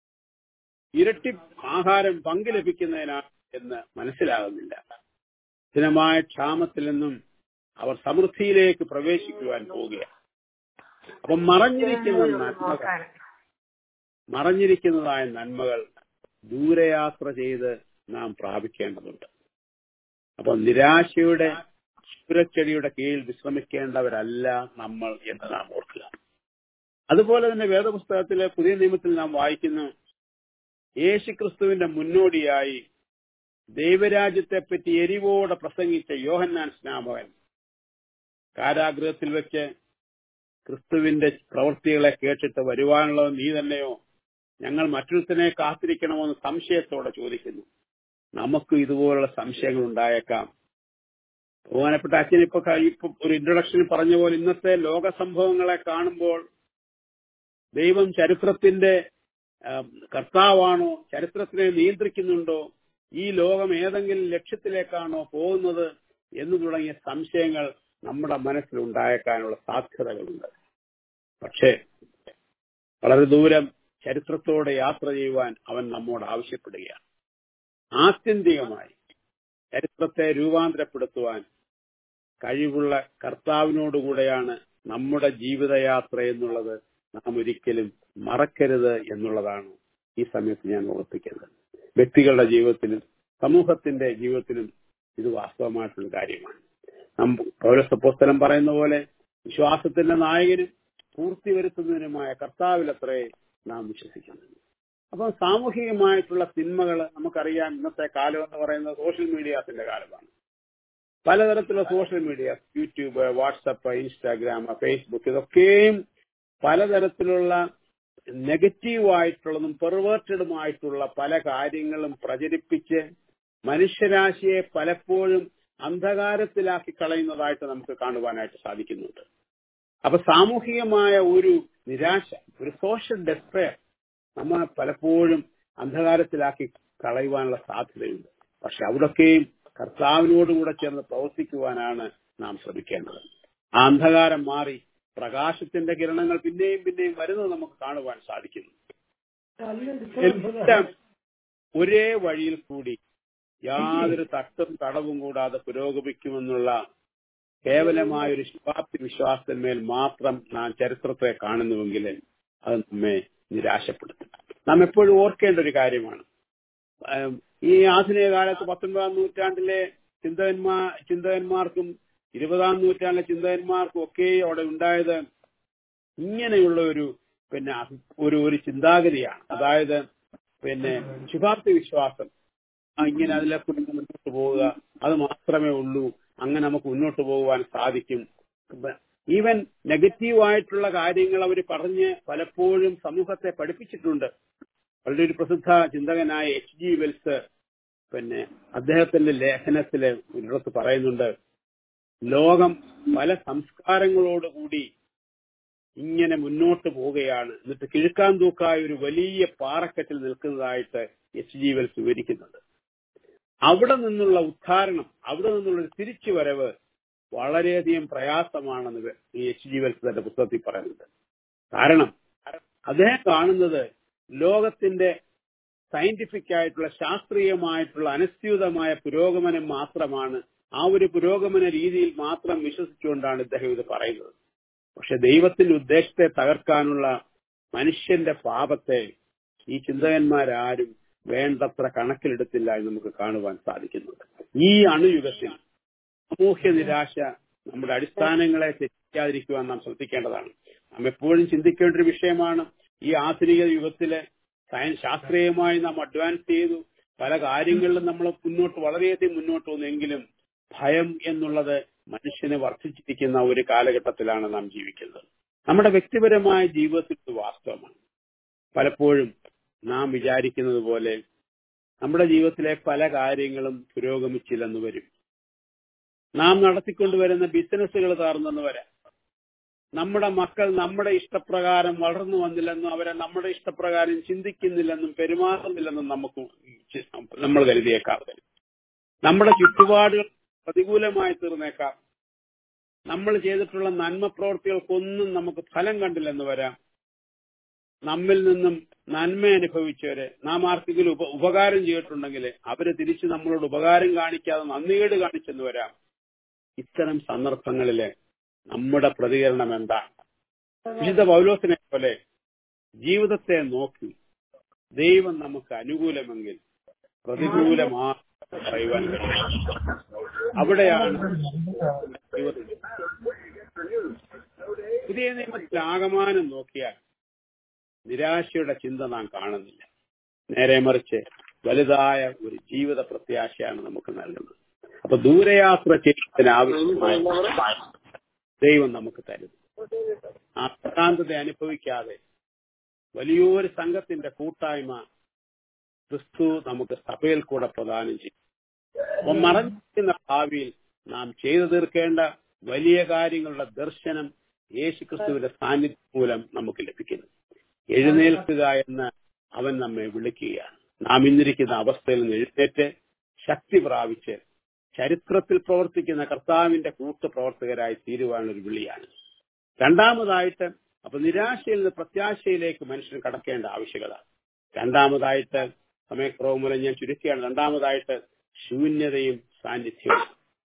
ഇരട്ടി ആഹാരം പങ്കു ലഭിക്കുന്നതിനാണ് എന്ന് മനസ്സിലാകുന്നില്ല സ്ഥിരമായ ക്ഷാമത്തിൽ നിന്നും അവർ സമൃദ്ധിയിലേക്ക് പ്രവേശിക്കുവാൻ പോവുകയാണ് അപ്പൊ മറഞ്ഞിരിക്കുന്ന നന്മകൾ മറഞ്ഞിരിക്കുന്നതായ നന്മകൾ ദൂരയാത്ര ചെയ്ത് നാം പ്രാപിക്കേണ്ടതുണ്ട് അപ്പൊ നിരാശയുടെ ചുരച്ചെടിയുടെ കീഴിൽ വിശ്രമിക്കേണ്ടവരല്ല നമ്മൾ എന്ന് നാം ഓർക്കുക അതുപോലെ തന്നെ വേദപുസ്തകത്തിലെ പുതിയ നിയമത്തിൽ നാം വായിക്കുന്നു യേശുക്രിസ്തുവിന്റെ മുന്നോടിയായി ദൈവരാജ്യത്തെപ്പറ്റി എരിവോടെ പ്രസംഗിച്ച യോഹന്നാൻ സ്നാപകൻ കാരാഗൃഹത്തിൽ വെച്ച് ക്രിസ്തുവിന്റെ പ്രവൃത്തികളെ കേട്ടിട്ട് വരുവാനുള്ളത് നീ തന്നെയോ ഞങ്ങൾ മറ്റൊരുത്തനെ കാത്തിരിക്കണമെന്ന് സംശയത്തോടെ ചോദിക്കുന്നു നമുക്ക് ഇതുപോലുള്ള സംശയങ്ങൾ ഉണ്ടായേക്കാം ബഹുമാനപ്പെട്ട അച്ഛൻ ഇപ്പൊ ക- ഇപ്പൊ ഒരു ഇൻട്രൊഡക്ഷനിൽ പറഞ്ഞ പോലെ ഇന്നത്തെ ലോക സംഭവങ്ങളെ കാണുമ്പോൾ ദൈവം ചരിത്രത്തിന്റെ ആ, കർത്താവാണോ ചരിത്രത്തിനെ നിയന്ത്രിക്കുന്നുണ്ടോ ഈ ലോകം ഏതെങ്കിലും ലക്ഷ്യത്തിലേക്കാണോ പോകുന്നത് എന്ന് തുടങ്ങിയ സംശയങ്ങൾ നമ്മുടെ മനസ്സിൽ ഉണ്ടായേക്കാനുള്ള സാധ്യതകളുണ്ട് പക്ഷേ വളരെ ദൂരം ചരിത്രത്തോടെ യാത്ര ചെയ്യുവാൻ അവൻ നമ്മോട് ആവശ്യപ്പെടുകയാണ് ആത്യന്തികമായി ചരിത്രത്തെ രൂപാന്തരപ്പെടുത്തുവാൻ കഴിവുള്ള കർത്താവിനോടുകൂടെയാണ് നമ്മുടെ ജീവിതയാത്ര എന്നുള്ളത് നാം ഒരിക്കലും മറക്കരുത് എന്നുള്ളതാണ് ഈ സമയത്ത് ഞാൻ ഓർപ്പിക്കുന്നത് വ്യക്തികളുടെ ജീവിതത്തിലും സമൂഹത്തിന്റെ ജീവിതത്തിലും ഇത് വാസ്തവമായിട്ടുള്ള കാര്യമാണ് നാം പൗരസ്തപ്പോസ്തലം പറയുന്ന പോലെ വിശ്വാസത്തിന്റെ നായകനും പൂർത്തി വരുത്തുന്നതിനുമായ കർത്താവിലത്രേ നാം വിശ്വസിക്കുന്നത് അപ്പൊ സാമൂഹികമായിട്ടുള്ള തിന്മകൾ നമുക്കറിയാം ഇന്നത്തെ കാലം എന്ന് പറയുന്നത് സോഷ്യൽ മീഡിയാസിന്റെ കാലമാണ് പലതരത്തിലുള്ള social media YouTube WhatsApp Instagram Facebook ഇതൊക്കെയും പലതരത്തിലുള്ള നെഗറ്റീവായിട്ടുള്ളതും പെർവേർട്ടഡുമായിട്ടുള്ള പല കാര്യങ്ങളും പ്രചരിപ്പിച്ച് മനുഷ്യരാശിയെ പലപ്പോഴും അന്ധകാരത്തിലാക്കി കളയുന്നതായിട്ട് നമുക്ക് കാണുവാനായിട്ട് സാധിക്കുന്നുണ്ട് അപ്പൊ സാമൂഹികമായ ഒരു നിരാശ ഒരു സോഷ്യൽ ഡെസ്പയർ നമ്മെ പലപ്പോഴും അന്ധകാരത്തിലാക്കി കളയുവാനുള്ള സാധ്യതയുണ്ട് പക്ഷെ അവിടൊക്കെയും കർത്താവിനോടുകൂടെ ചേർന്ന് പ്രവർത്തിക്കുവാനാണ് നാം ശ്രമിക്കേണ്ടത് ആ അന്ധകാരം മാറി പ്രകാശത്തിന്റെ കിരണങ്ങൾ പിന്നെയും പിന്നെയും വരുന്നത് നമുക്ക് കാണുവാൻ സാധിക്കുന്നു എല്ലാം ഒരേ വഴിയിൽ കൂടി യാതൊരു തട്ടും തടവും കൂടാതെ പുരോഗമിക്കുമെന്നുള്ള കേവലമായ ഒരു ശുഭാപ്തി വിശ്വാസത്തിന്മേൽ മാത്രം നാം ചരിത്രത്തെ കാണുന്നുവെങ്കിൽ അത് നമ്മെ നിരാശപ്പെടുത്തും നാം എപ്പോഴും ഓർക്കേണ്ട ഒരു കാര്യമാണ് ആം, ഈ ആധുനിക കാലത്ത് പത്തൊൻപതാം നൂറ്റാണ്ടിലെ ചിന്തകന്മാർ ചിന്തകന്മാർക്കും ഇരുപതാം നൂറ്റാണ്ടിലെ ചിന്തകന്മാർക്കും ഒക്കെ അവിടെ ഉണ്ടായത് ഇങ്ങനെയുള്ള ഒരു പിന്നെ അഭി- ഒരു ഒരു ചിന്താഗതിയാണ് അതായത് പിന്നെ ശുഭാപ്തി വിശ്വാസം ആ, ഇങ്ങനെ അതിലെ കൂടി മുന്നോട്ട് പോവുക അത് മാത്രമേ ഉള്ളൂ അങ്ങനെ നമുക്ക് മുന്നോട്ട് പോകുവാൻ സാധിക്കും ഈവൻ നെഗറ്റീവായിട്ടുള്ള കാര്യങ്ങൾ അവർ പറഞ്ഞ് പലപ്പോഴും സമൂഹത്തെ പഠിപ്പിച്ചിട്ടുണ്ട് വളരെ ഒരു പ്രസിദ്ധ ചിന്തകനായ എച്ച് ജി വെൽസ് പിന്നെ അദ്ദേഹത്തിന്റെ ലേഖനത്തില് ഒരിടത്ത് പറയുന്നുണ്ട് ലോകം പല സംസ്കാരങ്ങളോടുകൂടി ഇങ്ങനെ മുന്നോട്ട് പോവുകയാണ് എന്നിട്ട് കിഴുക്കാൻ തൂക്കായ ഒരു വലിയ പാറക്കെട്ടിൽ നിൽക്കുന്നതായിട്ട് എച്ച് ജി വെൽസ് വിവരിക്കുന്നുണ്ട് അവിടെ നിന്നുള്ള ഉദ്ധാരണം അവിടെ നിന്നുള്ള ഒരു തിരിച്ചുവരവ് വളരെയധികം പ്രയാസമാണെന്ന് ഈ എച്ച് ജി വെൽസ് തന്റെ പുസ്തകത്തിൽ പറയുന്നുണ്ട് കാരണം അദ്ദേഹം കാണുന്നത് ലോകത്തിന്റെ സയന്റിഫിക് ആയിട്ടുള്ള ശാസ്ത്രീയമായിട്ടുള്ള അനുസ്യൂതമായ പുരോഗമനം മാത്രമാണ് ആ ഒരു പുരോഗമന രീതിയിൽ മാത്രം വിശ്വസിച്ചുകൊണ്ടാണ് ഇദ്ദേഹം ഇത് പറയുന്നത് പക്ഷെ ദൈവത്തിന്റെ ഉദ്ദേശത്തെ തകർക്കാനുള്ള മനുഷ്യന്റെ പാപത്തെ ഈ ചിന്തകന്മാരാരും വേണ്ടത്ര കണക്കിലെടുത്തില്ല എന്ന് നമുക്ക് കാണുവാൻ സാധിക്കുന്നുണ്ട് ഈ അണുയുഗത്തിൽ സാമൂഹ്യ നിരാശ നമ്മുടെ അടിസ്ഥാനങ്ങളെ തെറ്റിക്കാതിരിക്കുവാൻ നാം ശ്രദ്ധിക്കേണ്ടതാണ് നാം എപ്പോഴും ചിന്തിക്കേണ്ട ഒരു വിഷയമാണ് ഈ ആധുനിക യുഗത്തിലെ സയൻസ് ശാസ്ത്രീയമായി നാം അഡ്വാൻസ് ചെയ്തു പല കാര്യങ്ങളിലും നമ്മൾ മുന്നോട്ട് വളരെയധികം മുന്നോട്ട് വന്നെങ്കിലും ഭയം എന്നുള്ളത് മനുഷ്യന് വർദ്ധിച്ചിരിക്കുന്ന ഒരു കാലഘട്ടത്തിലാണ് നാം ജീവിക്കുന്നത് നമ്മുടെ വ്യക്തിപരമായ ജീവിതത്തിൽ ഇത് വാസ്തവമാണ് പലപ്പോഴും നാം വിചാരിക്കുന്നത് പോലെ നമ്മുടെ ജീവിതത്തിലെ പല കാര്യങ്ങളും പുരോഗമിച്ചില്ലെന്ന് വരും നാം നടത്തിക്കൊണ്ടുവരുന്ന ബിസിനസ്സുകൾ താർന്നെന്ന് വരാം നമ്മുടെ മക്കൾ നമ്മുടെ ഇഷ്ടപ്രകാരം വളർന്നു വന്നില്ലെന്നും അവരെ നമ്മുടെ ഇഷ്ടപ്രകാരം ചിന്തിക്കുന്നില്ലെന്നും പെരുമാറുന്നില്ലെന്നും നമുക്ക് നമ്മൾ കരുതിയേക്കാം നമ്മുടെ ചുറ്റുപാടുകൾ പ്രതികൂലമായി തീർന്നേക്കാം നമ്മൾ ചെയ്തിട്ടുള്ള നന്മ പ്രവർത്തികൾക്കൊന്നും നമുക്ക് ഫലം കണ്ടില്ലെന്ന് വരാം നമ്മിൽ നിന്നും നന്മ അനുഭവിച്ചവര് നാം ആർക്കെങ്കിലും ഉപ ഉപകാരം ചെയ്തിട്ടുണ്ടെങ്കിൽ അവര് തിരിച്ച് നമ്മളോട് ഉപകാരം കാണിക്കാതെ നന്ദികേട് കാണിച്ചെന്ന് വരാം ഇത്തരം സന്ദർഭങ്ങളില് നമ്മുടെ പ്രതികരണം എന്താണ് വിശുദ്ധ പൗലോസിനെ പോലെ ജീവിതത്തെ നോക്കി ദൈവം നമുക്ക് അനുകൂലമെങ്കിൽ പ്രതികൂലമാ പറയുവാൻ കഴിയും അവിടെയാണ് ജീവിതത്തിൽ പുതിയ നിയമത്തിൽ ആകമാനം നോക്കിയാൽ നിരാശയുടെ ചിന്ത നാം കാണുന്നില്ല നേരെ മറിച്ച് വലുതായ ഒരു ജീവിത പ്രത്യാശയാണ് നമുക്ക് നൽകുന്നത് അപ്പൊ ദൂരയാത്ര ചെയ്യുന്നതിന് ആവശ്യമായ ദൈവം നമുക്ക് തരുന്നു ആ പ്രശാന്തത അനുഭവിക്കാതെ വലിയൊരു സംഘത്തിന്റെ കൂട്ടായ്മ ക്രിസ്തു നമുക്ക് സഭയിൽ കൂടെ പ്രദാനം ചെയ്യും അപ്പൊ മറഞ്ഞിരിക്കുന്ന ഭാവിയിൽ നാം ചെയ്തു തീർക്കേണ്ട വലിയ കാര്യങ്ങളുടെ ദർശനം യേശു ക്രിസ്തുവിന്റെ സാന്നിധ്യം മൂലം നമുക്ക് ലഭിക്കുന്നു എഴുന്നേൽക്കുക എന്ന് അവൻ നമ്മെ വിളിക്കുകയാണ് നാം ഇന്നിരിക്കുന്ന അവസ്ഥയിൽ നിന്ന് എഴുന്നേറ്റ് ശക്തി പ്രാപിച്ച് ചരിത്രത്തിൽ പ്രവർത്തിക്കുന്ന കർത്താവിന്റെ കൂട്ടുപ്രവർത്തകരായി തീരുവാനുള്ള ഒരു വിളിയാണ് രണ്ടാമതായിട്ട് അപ്പൊ നിരാശയിൽ നിന്ന് പ്രത്യാശയിലേക്ക് മനുഷ്യൻ കടക്കേണ്ട ആവശ്യകത രണ്ടാമതായിട്ട് സമയക്കുറവ് മൂലം ഞാൻ ചുരുക്കിയാണ് രണ്ടാമതായിട്ട് ശൂന്യതയും സാന്നിധ്യവും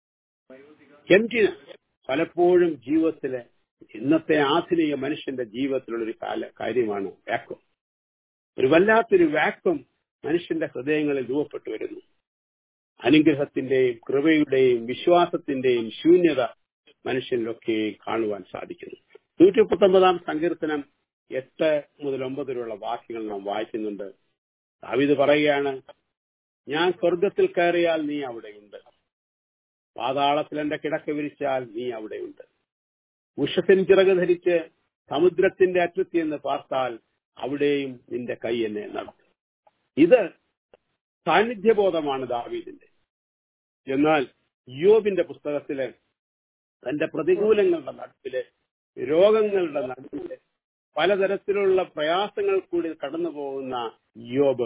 എംറ്റിന് പലപ്പോഴും ജീവിതത്തിലെ ഇന്നത്തെ ആധുനിക മനുഷ്യന്റെ ജീവിതത്തിലുള്ള ഒരു കാല കാര്യമാണ് വാക്വം ഒരു വല്ലാത്തൊരു വാക്വം മനുഷ്യന്റെ ഹൃദയങ്ങളിൽ രൂപപ്പെട്ടു വരുന്നു അനുഗ്രഹത്തിന്റെയും കൃപയുടെയും വിശ്വാസത്തിന്റെയും ശൂന്യത മനുഷ്യനിലൊക്കെ കാണുവാൻ സാധിക്കുന്നു നൂറ്റി മുപ്പത്തൊമ്പതാം സങ്കീർത്തനം എട്ട് മുതൽ ഒമ്പത് വരെയുള്ള വാക്യങ്ങൾ നാം വായിക്കുന്നുണ്ട് ദാവീദ് പറയുകയാണ് ഞാൻ സ്വർഗത്തിൽ കയറിയാൽ നീ അവിടെയുണ്ട് പാതാളത്തിൽ എന്റെ കിടക്ക വിരിച്ചാൽ നീ അവിടെയുണ്ട് ഉഷത്തിന് ചിറക് ധരിച്ച് സമുദ്രത്തിന്റെ അറ്റത്തി എന്ന് പാർത്താൽ അവിടെയും നിന്റെ കൈ എന്നെ നടത്തും ഇത് സാന്നിധ്യബോധമാണ് ദാവീദിന്റെ എന്നാൽ യോബിന്റെ പുസ്തകത്തില് തന്റെ പ്രതികൂലങ്ങളുടെ നടുവില് രോഗങ്ങളുടെ നടുവില് പലതരത്തിലുള്ള പ്രയാസങ്ങൾ കൂടി കടന്നു പോകുന്ന യോബ്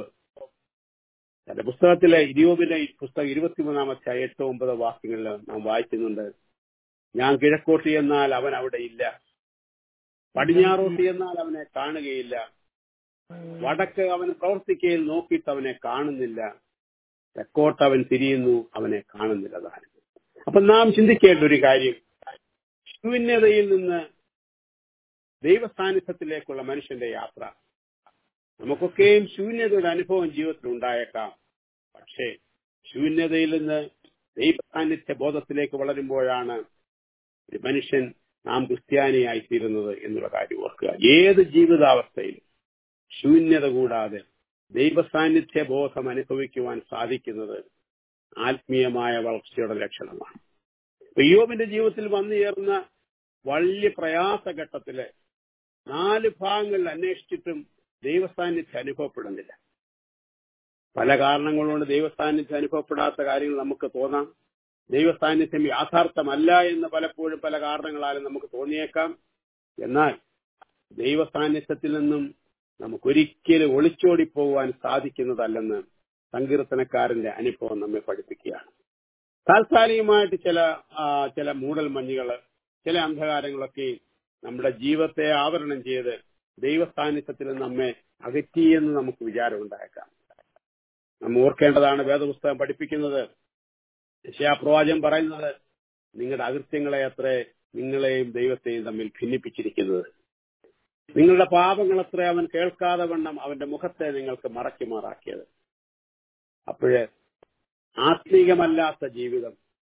തന്റെ പുസ്തകത്തിലെ യോബിന്റെ പുസ്തകം ഇരുപത്തിമൂന്നാമത്തെ എട്ട് ഒമ്പത് വാക്യങ്ങളിൽ നാം വായിക്കുന്നുണ്ട് ഞാൻ കിഴക്കോട്ട് എന്നാൽ അവൻ അവിടെ ഇല്ല പടിഞ്ഞാറോട്ട് എന്നാൽ അവനെ കാണുകയില്ല വടക്ക് അവൻ പ്രവർത്തിക്കയിൽ നോക്കിയിട്ട് അവനെ കാണുന്നില്ല തെക്കോട്ട് അവൻ തിരിയുന്നു അവനെ കാണുന്നില്ല താനും അപ്പൊ നാം ചിന്തിക്കേണ്ട ഒരു കാര്യം ശൂന്യതയിൽ നിന്ന് ദൈവസാന്നിധ്യത്തിലേക്കുള്ള മനുഷ്യന്റെ യാത്ര നമുക്കൊക്കെയും ശൂന്യതയുടെ അനുഭവം ജീവിതത്തിൽ ഉണ്ടായേക്കാം പക്ഷേ ശൂന്യതയിൽ നിന്ന് ദൈവസാന്നിധ്യ ബോധത്തിലേക്ക് വളരുമ്പോഴാണ് ഒരു മനുഷ്യൻ നാം ക്രിസ്ത്യാനിയായി തീരുന്നത് എന്നുള്ള കാര്യം ഓർക്കുക ഏത് ജീവിതാവസ്ഥയിലും ശൂന്യത കൂടാതെ ദൈവസാന്നിധ്യ ബോധം അനുഭവിക്കുവാൻ സാധിക്കുന്നത് ആത്മീയമായ വളർച്ചയുടെ ലക്ഷണമാണ് യോബിന്റെ ജീവിതത്തിൽ വന്നു ചേർന്ന വലിയ പ്രയാസഘട്ടത്തില് നാല് ഭാഗങ്ങളിൽ അന്വേഷിച്ചിട്ടും ദൈവസാന്നിധ്യം അനുഭവപ്പെടുന്നില്ല പല കാരണങ്ങൾ കൊണ്ട് ദൈവസാന്നിധ്യം അനുഭവപ്പെടാത്ത കാര്യങ്ങൾ നമുക്ക് തോന്നാം ദൈവസാന്നിധ്യം യാഥാർത്ഥ്യമല്ല എന്ന് പലപ്പോഴും പല കാരണങ്ങളാലും നമുക്ക് തോന്നിയേക്കാം എന്നാൽ ദൈവസാന്നിധ്യത്തിൽ നിന്നും നമുക്കൊരിക്കലും ഒളിച്ചോടിപ്പോവാൻ സാധിക്കുന്നതല്ലെന്ന് സങ്കീർത്തനക്കാരന്റെ അനുഭവം നമ്മെ പഠിപ്പിക്കുകയാണ് താൽക്കാലികമായിട്ട് ചില ചില മൂടൽ മഞ്ഞുകള് ചില അന്ധകാരങ്ങളൊക്കെ നമ്മുടെ ജീവിതത്തെ ആവരണം ചെയ്ത് ദൈവസാന്നിധ്യത്തിൽ നമ്മെ അകറ്റിയെന്ന് നമുക്ക് വിചാരം ഉണ്ടായേക്കാം നമ്മൾ ഓർക്കേണ്ടതാണ് വേദപുസ്തകം പഠിപ്പിക്കുന്നത് യശയാപ്രവാചകം പറയുന്നത് നിങ്ങളുടെ അകൃത്യങ്ങളെ അത്ര നിങ്ങളെയും ദൈവത്തെയും തമ്മിൽ ഭിന്നിപ്പിച്ചിരിക്കുന്നത് നിങ്ങളുടെ പാപങ്ങൾ അത്ര അവൻ കേൾക്കാതെ വണ്ണം അവന്റെ മുഖത്തെ നിങ്ങൾക്ക് മറയ്ക്കുമാറാക്കിയത് അപ്പോഴ് ആത്മീകമല്ലാത്ത ജീവിതം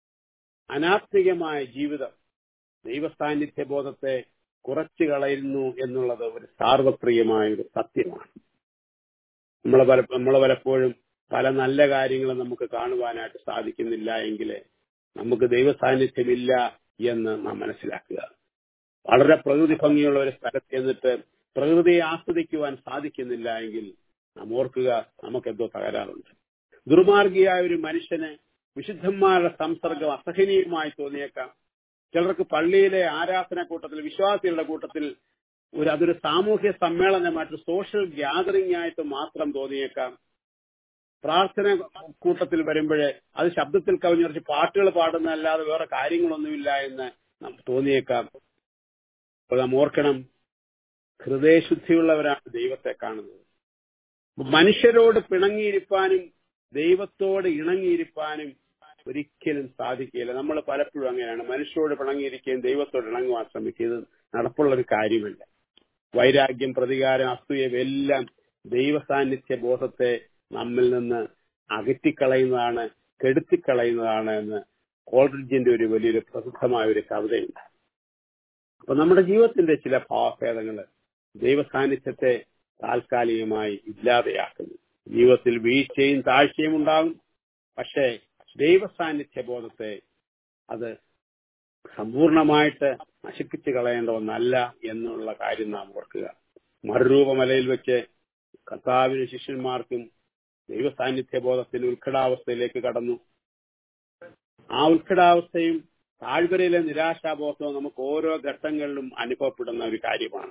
അനാത്മികമായ ജീവിതം ദൈവസാന്നിധ്യ ബോധത്തെ കുറച്ചു കളയുന്നു എന്നുള്ളത് ഒരു സാർവത്രികമായ ഒരു സത്യമാണ് നമ്മളെ പല നമ്മളെ പലപ്പോഴും പല നല്ല കാര്യങ്ങളും നമുക്ക് കാണുവാനായിട്ട് സാധിക്കുന്നില്ല എങ്കിൽ നമുക്ക് ദൈവസാന്നിധ്യമില്ല എന്ന് നാം മനസ്സിലാക്കുക വളരെ പ്രകൃതി ഭംഗിയുള്ള ഒരു സ്ഥലത്ത് ചെന്നിട്ട് പ്രകൃതിയെ ആസ്വദിക്കുവാൻ സാധിക്കുന്നില്ല എങ്കിൽ നാം ഓർക്കുക നമുക്കെന്തോ തകരാറുണ്ട് ദുർമാർഗിയായ ഒരു മനുഷ്യന് വിശുദ്ധന്മാരുടെ സംസർഗം അസഹനീയമായി തോന്നിയേക്കാം ചിലർക്ക് പള്ളിയിലെ ആരാധന കൂട്ടത്തിൽ വിശ്വാസികളുടെ കൂട്ടത്തിൽ ഒരു അതൊരു സാമൂഹ്യ സമ്മേളനമായിട്ട് സോഷ്യൽ ഗ്യാതറിംഗ് ആയിട്ട് മാത്രം തോന്നിയേക്കാം പ്രാർത്ഥന കൂട്ടത്തിൽ വരുമ്പോഴേ അത് ശബ്ദത്തിൽ കവിഞ്ഞുറച്ച് പാട്ടുകൾ പാടുന്നതല്ലാതെ വേറെ കാര്യങ്ങളൊന്നുമില്ല എന്ന് നമുക്ക് തോന്നിയേക്കാം അപ്പോൾ നാം ഓർക്കണം ഹൃദയശുദ്ധിയുള്ളവരാണ് ദൈവത്തെ കാണുന്നത് മനുഷ്യരോട് പിണങ്ങിയിരിക്കാനും ദൈവത്തോട് ഇണങ്ങിയിരിക്കാനും ഒരിക്കലും സാധിക്കില്ല നമ്മൾ പലപ്പോഴും അങ്ങനെയാണ് മനുഷ്യരോട് പിണങ്ങിയിരിക്കുകയും ദൈവത്തോട് ഇണങ്ങുവാൻ ശ്രമിക്കുന്നത് നടപ്പുള്ള ഒരു കാര്യമല്ല വൈരാഗ്യം പ്രതികാരം അസൂയം എല്ലാം ദൈവസാന്നിധ്യ ബോധത്തെ നമ്മിൽ നിന്ന് അകറ്റിക്കളയുന്നതാണ് കെടുത്തിക്കളയുന്നതാണ് എന്ന് കോൾറിഡ്ജിന്റെ ഒരു വലിയൊരു പ്രസിദ്ധമായ ഒരു കവിതയുണ്ട് അപ്പൊ നമ്മുടെ ജീവിതത്തിന്റെ ചില ഭാവഭേദങ്ങള് ദൈവ സാന്നിധ്യത്തെ താൽക്കാലികമായി ഇല്ലാതെയാക്കുന്നു ജീവിതത്തിൽ വീഴ്ചയും താഴ്ചയും ഉണ്ടാകും പക്ഷേ ദൈവ സാന്നിധ്യ ബോധത്തെ അത് സമ്പൂർണമായിട്ട് നശിപ്പിച്ചു കളയേണ്ട ഒന്നല്ല എന്നുള്ള കാര്യം നാം ഓർക്കുക മറുരൂപമലയിൽ വെച്ച് കർത്താവിന് ശിഷ്യന്മാർക്കും ദൈവ സാന്നിധ്യ ബോധത്തിന്റെ ഉത്കടാവസ്ഥയിലേക്ക് കടന്നു ആ ഉത്കടാവസ്ഥയും താഴ്വരയിലെ നിരാശാബോധവും നമുക്ക് ഓരോ ഘട്ടങ്ങളിലും അനുഭവപ്പെടുന്ന ഒരു കാര്യമാണ്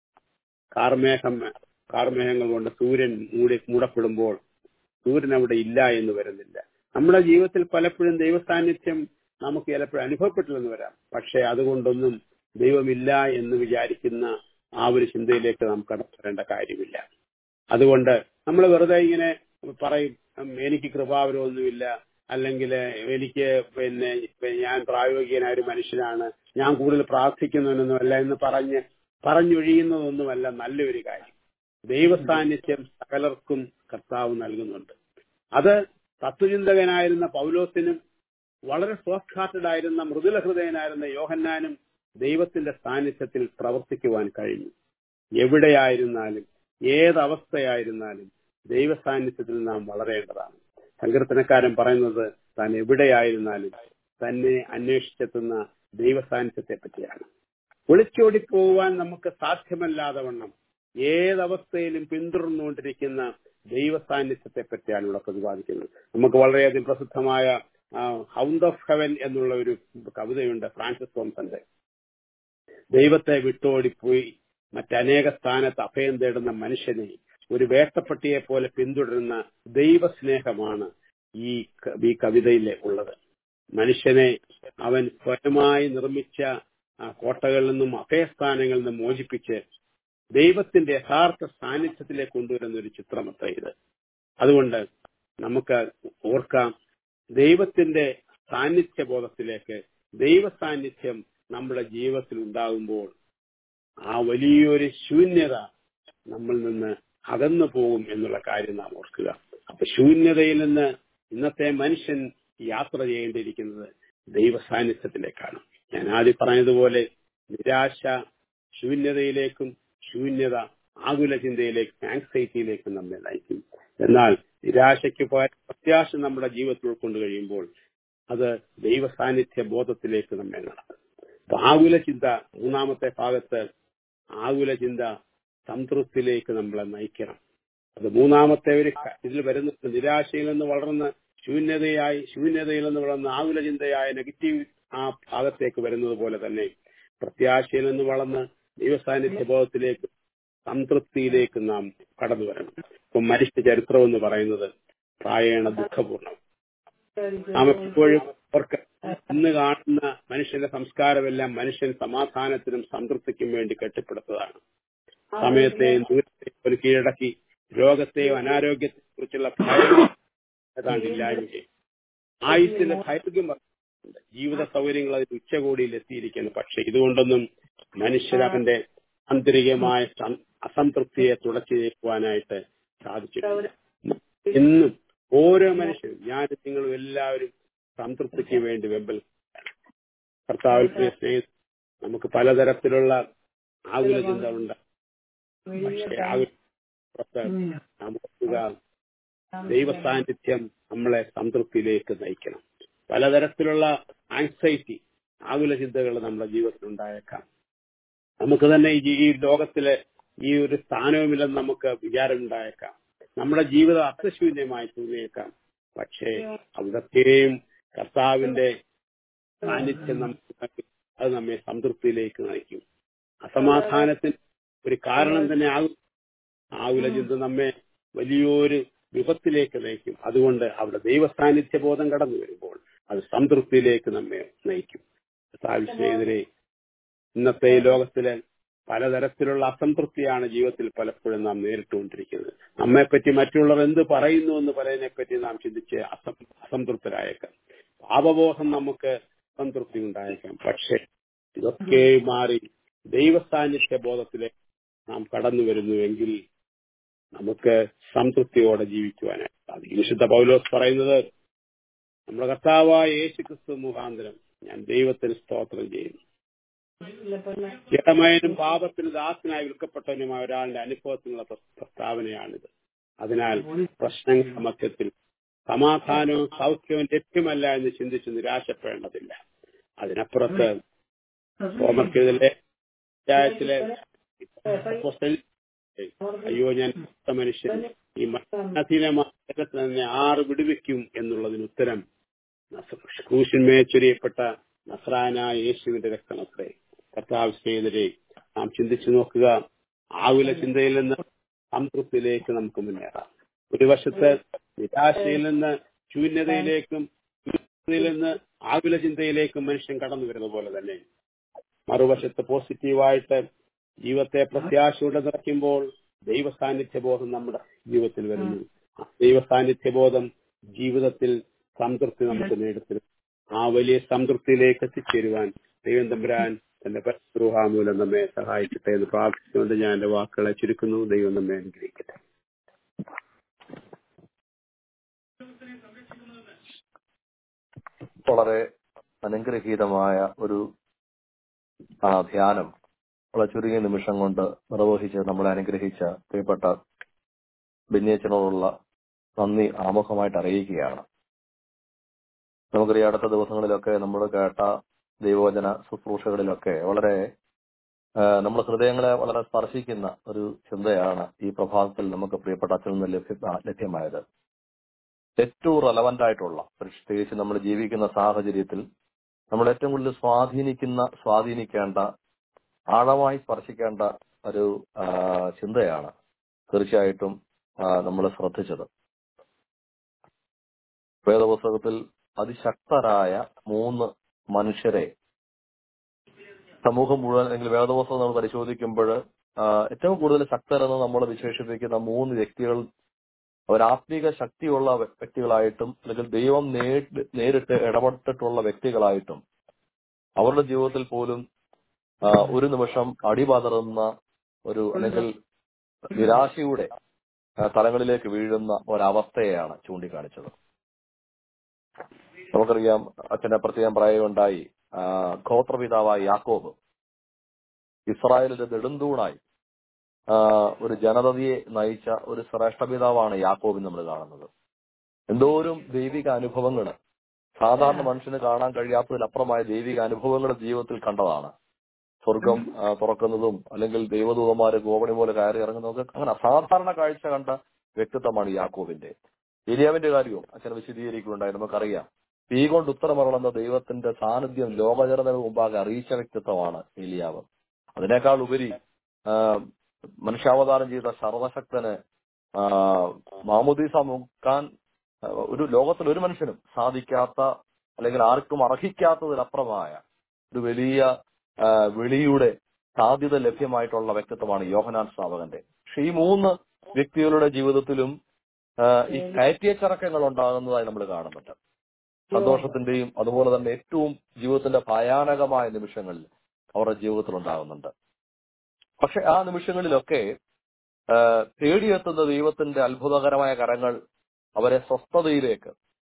കാർമേഘം കാർമേഘങ്ങൾ കൊണ്ട് സൂര്യൻ മൂടി മൂടപ്പെടുമ്പോൾ സൂര്യൻ അവിടെ ഇല്ല എന്ന് വരുന്നില്ല നമ്മുടെ ജീവിതത്തിൽ പലപ്പോഴും ദൈവ സാന്നിധ്യം നമുക്ക് ചിലപ്പോഴും അനുഭവപ്പെട്ടില്ലെന്ന് വരാം പക്ഷെ അതുകൊണ്ടൊന്നും ദൈവമില്ല എന്ന് വിചാരിക്കുന്ന ആ ഒരു ചിന്തയിലേക്ക് നാം കടന്നു വരേണ്ട കാര്യമില്ല അതുകൊണ്ട് നമ്മൾ വെറുതെ ഇങ്ങനെ പറയും ഉം, എനിക്ക് കൃപാവരമൊന്നുമില്ല അല്ലെങ്കിൽ എനിക്ക് പിന്നെ ഞാൻ പ്രായോഗികനായ ഒരു മനുഷ്യനാണ് ഞാൻ കൂടുതൽ പ്രാർത്ഥിക്കുന്നവനൊന്നുമല്ല എന്ന് പറഞ്ഞ് പറഞ്ഞൊഴിയുന്നതൊന്നുമല്ല നല്ലൊരു കാര്യം ദൈവസാന്നിധ്യം സകലർക്കും കർത്താവ് നൽകുന്നുണ്ട് അത് തത്വചിന്തകനായിരുന്ന പൗലോസിനും വളരെ സോഫ്റ്റ് ഹാർട്ടഡ് ആയിരുന്ന മൃദുല ഹൃദയനായിരുന്ന യോഹന്നാനും ദൈവത്തിന്റെ സാന്നിധ്യത്തിൽ പ്രവർത്തിക്കുവാൻ കഴിഞ്ഞു എവിടെയായിരുന്നാലും ഏതവസ്ഥയായിരുന്നാലും ദൈവ സാന്നിധ്യത്തിൽ നാം വളരേണ്ടതാണ് സങ്കീർത്തനക്കാരൻ പറയുന്നത് താൻ എവിടെയായിരുന്നാലും തന്നെ അന്വേഷിച്ചെത്തുന്ന ദൈവ സാന്നിധ്യത്തെ പറ്റിയാണ് ഒളിച്ചോടി പോകുവാൻ നമുക്ക് സാധ്യമല്ലാതെ വണ്ണം ഏതവസ്ഥയിലും പിന്തുടർന്നുകൊണ്ടിരിക്കുന്ന ദൈവ സാന്നിധ്യത്തെ പറ്റിയാണ് ഇവിടെ പ്രതിപാദിക്കുന്നത് നമുക്ക് വളരെയധികം പ്രസിദ്ധമായ ഹൗണ്ട് ഓഫ് ഹെവൻ എന്നുള്ള ഒരു കവിതയുണ്ട് ഫ്രാൻസിസ് തോംസന്റെ ദൈവത്തെ വിട്ടോടിപ്പോയി മറ്റനേക സ്ഥാനത്ത് അഭയം തേടുന്ന മനുഷ്യനെ ഒരു വേട്ടപ്പട്ടിയെ പോലെ പിന്തുടരുന്ന ദൈവസ്നേഹമാണ് ഈ ക- ഈ കവിതയിൽ ഉള്ളത് മനുഷ്യനെ അവൻ സ്വയമായി നിർമ്മിച്ച ആ കോട്ടകളിൽ നിന്നും അഭയസ്ഥാനങ്ങളിൽ നിന്നും മോചിപ്പിച്ച് ദൈവത്തിന്റെ യഥാർത്ഥ സാന്നിധ്യത്തിലേക്ക് കൊണ്ടുവരുന്ന ഒരു ചിത്രമത്ര ഇത് അതുകൊണ്ട് നമുക്ക് ഓർക്കാം ദൈവത്തിന്റെ സാന്നിധ്യ ബോധത്തിലേക്ക് ദൈവ സാന്നിധ്യം നമ്മുടെ ജീവിതത്തിൽ ഉണ്ടാകുമ്പോൾ ആ വലിയൊരു ശൂന്യത നമ്മിൽ നിന്ന് അകന്നു പോകും എന്നുള്ള കാര്യം നാം ഓർക്കുക അപ്പൊ ശൂന്യതയിൽ നിന്ന് ഇന്നത്തെ മനുഷ്യൻ യാത്ര ചെയ്യേണ്ടിയിരിക്കുന്നത് ദൈവ സാന്നിധ്യത്തിലേക്കാണ് ഞാൻ ആദ്യം പറഞ്ഞതുപോലെ നിരാശ ശൂന്യതയിലേക്കും ശൂന്യത ആകുല ചിന്തയിലേക്കും ആങ്സൈറ്റിയിലേക്കും നമ്മെ നയിക്കും എന്നാൽ നിരാശയ്ക്ക് പോയ പ്രത്യാശ നമ്മുടെ ജീവിതത്തിൽ ഉൾക്കൊണ്ട് കഴിയുമ്പോൾ അത് ദൈവ സാന്നിധ്യ ബോധത്തിലേക്ക് നമ്മെ നടത്തും അപ്പൊ ആകുല ചിന്ത മൂന്നാമത്തെ ഭാഗത്ത് ആകുല ചിന്ത സംതൃപ്തിയിലേക്ക് നമ്മളെ നയിക്കണം അത് മൂന്നാമത്തെ ഒരു ക- ഇതിൽ വരുന്ന നിരാശയിൽ നിന്ന് വളർന്ന് ശൂന്യതയായി ശൂന്യതയിൽ നിന്ന് വളർന്ന് ആകുല ചിന്തയായ നെഗറ്റീവ് ആ ഭാഗത്തേക്ക് വരുന്നത് പോലെ തന്നെ പ്രത്യാശയിൽ നിന്ന് വളർന്ന് ദൈവസാന്നിധ്യ ബോധത്തിലേക്ക് സംതൃപ്തിയിലേക്ക് നാം കടന്നു വരണം ഇപ്പൊ മനുഷ്യ ചരിത്രം എന്ന് പറയുന്നത് പ്രായേണ ദുഃഖപൂർണ്ണം നാം എപ്പോഴും അവർക്ക് ഇന്ന് കാണുന്ന മനുഷ്യന്റെ സംസ്കാരമെല്ലാം മനുഷ്യൻ സമാധാനത്തിനും സംതൃപ്തിക്കും വേണ്ടി കെട്ടിപ്പടുത്തതാണ് സമയത്തെയും ദൂരത്തെയും ഒരു കീഴടക്കി രോഗത്തെയും അനാരോഗ്യത്തെയും കുറിച്ചുള്ള ഭയം ഏതാണ്ട് ഇല്ലായ്മ ചെയ്യും ആയുസിന്റെ ദൈർഘ്യം വർദ്ധിച്ചിട്ടുണ്ട്. ജീവിത സൗകര്യങ്ങൾ അതിൽ ഉച്ചകോടിയിൽ എത്തിയിരിക്കുന്നു പക്ഷെ ഇതുകൊണ്ടൊന്നും മനുഷ്യരവന്റെ ആന്തരികമായ സം- അസംതൃപ്തിയെ തുടച്ചു നീക്കുവാനായിട്ട് സാധിച്ചിട്ടില്ല ഇന്നും ഓരോ മനുഷ്യരും ഞാൻ നിങ്ങളും എല്ലാവരും സംതൃപ്തിക്ക് വേണ്ടി വെമ്പൽ കർത്താവിൽ പ്രിയ സ്നേഹിത നമുക്ക് പലതരത്തിലുള്ള ആകുല ചിന്ത ഉണ്ട് പക്ഷേ ആകുല പുറത്ത് നാം ഓർക്കുക ദൈവ സാന്നിധ്യം നമ്മളെ സംതൃപ്തിയിലേക്ക് നയിക്കണം പലതരത്തിലുള്ള ആങ്സൈറ്റി ആകുല ചിന്തകൾ നമ്മുടെ ജീവിതത്തിൽ ഉണ്ടായേക്കാം നമുക്ക് തന്നെ ഈ ജീ- ഈ ലോകത്തിലെ ഈ ഒരു സ്ഥാനവുമില്ലെന്ന് നമുക്ക് വിചാരമുണ്ടായേക്കാം നമ്മുടെ ജീവിതം അർത്ഥശൂന്യമായി തോന്നിയേക്കാം പക്ഷേ അവിടത്തെയും കർത്താവിന്റെ സാന്നിധ്യം നമുക്ക് അത് നമ്മെ സംതൃപ്തിയിലേക്ക് നയിക്കും അസമാധാനത്തിന് ഒരു കാരണം തന്നെ ആകും ആകുല ചിന്ത നമ്മെ വലിയൊരു വിപത്തിലേക്ക് നയിക്കും അതുകൊണ്ട് അവിടെ ദൈവ സാന്നിധ്യ ബോധം കടന്നു വരുമ്പോൾ അത് സംതൃപ്തിയിലേക്ക് നമ്മെ നയിക്കും സ്നേഹിതരെ ഇന്നത്തെ ഈ ലോകത്തിലെ പലതരത്തിലുള്ള അസംതൃപ്തിയാണ് ജീവിതത്തിൽ പലപ്പോഴും നാം നേരിട്ടുകൊണ്ടിരിക്കുന്നത് നമ്മെപ്പറ്റി മറ്റുള്ളവർ എന്ത് പറയുന്നു എന്ന് പറയുന്നതിനെ പറ്റി നാം ചിന്തിച്ച് അസം അസംതൃപ്തരായേക്കാം പാപബോധം നമുക്ക് സംതൃപ്തി ഉണ്ടായേക്കാം പക്ഷെ ഇതൊക്കെ മാറി ദൈവസാന്നിധ്യ ബോധത്തിലേക്ക് നാം കടന്നു വരുന്നുവെങ്കിൽ നമുക്ക് സംതൃപ്തിയോടെ ജീവിക്കുവാനായിട്ട് സാധിക്കും വിശുദ്ധ പൗലോസ് പറയുന്നത് നമ്മുടെ കർത്താവായ യേശു ക്രിസ്തു മുഖാന്തരം ഞാൻ ദൈവത്തിന് സ്തോത്രം ചെയ്യുന്നു ഇടമയനും പാപത്തിന് ദാസനായി വിൽക്കപ്പെട്ടവനുമായ ഒരാളുടെ അനുഭവത്തിനുള്ള പ്ര- പ്രസ്താവനയാണിത് അതിനാൽ പ്രശ്നങ്ങളുടെ മധ്യത്തിൽ സമാധാനവും സൗഖ്യവും ലഭ്യമല്ല എന്ന് ചിന്തിച്ച് നിരാശപ്പെടേണ്ടതില്ല അതിനപ്പുറത്ത് റോമർക്കെതിരെ പഞ്ചായത്തിലെ അപ്പോസ്തലൻ അയ്യോ ഞാൻ മൊത്ത മനുഷ്യൻ ഈ മരണധീനമായ ജഗത്തിൽ തന്നെ ആറ് വിടുവിക്കും എന്നുള്ളതിന് ഉത്തരം നസ- ക്രൂശിന്മേൽ ചൊരിയപ്പെട്ട നസ്രാനായ യേശുവിന്റെ രക്തമത്രേ കർത്താവ് ചെയ്തരെ നാം ചിന്തിച്ചു നോക്കുക ആകുല ചിന്തയിൽ നിന്ന് സംതൃപ്തിയിലേക്ക് നമുക്ക് മുന്നേറാം ഒരു വശത്ത് നിരാശയിൽ നിന്ന് ശൂന്യതയിലേക്കും ശൂന്യതയിൽ നിന്ന് ആകുല ചിന്തയിലേക്കും മനുഷ്യൻ കടന്നു വരുന്ന പോലെ തന്നെ മറുവശത്ത് പോസിറ്റീവായിട്ട് ജീവിതത്തെ പ്രത്യാശയോടെ നിറയ്ക്കുമ്പോൾ ദൈവ സാന്നിധ്യബോധം നമ്മുടെ ജീവിതത്തിൽ വരുന്നു ആ ദൈവ സാന്നിധ്യബോധം ജീവിതത്തിൽ സംതൃപ്തി നമുക്ക് നേടിത്തരും ആ വലിയ സംതൃപ്തിയിലേക്ക് എത്തിച്ചേരുവാൻ ദൈവം തമ്പുരാൻ തന്റെ പരിഗ്രൂഹാമൂലം നമ്മെ സഹായിക്കട്ടെ എന്ന് പ്രാർത്ഥിച്ചുകൊണ്ട് ഞാൻ എന്റെ വാക്കുകളെ ചുരുക്കുന്നു ദൈവം നമ്മെ അനുഗ്രഹിക്കട്ടെ വളരെ അനുഗ്രഹീതമായ ഒരു ആ, ധ്യാനം വളരെ ചുരുങ്ങിയ നിമിഷം കൊണ്ട് നിർവഹിച്ച് നമ്മളെ അനുഗ്രഹിച്ച പ്രിയപ്പെട്ട ബെന്നിയച്ചനോടുള്ള നന്ദി ആമുഖമായിട്ട് അറിയിക്കുകയാണ് നമുക്കറിയാം അടുത്ത ദിവസങ്ങളിലൊക്കെ നമ്മൾ കേട്ട ദൈവവചന ശുശ്രൂഷകളിലൊക്കെ വളരെ നമ്മുടെ ഹൃദയങ്ങളെ വളരെ സ്പർശിക്കുന്ന ഒരു ചിന്തയാണ് ഈ പ്രഭാതത്തിൽ നമുക്ക് പ്രിയപ്പെട്ട അച്ഛനിൽ നിന്ന് ലഭ്യ ലഭ്യമായത് ഏറ്റവും റെലവന്റ് ആയിട്ടുള്ള പ്രത്യേകിച്ച് നമ്മൾ ജീവിക്കുന്ന സാഹചര്യത്തിൽ നമ്മൾ ഏറ്റവും കൂടുതൽ സ്വാധീനിക്കുന്ന സ്വാധീനിക്കേണ്ട ആഴമായി സ്പർശിക്കേണ്ട ഒരു ആ, ചിന്തയാണ് തീർച്ചയായിട്ടും നമ്മൾ ശ്രദ്ധിച്ചത് വേദപുസ്തകത്തിൽ അതിശക്തരായ മൂന്ന് മനുഷ്യരെ സമൂഹം മുഴുവൻ അല്ലെങ്കിൽ വേദപുസ്തകം നമ്മൾ പരിശോധിക്കുമ്പോൾ ഏറ്റവും കൂടുതൽ ശക്തരെന്ന് നമ്മൾ വിശേഷിപ്പിക്കുന്ന മൂന്ന് വ്യക്തികൾ അവർ ആത്മീക ശക്തിയുള്ള വ്യ- വ്യക്തികളായിട്ടും അല്ലെങ്കിൽ ദൈവം നേരിട്ട് നേരിട്ട് ഇടപെട്ടിട്ടുള്ള വ്യക്തികളായിട്ടും അവരുടെ ജീവിതത്തിൽ പോലും ആ, ഒരു നിമിഷം അടിപതറുന്ന ഒരു അല്ലെങ്കിൽ നിരാശയുടെ ആ, തലങ്ങളിലേക്ക് വീഴുന്ന ഒരവസ്ഥയെയാണ് ചൂണ്ടിക്കാണിച്ചത് നമുക്കറിയാം അച്ഛനെ പ്രത്യേകം പറയുകയുണ്ടായി ആ, ഗോത്രപിതാവായ യാക്കോബ് ഇസ്രായേലിന്റെ നെടുന്തൂണായി ആ, ഒരു ജനതയെ നയിച്ച ഒരു ശ്രേഷ്ഠപിതാവാണ് യാക്കോബിൻ നമ്മൾ കാണുന്നത് എന്തോരം ദൈവിക അനുഭവങ്ങൾ സാധാരണ മനുഷ്യന് കാണാൻ കഴിയാത്തതിലപ്പുറമായ ദൈവിക അനുഭവങ്ങൾ ജീവിതത്തിൽ കണ്ടതാണ് സ്വർഗം ആ, തുറക്കുന്നതും അല്ലെങ്കിൽ ദൈവദൂതന്മാര് ഗോപണി പോലെ കയറി ഇറങ്ങുന്നതൊക്കെ അങ്ങനെ അസാധാരണ കാഴ്ച കണ്ട വ്യക്തിത്വമാണ് യാക്കോബിന്റെ ഏലിയാവിന്റെ കാര്യവും അച്ഛൻ വിശദീകരിക്കുകയുണ്ടായി നമുക്കറിയാം തീ കൊണ്ട് ഉത്തരമറളുന്ന ദൈവത്തിന്റെ സാന്നിധ്യം ലോകജനതയുടെ മുമ്പാകെ അറിയിച്ച വ്യക്തിത്വമാണ് ഏലിയാവ് അതിനേക്കാൾ ഉപരി ആ, മനുഷ്യാവതാരം ചെയ്ത സർവശക്തന് ആ, മാമുദീസ മുക്കാൻ ആ, ഒരു ലോകത്തിൽ ഒരു മനുഷ്യനും സാധിക്കാത്ത അല്ലെങ്കിൽ ആർക്കും അർഹിക്കാത്തതിലപ്പുറമായ ഒരു വലിയ ആ, വിളിയുടെ സാധ്യത ലഭ്യമായിട്ടുള്ള വ്യക്തിത്വമാണ് യോഹനാൻ സ്ഥാപകന്റെ പക്ഷെ ഈ മൂന്ന് വ്യക്തികളുടെ ജീവിതത്തിലും ആ, ഈ കയറ്റിയച്ചറക്കങ്ങൾ ഉണ്ടാകുന്നതായി നമ്മൾ കാണുന്നുണ്ട് സന്തോഷത്തിന്റെയും അതുപോലെ തന്നെ ഏറ്റവും ജീവിതത്തിന്റെ ഭയാനകമായ നിമിഷങ്ങളിൽ അവരുടെ ജീവിതത്തിൽ ഉണ്ടാകുന്നുണ്ട് പക്ഷെ ആ നിമിഷങ്ങളിലൊക്കെ ആ, തേടിയെത്തുന്ന ദൈവത്തിന്റെ അത്ഭുതകരമായ കരങ്ങൾ അവരെ സ്വസ്ഥതയിലേക്ക്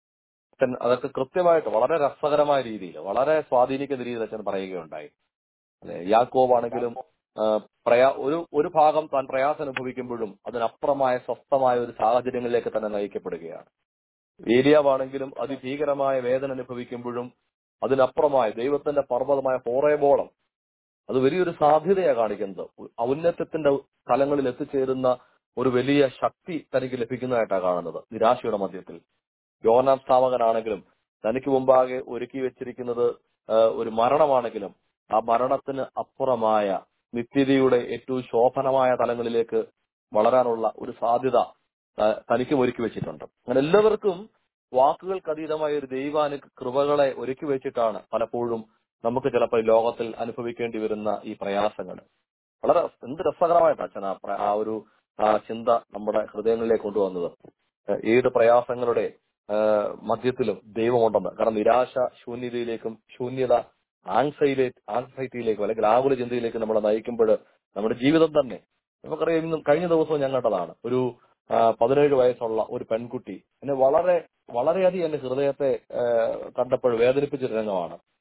അച്ഛൻ അതൊക്കെ കൃത്യമായിട്ട് വളരെ രസകരമായ രീതിയിൽ വളരെ സ്വാധീനിക്കുന്ന രീതിയിൽ അച്ഛൻ പറയുകയുണ്ടായി അല്ലെ യാക്കോബ് ആണെങ്കിലും ആ, പ്രയാ ഒരു ഒരു ഭാഗം താൻ പ്രയാസം അനുഭവിക്കുമ്പോഴും അതിനപ്പുറമായ സ്വസ്ഥമായ ഒരു സാഹചര്യങ്ങളിലേക്ക് തന്നെ നയിക്കപ്പെടുകയാണ് ഏലിയാവാണെങ്കിലും അതിഭീകരമായ വേദന അനുഭവിക്കുമ്പോഴും അതിനപ്പുറമായ ദൈവത്തിന്റെ പർവ്വതമായ ഫോറേബോളം അത് വലിയൊരു സാധ്യതയാണ് കാണിക്കുന്നത് ഔന്നത്യത്തിന്റെ തലങ്ങളിൽ എത്തിച്ചേരുന്ന ഒരു വലിയ ശക്തി തനിക്ക് ലഭിക്കുന്നതായിട്ടാണ് കാണുന്നത് നിരാശയുടെ മധ്യത്തിൽ യോനാം സ്ഥാപകനാണെങ്കിലും തനിക്ക് മുമ്പാകെ ഒരുക്കി വെച്ചിരിക്കുന്നത് ആ, ഒരു മരണമാണെങ്കിലും ആ മരണത്തിന് അപ്പുറമായ നിത്യതയുടെ ഏറ്റവും ശോഭനമായ തലങ്ങളിലേക്ക് വളരാനുള്ള ഒരു സാധ്യത ആ, തനിക്കും ഒരുക്കി വെച്ചിട്ടുണ്ട് അങ്ങനെ എല്ലാവർക്കും വാക്കുകൾക്ക് അതീതമായ ഒരു ദൈവാനു കൃപകളെ ഒരുക്കി വെച്ചിട്ടാണ് പലപ്പോഴും നമുക്ക് ചിലപ്പോൾ ഈ ലോകത്തിൽ അനുഭവിക്കേണ്ടി വരുന്ന ഈ പ്രയാസങ്ങൾ വളരെ എന്ത് രസകരമായിട്ട് അച്ഛൻ ആ പ്ര- ആ ഒരു ആ ചിന്ത നമ്മുടെ ഹൃദയങ്ങളിലേക്ക് കൊണ്ടുവന്നത് ഏഹ് ഏത് പ്രയാസങ്ങളുടെ ഏഹ് മധ്യത്തിലും ദൈവമുണ്ടെന്ന് കാരണം നിരാശ ശൂന്യതയിലേക്കും ശൂന്യത ആങ്സൈലേ ആങ്സൈറ്റിയിലേക്കും അല്ലെങ്കിൽ ആകുല ചിന്തയിലേക്കും നമ്മളെ നയിക്കുമ്പോൾ നമ്മുടെ ജീവിതം തന്നെ നമുക്കറിയാം ഇന്നും കഴിഞ്ഞ ദിവസവും ഞാൻ കണ്ടതാണ് ഒരു ആ, പതിനേഴ് വയസ്സുള്ള ഒരു പെൺകുട്ടി എന്നെ വളരെ വളരെയധികം എന്റെ ഹൃദയത്തെ ഏഹ് കണ്ടപ്പോൾ വേദനിപ്പിച്ച ഒരു രംഗമാണ്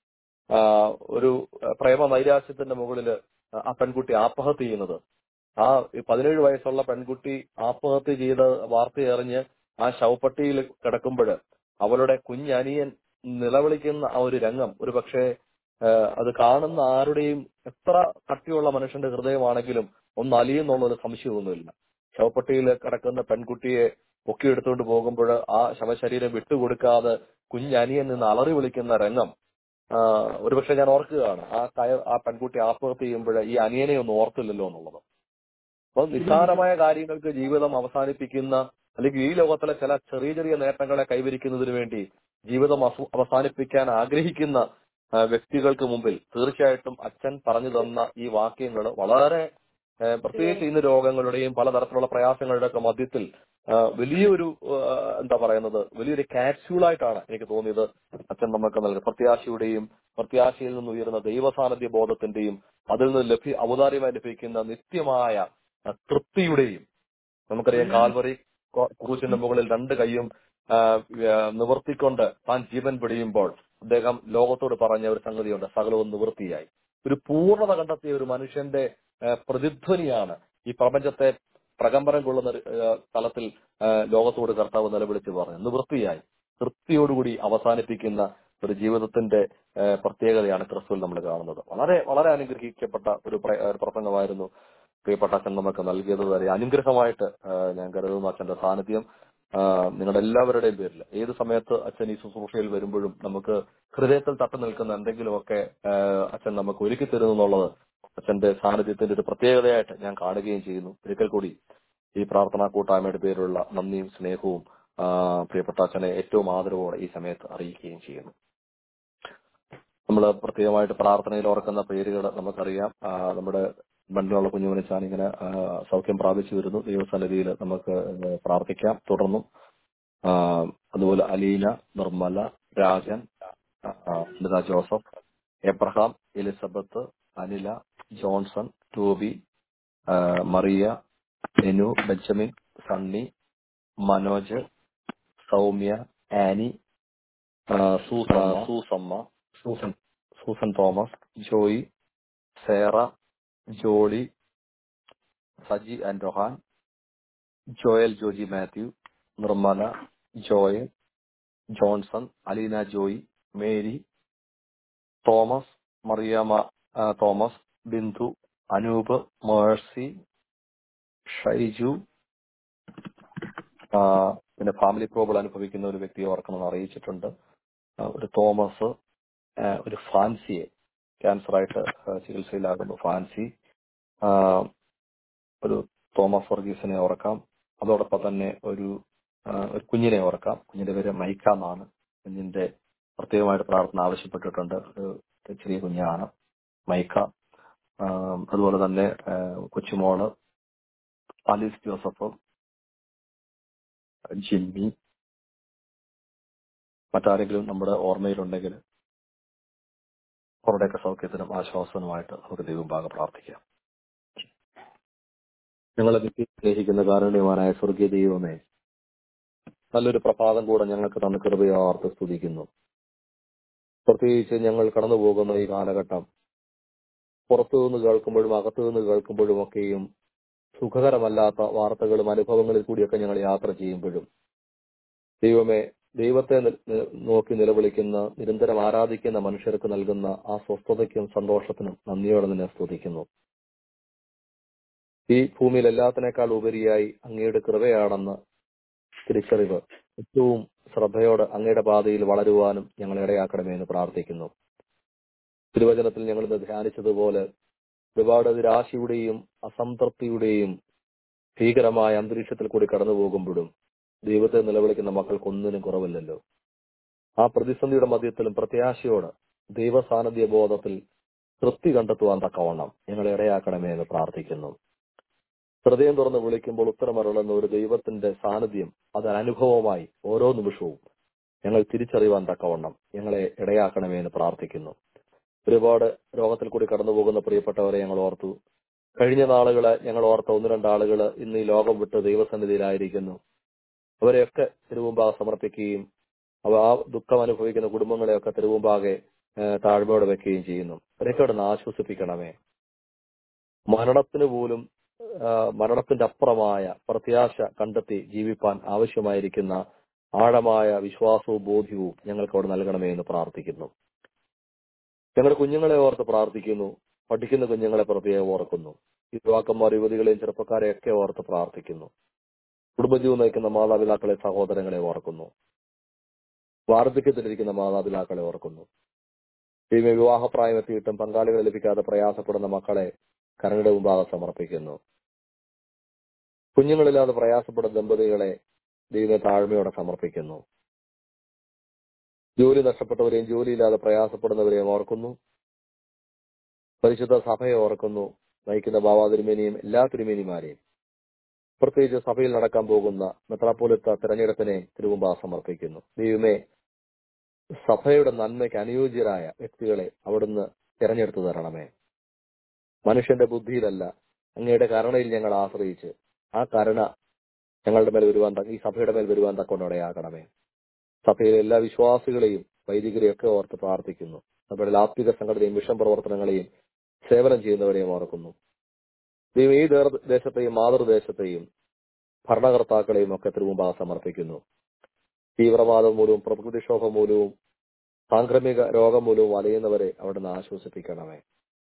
ആ, ഒരു ആ, പ്രേമ നൈരാശ്യത്തിന്റെ മുകളിൽ ആ പെൺകുട്ടി ആത്മഹത്യ ചെയ്യുന്നത് ആ ഈ പതിനേഴ് വയസ്സുള്ള പെൺകുട്ടി ആത്മഹത്യ ചെയ്ത് വാർത്തയറിഞ്ഞ് ആ ശവപ്പെട്ടിയിൽ കിടക്കുമ്പോൾ അവളുടെ കുഞ്ഞനിയൻ നിലവിളിക്കുന്ന ആ ഒരു രംഗം ഒരു പക്ഷേ അത് കാണുന്ന ആരുടെയും എത്ര കട്ടിയുള്ള മനുഷ്യന്റെ ഹൃദയമാണെങ്കിലും ഒന്ന് അലിയുന്നുള്ള ഒരു സംശയമൊന്നുമില്ല ശവപ്പെട്ടിയിൽ കിടക്കുന്ന പെൺകുട്ടിയെ പൊക്കിയെടുത്തുകൊണ്ട് പോകുമ്പോൾ ആ ശവശരീരം വിട്ടുകൊടുക്കാതെ കുഞ്ഞനിയൻ നിന്ന് അലറി വിളിക്കുന്ന രംഗം ആ, ഒരുപക്ഷെ ഞാൻ ഓർക്കുകയാണ് ആ കയ ആ പെൺകുട്ടി ആത്മഹത്യ ചെയ്യുമ്പോൾ ഈ അനിയനെ ഒന്നും ഓർത്തില്ലല്ലോ എന്നുള്ളത് അപ്പൊ നിസ്സാരമായ കാര്യങ്ങൾക്ക് ജീവിതം അവസാനിപ്പിക്കുന്ന അല്ലെങ്കിൽ ഈ ലോകത്തിലെ ചില ചെറിയ ചെറിയ നേട്ടങ്ങളെ കൈവരിക്കുന്നതിന് വേണ്ടി ജീവിതം അസു- അവസാനിപ്പിക്കാൻ ആഗ്രഹിക്കുന്ന ആ, വ്യക്തികൾക്ക് മുമ്പിൽ തീർച്ചയായിട്ടും അച്ഛൻ പറഞ്ഞു തന്ന ഈ വാക്യങ്ങൾ വളരെ ആ, പ്രത്യേകിച്ച് ഇന്ന് രോഗങ്ങളുടെയും പലതരത്തിലുള്ള പ്രയാസങ്ങളുടെ ഒക്കെ മധ്യത്തിൽ ആ, വലിയൊരു ആ, എന്താ പറയുന്നത് വലിയൊരു കാപ്സ്യൂളായിട്ടാണ് എനിക്ക് തോന്നിയത് അച്ഛൻ നമുക്ക് നൽകുന്നത് പ്രത്യാശയുടെയും പ്രത്യാശയിൽ നിന്ന് ഉയരുന്ന ദൈവസാന്നിധ്യ ബോധത്തിന്റെയും അതിൽ നിന്ന് ലഭ്യ ഔദാര്യമായി ലഭിക്കുന്ന നിത്യമായ ആ, തൃപ്തിയുടെയും നമുക്കറിയാം കാൽവറി ക്രൂ- ക്രൂശിന്റെ മുകളിൽ രണ്ട് കൈയും ആ, ആ, നിവർത്തിക്കൊണ്ട് താൻ ജീവൻ പിടിയുമ്പോൾ അദ്ദേഹം ലോകത്തോട് പറഞ്ഞ ഒരു സംഗതിയുണ്ട് സകലവും നിവൃത്തിയായി ഒരു പൂർണ്ണത കണ്ടെത്തിയ ഒരു മനുഷ്യന്റെ ആ, പ്രതിധ്വനിയാണ് ഈ പ്രപഞ്ചത്തെ പ്രകമ്പനം കൊള്ളുന്ന ഒരു, ആ, തലത്തിൽ ആ, ലോകത്തോട് കർത്താവ് നിലവിളിച്ച് പറഞ്ഞു നിവൃത്തിയായി തൃപ്തിയോടുകൂടി അവസാനിപ്പിക്കുന്ന ഒരു ജീവിതത്തിന്റെ ആ, പ്രത്യേകതയാണ് ക്രിസ്തുവിൽ നമ്മൾ കാണുന്നത് വളരെ വളരെ അനുഗ്രഹിക്കപ്പെട്ട ഒരു പ്ര- ഒരു പ്രസംഗമായിരുന്നു പ്രിയപ്പെട്ട അച്ഛൻ നമുക്ക് നൽകിയത് വരെ അനുഗ്രഹമായിട്ട് ആ, ഞാൻ കരുതുന്നു അച്ഛന്റെ സാന്നിധ്യം ആ, നിങ്ങളുടെ എല്ലാവരുടെയും പേരിൽ ഏത് സമയത്ത് അച്ഛൻ ഈ ശുശ്രൂഷയിൽ വരുമ്പോഴും നമുക്ക് ഹൃദയത്തിൽ തട്ടു നിൽക്കുന്ന എന്തെങ്കിലുമൊക്കെ ആ, അച്ഛൻ നമുക്ക് ഒരുക്കി തരുന്നു എന്നുള്ളത് അച്ഛന്റെ സാന്നിധ്യത്തിന്റെ ഒരു പ്രത്യേകതയായിട്ട് ഞാൻ കാണുകയും ചെയ്യുന്നു ഒരിക്കൽ കൂടി ഈ പ്രാർത്ഥനാ കൂട്ടായ്മയുടെ പേരിലുള്ള നന്ദിയും സ്നേഹവും ആ, പ്രിയപ്പെട്ട അച്ഛനെ ഏറ്റവും ആദരവോടെ ഈ സമയത്ത് അറിയിക്കുകയും ചെയ്യുന്നു നമ്മൾ പ്രത്യേകമായിട്ട് പ്രാർത്ഥനയിൽ ഓർക്കുന്ന പേരുകൾ നമുക്കറിയാം ആ, നമ്മുടെ മണ്ണിലുള്ള കുഞ്ഞുമനിച്ചാൻ ഇങ്ങനെ ആ, സൗഖ്യം പ്രാപിച്ചു വരുന്നു ദൈവസന്നിധിയിൽ നമുക്ക് പ്രാർത്ഥിക്കാം തുടർന്നും ആ, അതുപോലെ അലീന നിർമ്മല രാജൻ ആ, അനിത ജോസഫ് എബ്രഹാം എലിസബത്ത് അനില ജോൺസൺ ടോബി ആ, മറിയ എനു ബെഞ്ചമിൻ സണ്ണി മനോജ് സൗമ്യ ആനി ആ, സൂസമ്മ സൂസമ്മ സൂസൻ സൂസൻ തോമസ് ജോയി സേറ ജോളി സജി ആൻഡ് റൊഹാൻ ജോയൽ ജോജി മാത്യു നിർമ്മല ജോയൽ ജോൺസൺ അലീന ജോയി മേരി തോമസ് മറിയാമ ആ, തോമസ് ബിന്ദു അനൂപ് മേഴ്സി ഷൈജു ആ, പിന്നെ ഫാമിലി പ്രോബ്ലം അനുഭവിക്കുന്ന ഒരു വ്യക്തിയെ ഓർക്കണമെന്ന് അറിയിച്ചിട്ടുണ്ട് ആ, ഒരു തോമസ് ആ, ഒരു ഫാൻസിയെ ക്യാൻസറായിട്ട് ആ, ചികിത്സയിലാകുന്നു ഫാൻസി ആ, ഒരു തോമസ് വർഗീസിനെ ഓർക്കാം അതോടൊപ്പം തന്നെ ഒരു ആ, ഒരു കുഞ്ഞിനെ ഓർക്കാം കുഞ്ഞിന്റെ പേര് മൈക്ക എന്നാണ് കുഞ്ഞിന്റെ പ്രത്യേകമായിട്ട് പ്രാർത്ഥന ആവശ്യപ്പെട്ടിട്ടുണ്ട് ഒരു ചെറിയ കുഞ്ഞാണ് മൈക്ക ആ, അതുപോലെ തന്നെ ആ, കൊച്ചുമോള് ആലീസ് ജോസഫ് ജിമ്മി മറ്റാരെങ്കിലും നമ്മുടെ ഓർമ്മയിലുണ്ടെങ്കിൽ അവരുടെയൊക്കെ സൗഖ്യത്തിനും ആശ്വാസനുമായിട്ട് നമുക്ക് ദൈവഭാഗം പ്രാർത്ഥിക്കാം ഞങ്ങളെ വ്യക്തി സ്നേഹിക്കുന്ന കാരുണ്യവാനായ സ്വർഗീയ ദൈവമേ നല്ലൊരു പ്രഭാതം കൂടെ ഞങ്ങൾക്ക് തന്ന കൃപയോർത്ത് സ്തുതിക്കുന്നു പ്രത്യേകിച്ച് ഞങ്ങൾ കടന്നു പോകുന്ന ഈ കാലഘട്ടം പുറത്തു നിന്ന് കേൾക്കുമ്പോഴും അകത്തു നിന്ന് കേൾക്കുമ്പോഴും ഒക്കെയും സുഖകരമല്ലാത്ത വാർത്തകളും അനുഭവങ്ങളിൽ കൂടിയൊക്കെ ഞങ്ങൾ യാത്ര ചെയ്യുമ്പോഴും ദൈവമേ ദൈവത്തെ നി- നി- നോക്കി നിലവിളിക്കുന്ന നിരന്തരം ആരാധിക്കുന്ന മനുഷ്യർക്ക് നൽകുന്ന ആ സ്വസ്ഥതയ്ക്കും സന്തോഷത്തിനും നന്ദിയോടെ നിന്നെ സ്തുതിക്കുന്നു ഈ ഭൂമിയിൽ എല്ലാത്തിനേക്കാൾ ഉപരിയായി അങ്ങയുടെ കൃപയാണെന്ന് തിരിച്ചറിവ് ഏറ്റവും ശ്രദ്ധയോടെ അങ്ങയുടെ പാതയിൽ വളരുവാനും ഞങ്ങളെ ഇടയാക്കണമേ എന്ന് പ്രാർത്ഥിക്കുന്നു തിരുവചനത്തിൽ ഞങ്ങൾ ഇന്ന് ധ്യാനിച്ചതുപോലെ ഒരുപാട് നിരാശയുടെയും അസംതൃപ്തിയുടെയും ഭീകരമായ അന്തരീക്ഷത്തിൽ കൂടി കടന്നു പോകുമ്പോഴും ദൈവത്തെ നിലവിളിക്കുന്ന മക്കൾക്ക് ഒന്നിനും കുറവില്ലല്ലോ ആ പ്രതിസന്ധിയുടെ മധ്യത്തിലും പ്രത്യാശയോട് ദൈവ സാന്നിധ്യ ബോധത്തിൽ തൃപ്തി കണ്ടെത്തുവാൻ തക്കവണ്ണം ഞങ്ങളെ ഇടയാക്കണമേ എന്ന് പ്രാർത്ഥിക്കുന്നു ഹൃദയം തുറന്ന് വിളിക്കുമ്പോൾ ഉത്തരമരുളുന്ന ഒരു ദൈവത്തിന്റെ സാന്നിധ്യം അത് അനുഭവമായി ഓരോ നിമിഷവും ഞങ്ങൾ തിരിച്ചറിയുവാൻ തക്കവണ്ണം ഞങ്ങളെ ഇടയാക്കണമേ എന്ന് പ്രാർത്ഥിക്കുന്നു ഒരുപാട് രോഗത്തിൽ കൂടി കടന്നു പോകുന്ന പ്രിയപ്പെട്ടവരെ ഞങ്ങൾ ഓർത്തു കഴിഞ്ഞ നാളുകളെ ഞങ്ങൾ ഓർത്ത ഒന്ന് രണ്ടാളുകൾ ഇന്ന് ഈ ലോകം വിട്ട് ദൈവസന്നിധിയിലായിരിക്കുന്നു അവരെയൊക്കെ തിരുവുമ്പാകെ സമർപ്പിക്കുകയും അവ ആ ദുഃഖം അനുഭവിക്കുന്ന കുടുംബങ്ങളെയൊക്കെ തിരുവുമ്പാകെ ഏഹ് താഴ്മയോടെ വെക്കുകയും ചെയ്യുന്നു അവരെയൊക്കെ അവിടെ നിന്ന് ആശ്വസിപ്പിക്കണമേ മരണത്തിന് പോലും ആ, മരണത്തിന്റെ അപ്പുറമായ പ്രത്യാശ കണ്ടെത്തി ജീവിപ്പാൻ ആവശ്യമായിരിക്കുന്ന ആഴമായ വിശ്വാസവും ബോധ്യവും ഞങ്ങൾക്ക് അവിടെ നൽകണമേ എന്ന് പ്രാർത്ഥിക്കുന്നു ഞങ്ങളുടെ കുഞ്ഞുങ്ങളെ ഓർത്ത് പ്രാർത്ഥിക്കുന്നു പഠിക്കുന്ന കുഞ്ഞുങ്ങളെ പ്രത്യേകം ഓർക്കുന്നു യുവാക്കന്മാർ യുവതികളെയും ചെറുപ്പക്കാരെയൊക്കെ ഓർത്ത് പ്രാർത്ഥിക്കുന്നു കുടുംബജീവൻ നയിക്കുന്ന മാതാപിതാക്കളെ സഹോദരങ്ങളെ ഓർക്കുന്നു വാർദ്ധക്യത്തിലിരിക്കുന്ന മാതാപിതാക്കളെ ഓർക്കുന്നു ദൈവം വിവാഹപ്രായം എത്തിയിട്ടും പങ്കാളികളെ ലഭിക്കാതെ പ്രയാസപ്പെടുന്ന മക്കളെ കരങ്ങളുടെ മുമ്പാകെ സമർപ്പിക്കുന്നു കുഞ്ഞുങ്ങളില്ലാതെ പ്രയാസപ്പെടുന്ന ദമ്പതികളെ ദൈവം താഴ്മയോടെ സമർപ്പിക്കുന്നു ജോലി നഷ്ടപ്പെട്ടവരെയും ജോലിയില്ലാതെ പ്രയാസപ്പെടുന്നവരെയും ഓർക്കുന്നു പരിശുദ്ധ സഭയെ ഓർക്കുന്നു നയിക്കുന്ന ബാബാ തിരുമേനിയും എല്ലാ തിരുമേനിമാരെയും പ്രത്യേകിച്ച് സഭയിൽ നടക്കാൻ പോകുന്ന മെത്രാപ്പോലിത്ത തെരഞ്ഞെടുപ്പിനെ തിരുവുമ്പാ സമർപ്പിക്കുന്നു ദൈവമേ സഭയുടെ നന്മയ്ക്ക് അനുയോജ്യരായ വ്യക്തികളെ അവിടുന്ന് തിരഞ്ഞെടുത്തു തരണമേ മനുഷ്യന്റെ ബുദ്ധിയിലല്ല അങ്ങയുടെ കരുണയിൽ ഞങ്ങൾ ആശ്രയിച്ച് ആ കരുണ ഞങ്ങളുടെ മേൽ വരുവാൻ തക്ക- ഈ സഭയുടെ മേൽ വരുവാൻ തക്കൊണ്ടിടയാക്കണമേ സഭയിലെ എല്ലാ വിശ്വാസികളെയും വൈദികരെയും ഒക്കെ ഓർത്ത് പ്രാർത്ഥിക്കുന്നു സഭയുടെ ആത്മിക സംഘടനയും മിഷൻ പ്രവർത്തനങ്ങളെയും സേവനം ചെയ്യുന്നവരെയും ഓർക്കുന്നു ദൈവം ഈ ദേർ- ദേശത്തെയും മാതൃദേശത്തെയും ഭരണകർത്താക്കളെയും ഒക്കെ തിരുമുമ്പാ സമർപ്പിക്കുന്നു തീവ്രവാദം മൂലവും പ്രകൃതിക്ഷോഭം മൂലവും സാംക്രമിക രോഗം മൂലവും വലയുന്നവരെ അവിടുന്ന് ആശ്വസിപ്പിക്കണമേ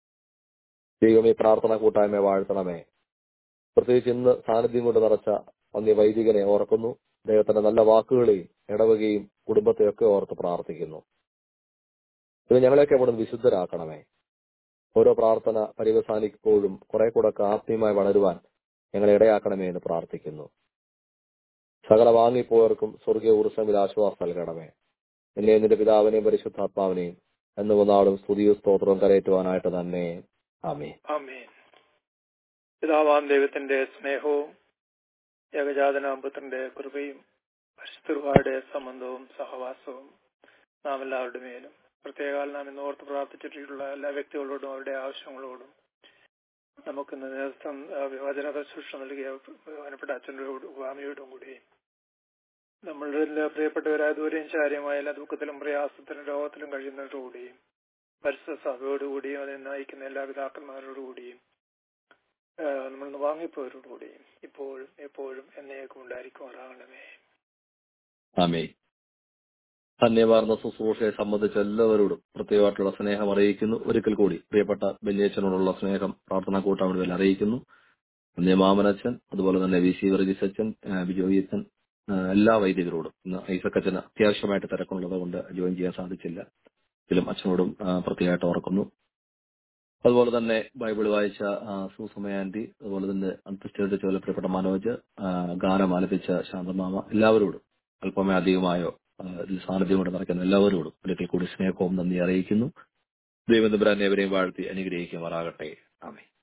ദൈവം ഈ പ്രാർത്ഥന കൂട്ടായ്മ വാഴ്ത്തണമേ പ്രത്യേകിച്ച് ഇന്ന് സാന്നിധ്യം കൊണ്ട് നിറച്ച അന്യ വൈദികനെ ഓർക്കുന്നു ദൈവത്തിന്റെ നല്ല വാക്കുകളെയും ഇടവകയും കുടുംബത്തെയൊക്കെ ഓർത്ത് പ്രാർത്ഥിക്കുന്നു ഇത് ഞങ്ങളെയൊക്കെ അവിടുന്ന് വിശുദ്ധരാക്കണമേ ഓരോ പ്രാർത്ഥന പര്യവസാനിക്കുമ്പോഴും കുറെ കൂടെ ഒക്കെ ആത്മീയമായി വളരുവാൻ ഞങ്ങളെ ഇടയാക്കണമേ എന്ന് പ്രാർത്ഥിക്കുന്നു സകല വാങ്ങിപ്പോയവർക്കും സ്വർഗീയ ഊർജ്ജമിൽ ആശ്വാസം നൽകണമേ എന്നെ നിന്റെ പിതാവിനെയും പരിശുദ്ധാത്മാവിനെയും എന്നു നാളും സ്തുതിയും സ്തോത്രവും കരയേറ്റുവാനായിട്ട് തന്നെ ആമേ ആമേൻ പിതാവാം ദൈവത്തിന്റെ സ്നേഹവും ഏകജാതനാം പുത്രന്റെ കൃപയും പരിശുദ്ധരുടെ സംബന്ധവും സഹവാസവും നാം എല്ലാവരുടെ മേലും പ്രത്യേകാൽ നാം ഇന്ന് ഓർത്ത് പ്രാർത്ഥിച്ചിട്ടുള്ള എല്ലാ വ്യക്തികളോടും അവരുടെ ആവശ്യങ്ങളോടും നമുക്കിന്ന് നേതൃത്വം ആ, വിഭജന ശുശ്രൂഷ നൽകിയ ബഹുമാനപ്പെട്ട അച്ഛനോടും സ്വാമിയോടും കൂടി നമ്മളുടെ എല്ലാ പ്രിയപ്പെട്ടവരായ ദൂരെയും ചാര്യമായ എല്ലാ ദുഃഖത്തിലും പ്രയാസത്തിലും രോഗത്തിലും കഴിയുന്നവരോടുകൂടിയും പരിസ്ഥിതി സഭയോടുകൂടിയും അതിനെ നയിക്കുന്ന എല്ലാ പിതാക്കന്മാരോടുകൂടിയും ആഹ് നമ്മൾ വാങ്ങിപ്പോയവരോടുകൂടിയും ഇപ്പോഴും എപ്പോഴും എന്നേക്കും ഉണ്ടായിരിക്കുമാറാകണമേ ആമേ ധന്യവാർന്ന ശുശ്രൂഷയെ സംബന്ധിച്ച് എല്ലാവരോടും പ്രത്യേകമായിട്ടുള്ള സ്നേഹം അറിയിക്കുന്നു ഒരിക്കൽ കൂടി പ്രിയപ്പെട്ട ബെല്ലിയച്ചനോടുള്ള സ്നേഹം പ്രാർത്ഥനാ കൂട്ടായ്മയിൽ അറിയിക്കുന്നു പിന്നെ മാമനച്ചൻ അതുപോലെ തന്നെ വി സി വർഗീസ് അച്ഛൻ ആ, ബിജോയി അച്ഛൻ ആ, എല്ലാ വൈദികരോടും ഇന്ന് ഐസക് അച്ഛന് അത്യാവശ്യമായിട്ട് തിരക്കുള്ളത് കൊണ്ട് ജോയിൻ ചെയ്യാൻ സാധിച്ചില്ല എങ്കിലും അച്ഛനോടും ആ, പ്രത്യേകമായിട്ട് ഓർക്കുന്നു അതുപോലെ തന്നെ ബൈബിൾ വായിച്ച ആ, സൂസമ ആന്റി അതുപോലെ തന്നെ അന്തസ്റ്റിയുടെ ചുമതലപ്പെട്ട മനോജ് ആ, ഗാനം ആലപിച്ച ശാന്തമാമ എല്ലാവരോടും അല്പമേ അധികമായോ ആ, ഇതിൽ സാന്നിധ്യം കൊണ്ട് നടക്കുന്ന എല്ലാവരോടും ഒരിക്കൽ കൂടി സ്നേഹവും നന്ദി അറിയിക്കുന്നു ദൈവം തമ്പുരാൻ ഏവരെയും വാഴ്ത്തി അനുഗ്രഹിക്കുമാറാകട്ടെ ആമേ